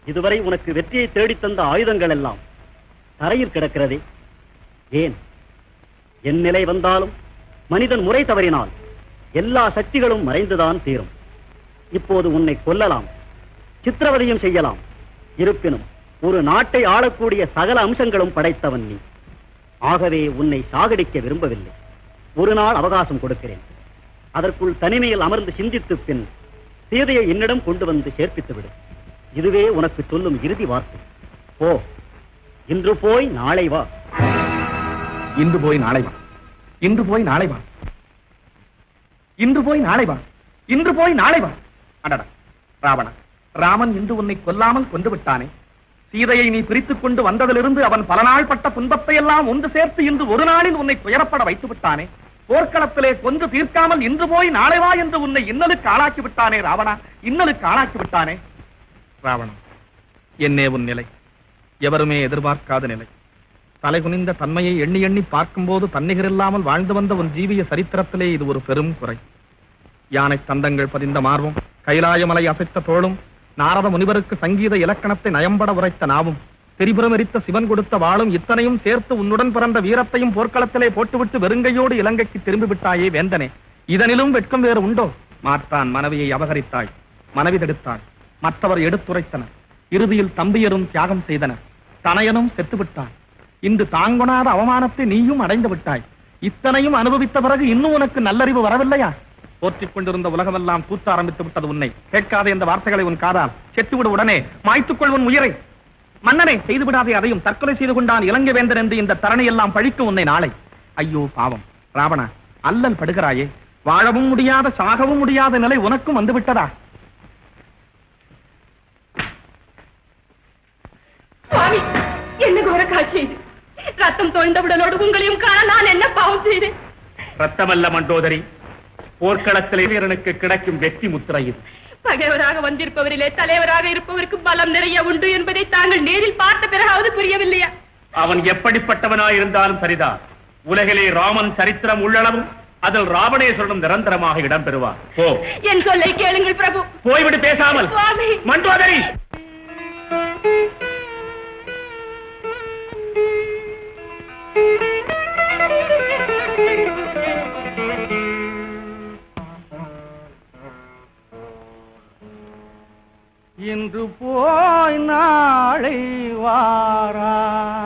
இதுவரை உனக்கு வெற்றியை தேடித் தந்த ஆயுதங்கள் எல்லாம் தரையில் கிடக்கிறதே ஏன் என் நிலை வந்தாலும் மனிதன் முறை தவறினால் எல்லா சக்திகளும் மறைந்துதான் தீரும் இப்போது உன்னை கொல்லலாம் சித்திரவதையும் செய்யலாம் இருப்பினும் ஒரு நாட்டை ஆளக்கூடிய சகல அம்சங்களும் படைத்தவன் நீ ஆகவே உன்னை சாகடிக்க விரும்பவில்லை ஒரு நாள் அவகாசம் கொடுக்கிறேன் அதற்குள் தனிமையில் அமர்ந்து சிந்தித்து பின் சீதையை என்னிடம் கொண்டு வந்து சேர்ப்பித்து விடு இதுவே உனக்கு சொல்லும் இறுதி வார்த்தை போ இன்று போய் நாளை வா இன்று போய் நாளை வா இன்று போய் நாளை வா இன்று போய் நாளை வா இன்று போய் நாளை வா அடடா ராவணா ராமன் இன்று உன்னை கொல்லாமல் கொண்டு விட்டானே சீதையை நீ பிரித்துக் கொண்டு வந்ததிலிருந்து அவன் பல நாள் பட்ட துன்பத்தை எல்லாம் ஒன்று சேர்த்து இன்று ஒரு நாளில் உன்னை துயரப்பட வைத்து விட்டானே போர்க்களத்திலே கொன்று தீர்க்காமல் இன்று போய் நாளை வா என்று உன்னை இன்னலுக்கு ஆளாக்கி விட்டானே ராவணா இன்னலுக்கு ஆளாக்கி விட்டானே ராவணா என்னே உன் நிலை எவருமே எதிர்பார்க்காத நிலை தலைகுனிந்த தன்மையை எண்ணி எண்ணி பார்க்கும்போது தன்னிகரில்லாமல் வாழ்ந்து வந்த உன் ஜீவிய சரித்திரத்திலே இது ஒரு பெரும் குறை யானை தந்தங்கள் பதிந்த மார்பும் கைலாயமலை அசைத்த தோளும் நாரத முனிவருக்கு சங்கீத இலக்கணத்தை நயம்பட உரைத்த நாவும் திரிபுரம் எரித்த சிவன் கொடுத்த வாளும் இத்தனையும் சேர்த்து உன்னுடன் பிறந்த வீரத்தையும் போர்க்களத்திலே போட்டுவிட்டு வெறுங்கையோடு இலங்கைக்கு திரும்பி விட்டாயே வேந்தனே இதனிலும் வெட்கம் வேறு உண்டோ மாற்றான் மனைவியை அபகரித்தாய் மனைவி தடுத்தாய் மற்றவர் எடுத்துரைத்தனர் இறுதியில் தம்பியரும் தியாகம் செய்தனர் தனையனும் செத்து விட்டான் இன்று தாங்கொணாத அவமானத்தை நீயும் அடைந்து விட்டாய் இத்தனையும் அனுபவித்த பிறகு இன்னும் உனக்கு நல்லறிவு வரவில்லையா போற்றிக் கொண்டிருந்த உலகமெல்லாம் தூத்த ஆரம்பித்து விட்டது உன்னை கேட்காத இந்த வார்த்தைகளை உன் காதால் செத்துவிடு உடனே மாய்த்துக் கொள் உன் உயிரை மன்னனை செய்து விடாதே அதையும் தற்கொலை செய்து கொண்டான் இலங்கை வேந்தன் என்று இந்த தரணி எல்லாம் பழிக்கும் உன்னை நாளை ஐயோ பாவம் ராவணா அல்லல் படுகிறாயே வாழவும் முடியாத சாகவும் முடியாத நிலை உனக்கும் வந்து விட்டதா சுவாமி என்ன கோர காட்சி இது ரத்தம் தோய்ந்தவுடனோடு உங்களையும் காண நான் என்ன பாவம் செய்தேன் ரத்தமல்ல மண்டோதரி போர்க்களத்திலே வீரனுக்கு கிடைக்கும் வெற்றி முத்திரை இது பகைவராக வந்திருப்பவரிலே தலைவராக இருப்பவருக்கு பலம் நிறைய உண்டு என்பதை தாங்கள் நேரில் பார்த்த பிறகாவது புரியவில்லையா அவன் எப்படிப்பட்டவனாயிருந்தாலும் சரிதான் உலகிலே ராமன் சரித்திரம் உள்ளளவும் அதில் ராவணேஸ்வரனும் நிரந்தரமாக இடம் பெறுவார் போ என் சொல்லை கேளுங்கள் பிரபு போய்விடு பேசாமல் சுவாமி மண்டோதரி இன்று போய் நாளை வாரா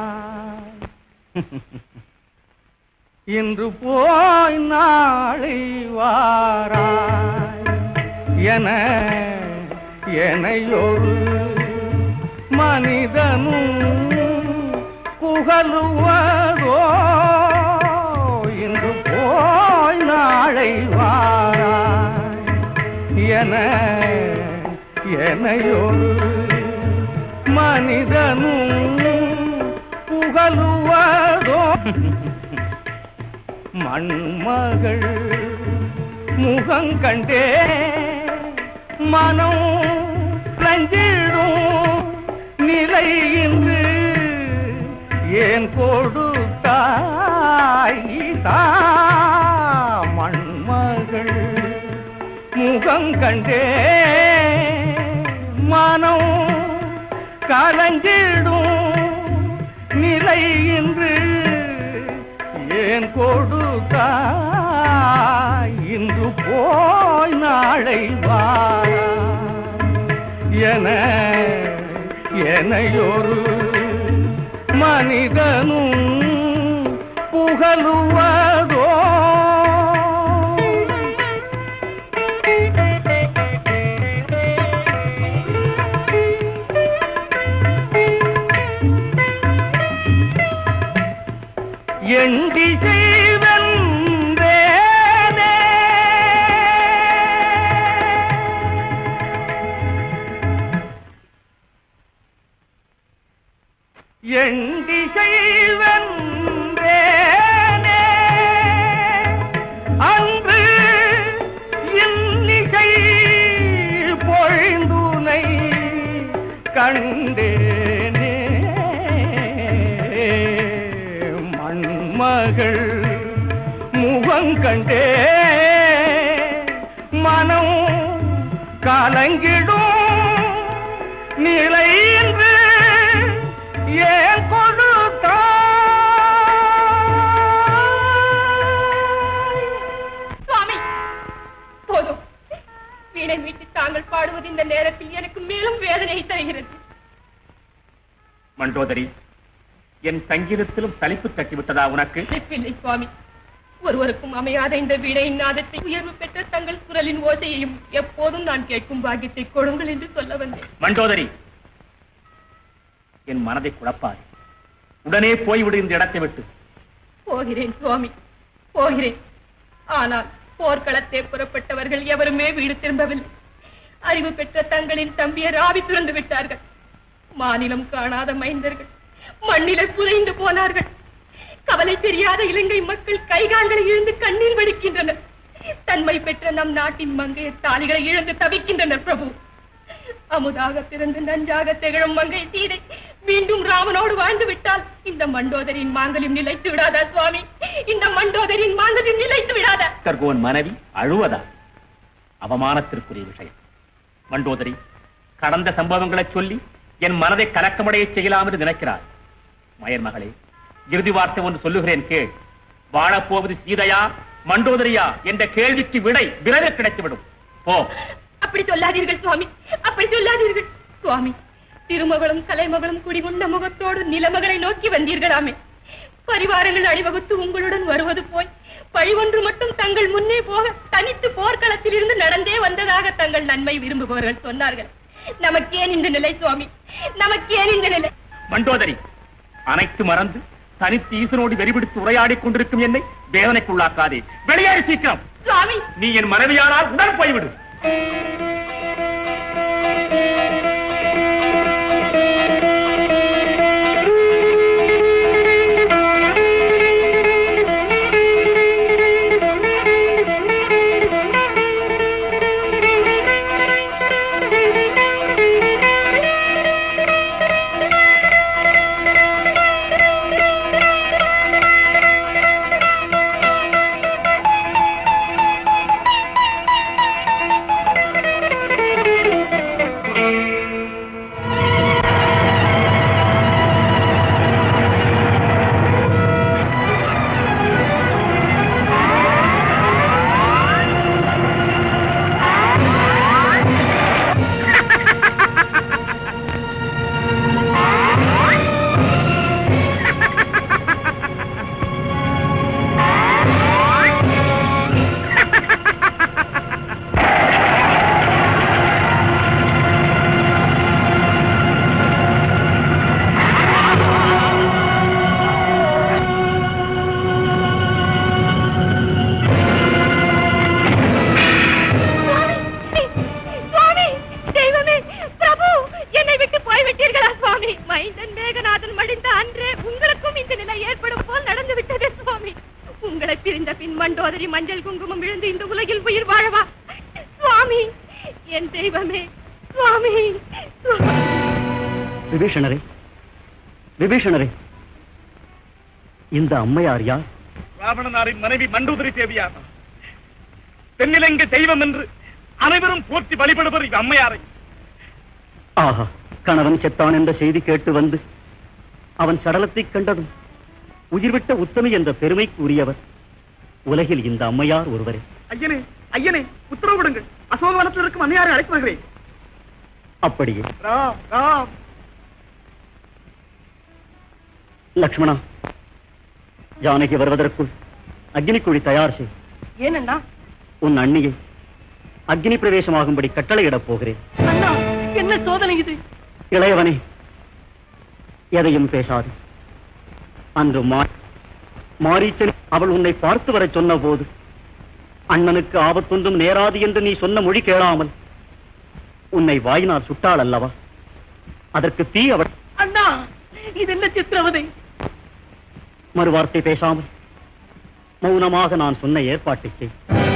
இன்று போய் நாளை வாராய் என எனையொரு மனிதனும் புகழுவதோ இன்று போய் நாளை வாராய் என எனையொரு மனிதனும் புகழுவதோ மண்மகள் முகங்கண்டே மனம் ரஞ்சிடும் நிலை இன்று ஏன் கொடுத்தாய் ஈசா மண்மகள் முகங்கண்டே மனம் கலங்கிடும் நிலை இன்று ஏன் கொடுத்தாய் இன்று போய் நாளை வா என எனையொரு மனிதனும் புகழுவதோ எண்டி செய்வன்றேனே எண்டி செய்வன்றேனே அன்று இன்னிசை பொழிந்துனை கண்டேனே மண்மகள் முகங்கண்டே மனம் கலங்கிடும் நிலை என்று ஏன் கொடுத்தாய் சுவாமி போதும் வீணை மீட்டு தாங்கள் பாடுவது இந்த நேரத்தில் எனக்கு மேலும் வேதனையை தருகிறது மண்டோதரி என் சங்கீதத்திலும் சலிப்பு தட்டிவிட்டதா உனக்கு இல்லை சுவாமி ஒருவருக்கும் அமையாத இந்த வீணையின் நாதத்தை உயர்வு பெற்ற தங்கள் குரலின் ஓசையையும் எப்போதும் நான் கேட்கும் பாக்கியத்தை கொடுங்கள் என்று சொல்ல வந்தேன் மண்டோதரி என் மனதை குழப்பாது உடனே போய்விடு இந்த இடத்தை விட்டு போகிறேன் சுவாமி போகிறேன் ஆனால் போர்க்களத்தே புறப்பட்டவர்கள் எவருமே வீடு திரும்பவில்லை அறிவு பெற்ற தங்களின் தம்பியர் ஆவி துறந்து விட்டார்கள் மாநிலம் காணாத மைந்தர்கள் மண்ணிலே புதைந்து போனார்கள் கவலை தெரியாத இலங்கை மக்கள் கைகால்களை இழந்து கண்ணீர் வடிக்கின்றனர் தன்மை பெற்ற நம் நாட்டின் மங்கைய தாலிகளை இழந்து தவிக்கின்றனர் பிரபு அமுதாக பிறந்து நன்றாக திகழும் மங்கை சீதை மீண்டும் ராமனோடு வாழ்ந்து விட்டால் இந்த மண்டோதரின் மாங்கல்யம் நிலைத்து விடாதா சுவாமி இந்த மண்டோதரின் மாங்கல்யம் நிலைத்து விடாதா கர்கோன் மனைவி அழுவதா அவமானத்திற்குரிய விஷயம் மண்டோதரி கடந்த சம்பவங்களை சொல்லி என் மனதை கலக்கமடைய செய்யலாம் என்று நினைக்கிறார் மயர் மகளே இறுதி வார்த்தை ஒன்று சொல்லுகிறேன் கேள் வாழப்போவது சீதையா மண்டோதரியா என்ற கேள்விக்கு விடை விரைவில் கிடைத்துவிடும் போ அப்படி சொல்லாதீர்கள் சுவாமி அப்படி சொல்லாதீர்கள் சுவாமி திருமகளும் கலைமகளும் குடிகொண்ட முகத்தோடு நிலமகளை நோக்கி வந்தீர்களாமே பரிவாரங்கள் அணிவகுத்து உங்களுடன் வருவது போய் பழி ஒன்று மட்டும் தங்கள் முன்னே போக தனித்து போர்க்களத்தில் இருந்து நடந்தே வந்ததாக தங்கள் நன்மை விரும்புபவர்கள் சொன்னார்கள் நமக்கேன் இந்த நிலை சுவாமி நமக்கேன் இந்த நிலை மண்டோதரி அனைத்து மறந்து தனித்து ஈசனோடு வெறிபிடித்து உரையாடிக் கொண்டிருக்கும் என்னை வேதனைக்குள்ளாக்காதே வெளியேறு சீக்கிரம் சுவாமி நீ என் மனைவியானால் உடன் போய்விடு சுவாமி தெய்வமே பிரபு என்னை விட்டு போய்விட்டீர்களா சுவாமி மைந்தன் மேகநாதன் மடிந்த அன்றே உங்களுக்கும் இந்த நிலை ஏற்படும் போல் நடந்து விட்டது சுவாமி உங்களை பிரிந்த பின் மண்டோதரி மஞ்சள் குங்குமம் விழுந்து இந்த உலகில் உயிர் வாழவா சுவாமி என் தெய்வமே சுவாமி சுவாமி விபீஷணரே விபீஷணரே இந்த அம்மையார் யார் ராவணனாரின் மனைவி மண்டோதரி தேவியார் தென்னிலங்கை தெய்வம் என்று அனைவரும் போற்றி வழிபடுவர் இவ் அம்மையாரை ஆஹா கணவன் செத்தான் என்ற செய்தி கேட்டு வந்து அவன் சடலத்தைக் கண்டதும் உயிர்விட்ட உத்தமி என்ற பெருமைக்கு உரியவர் உலகில் இந்த அம்மையார் ஒருவரே ஐயனே ஐயனே உத்தரவு விடுங்கள் அசோகவனத்தில் இருக்கும் அம்மையாரை அழைத்து வருகிறேன் அப்படியே ராம் ராம் லக்ஷ்மணா ஜானகி வருவதற்குள் அக்னி குழி தயார் செய் ஏனண்ணா உன் அண்ணியை அக்னி பிரவேசமாகும்படி கட்டளையிடப் போகிறேன் அண்ணா என்ன சோதனை இது இளையவனே எதையும் பேசாது அன்று மா மாரீச்சன் அவள் உன்னை பார்த்து வரச் சொன்ன போது அண்ணனுக்கு ஆபத்தொன்றும் நேராது என்று நீ சொன்ன மொழி கேளாமல் உன்னை வாயினால் சுட்டாள் அல்லவா அதற்கு தீ அவள் அண்ணா இது என்ன சித்திரவதை மறுவார்த்தை பேசாமல் மௌனமாக நான் சொன்ன ஏற்பாட்டை செய்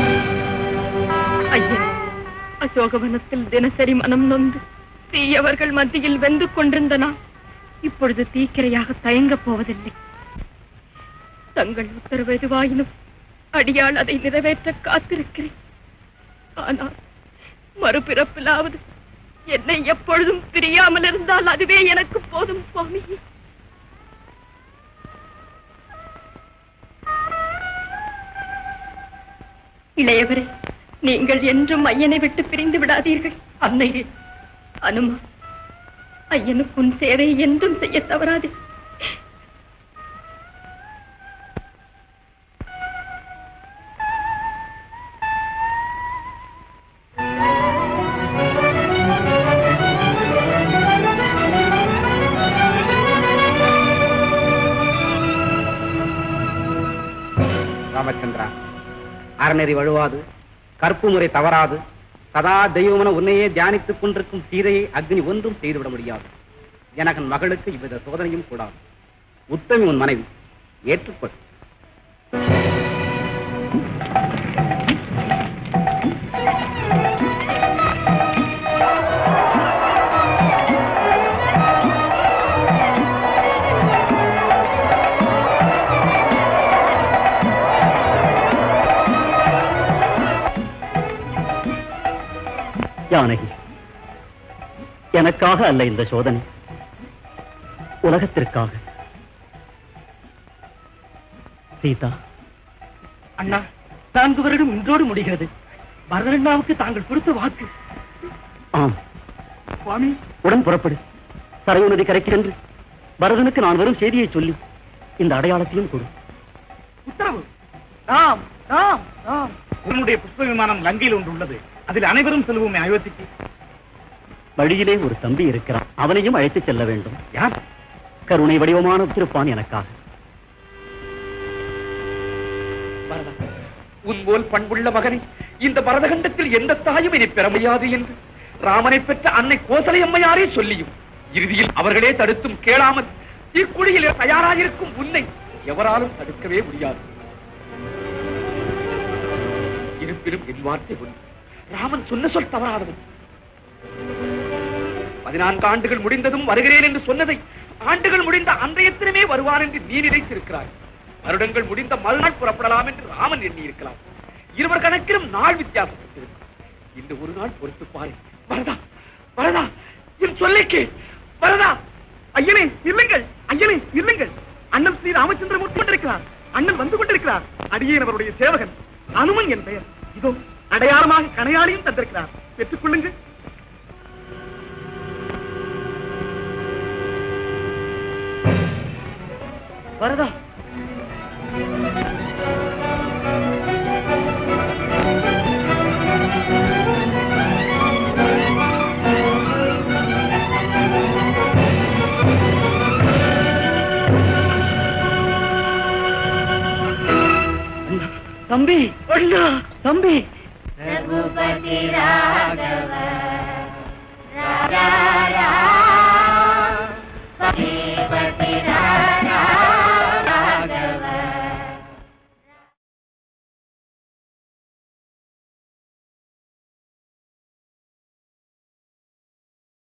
ஐயன் அசோகவனத்தில் தினசரி மனம் நொந்து தீயவர்கள் மத்தியில் வெந்து கொண்டிருந்த நான் இப்பொழுது தீக்கிரையாக தயங்கப் போவதில்லை தங்கள் உத்தரவு எதுவாயினும் அடியாள் அதை நிறைவேற்ற காத்திருக்கிறேன் ஆனால் மறுபிறப்பிலாவது என்னை எப்பொழுதும் பிரியாமல் இருந்தால் அதுவே எனக்கு போதும் சுவாமி இளையவரே நீங்கள் என்றும் ஐயனை விட்டு பிரிந்து விடாதீர்கள் அன்னையே அனுமா ஐயனுக்கு உன் சேவை என்றும் செய்ய தவறாதே ராமச்சந்திரா அறநெறி வழுவாது கற்பு முறை தவறாது சதா தெய்வமென உன்னையே தியானித்துக் கொண்டிருக்கும் சீதையை அக்னி ஒன்றும் செய்துவிட முடியாது ஜனகன் மகளுக்கு இவ்வித சோதனையும் கூடாது உத்தமி உன் மனைவி ஏற்றுக்கொள் ஜானகி எனக்காக அல்ல இந்த சோதனை உலகத்திற்காக சீதா அண்ணா நான்கு வருடம் இன்றோடு முடிகிறது பரதண்ணாவுக்கு தாங்கள் கொடுத்த வாக்கு ஆம் சுவாமி உடன் புறப்படு சரையு நதி கரைக்கு சென்று பரதனுக்கு நான் வரும் செய்தியை சொல்லி இந்த அடையாளத்தையும் கொடு உத்தரவு ராம் ராம் ராம் உன்னுடைய புஷ்ப விமானம் லங்கையில் ஒன்று உள்ளது அதில் அனைவரும் செல்வோமே அயோத்திக்கு வழியிலே ஒரு தம்பி இருக்கிறான் அவனையும் அழைத்துச் செல்ல வேண்டும் யார் கருணை வடிவமான திருப்பான் எனக்காக உன் போல் பண்புள்ள மகனை இந்த பரதகண்டத்தில் எந்த தாயும் இனி பெற முடியாது என்று ராமனை பெற்ற அன்னை கோசலை அம்மையாரே சொல்லியும் இறுதியில் அவர்களே தடுத்தும் கேளாமல் இக்குழியில் தயாராயிருக்கும் உன்னை எவராலும் தடுக்கவே முடியாது இருப்பினும் என் வார்த்தை ஒன்று ராமன் சொன்ன சொல் தவறாதவன் பதினான்கு ஆண்டுகள் முடிந்ததும் வருகிறேன் என்று சொன்னதை ஆண்டுகள் முடிந்த அன்றையத்தினமே வருவான் என்று நீ நினைத்திருக்கிறாய் வருடங்கள் முடிந்த மறுநாள் புறப்படலாம் என்று ராமன் எண்ணி இருக்கலாம் இருவர் கணக்கிலும் நாள் வித்தியாசப்பட்டிருக்கும் இந்த ஒரு நாள் பொறுத்து பாரு வரதா வரதா என் சொல்லைக்கு வரதா ஐயனே இல்லுங்கள் ஐயனே இல்லுங்கள் அண்ணன் ஸ்ரீ ராமச்சந்திரன் உட்கொண்டிருக்கிறார் அண்ணன் வந்து கொண்டிருக்கிறார் அடியேன் அவருடைய சேவகன் அனுமன் என் பெயர் இதோ அடையாளமாக கனையாளியும் தந்திருக்கிறார் பெற்றுக் கொள்ளுங்கள் வரதா தம்பி அண்ணா தம்பி ரகுபதி ராகவ ராஜா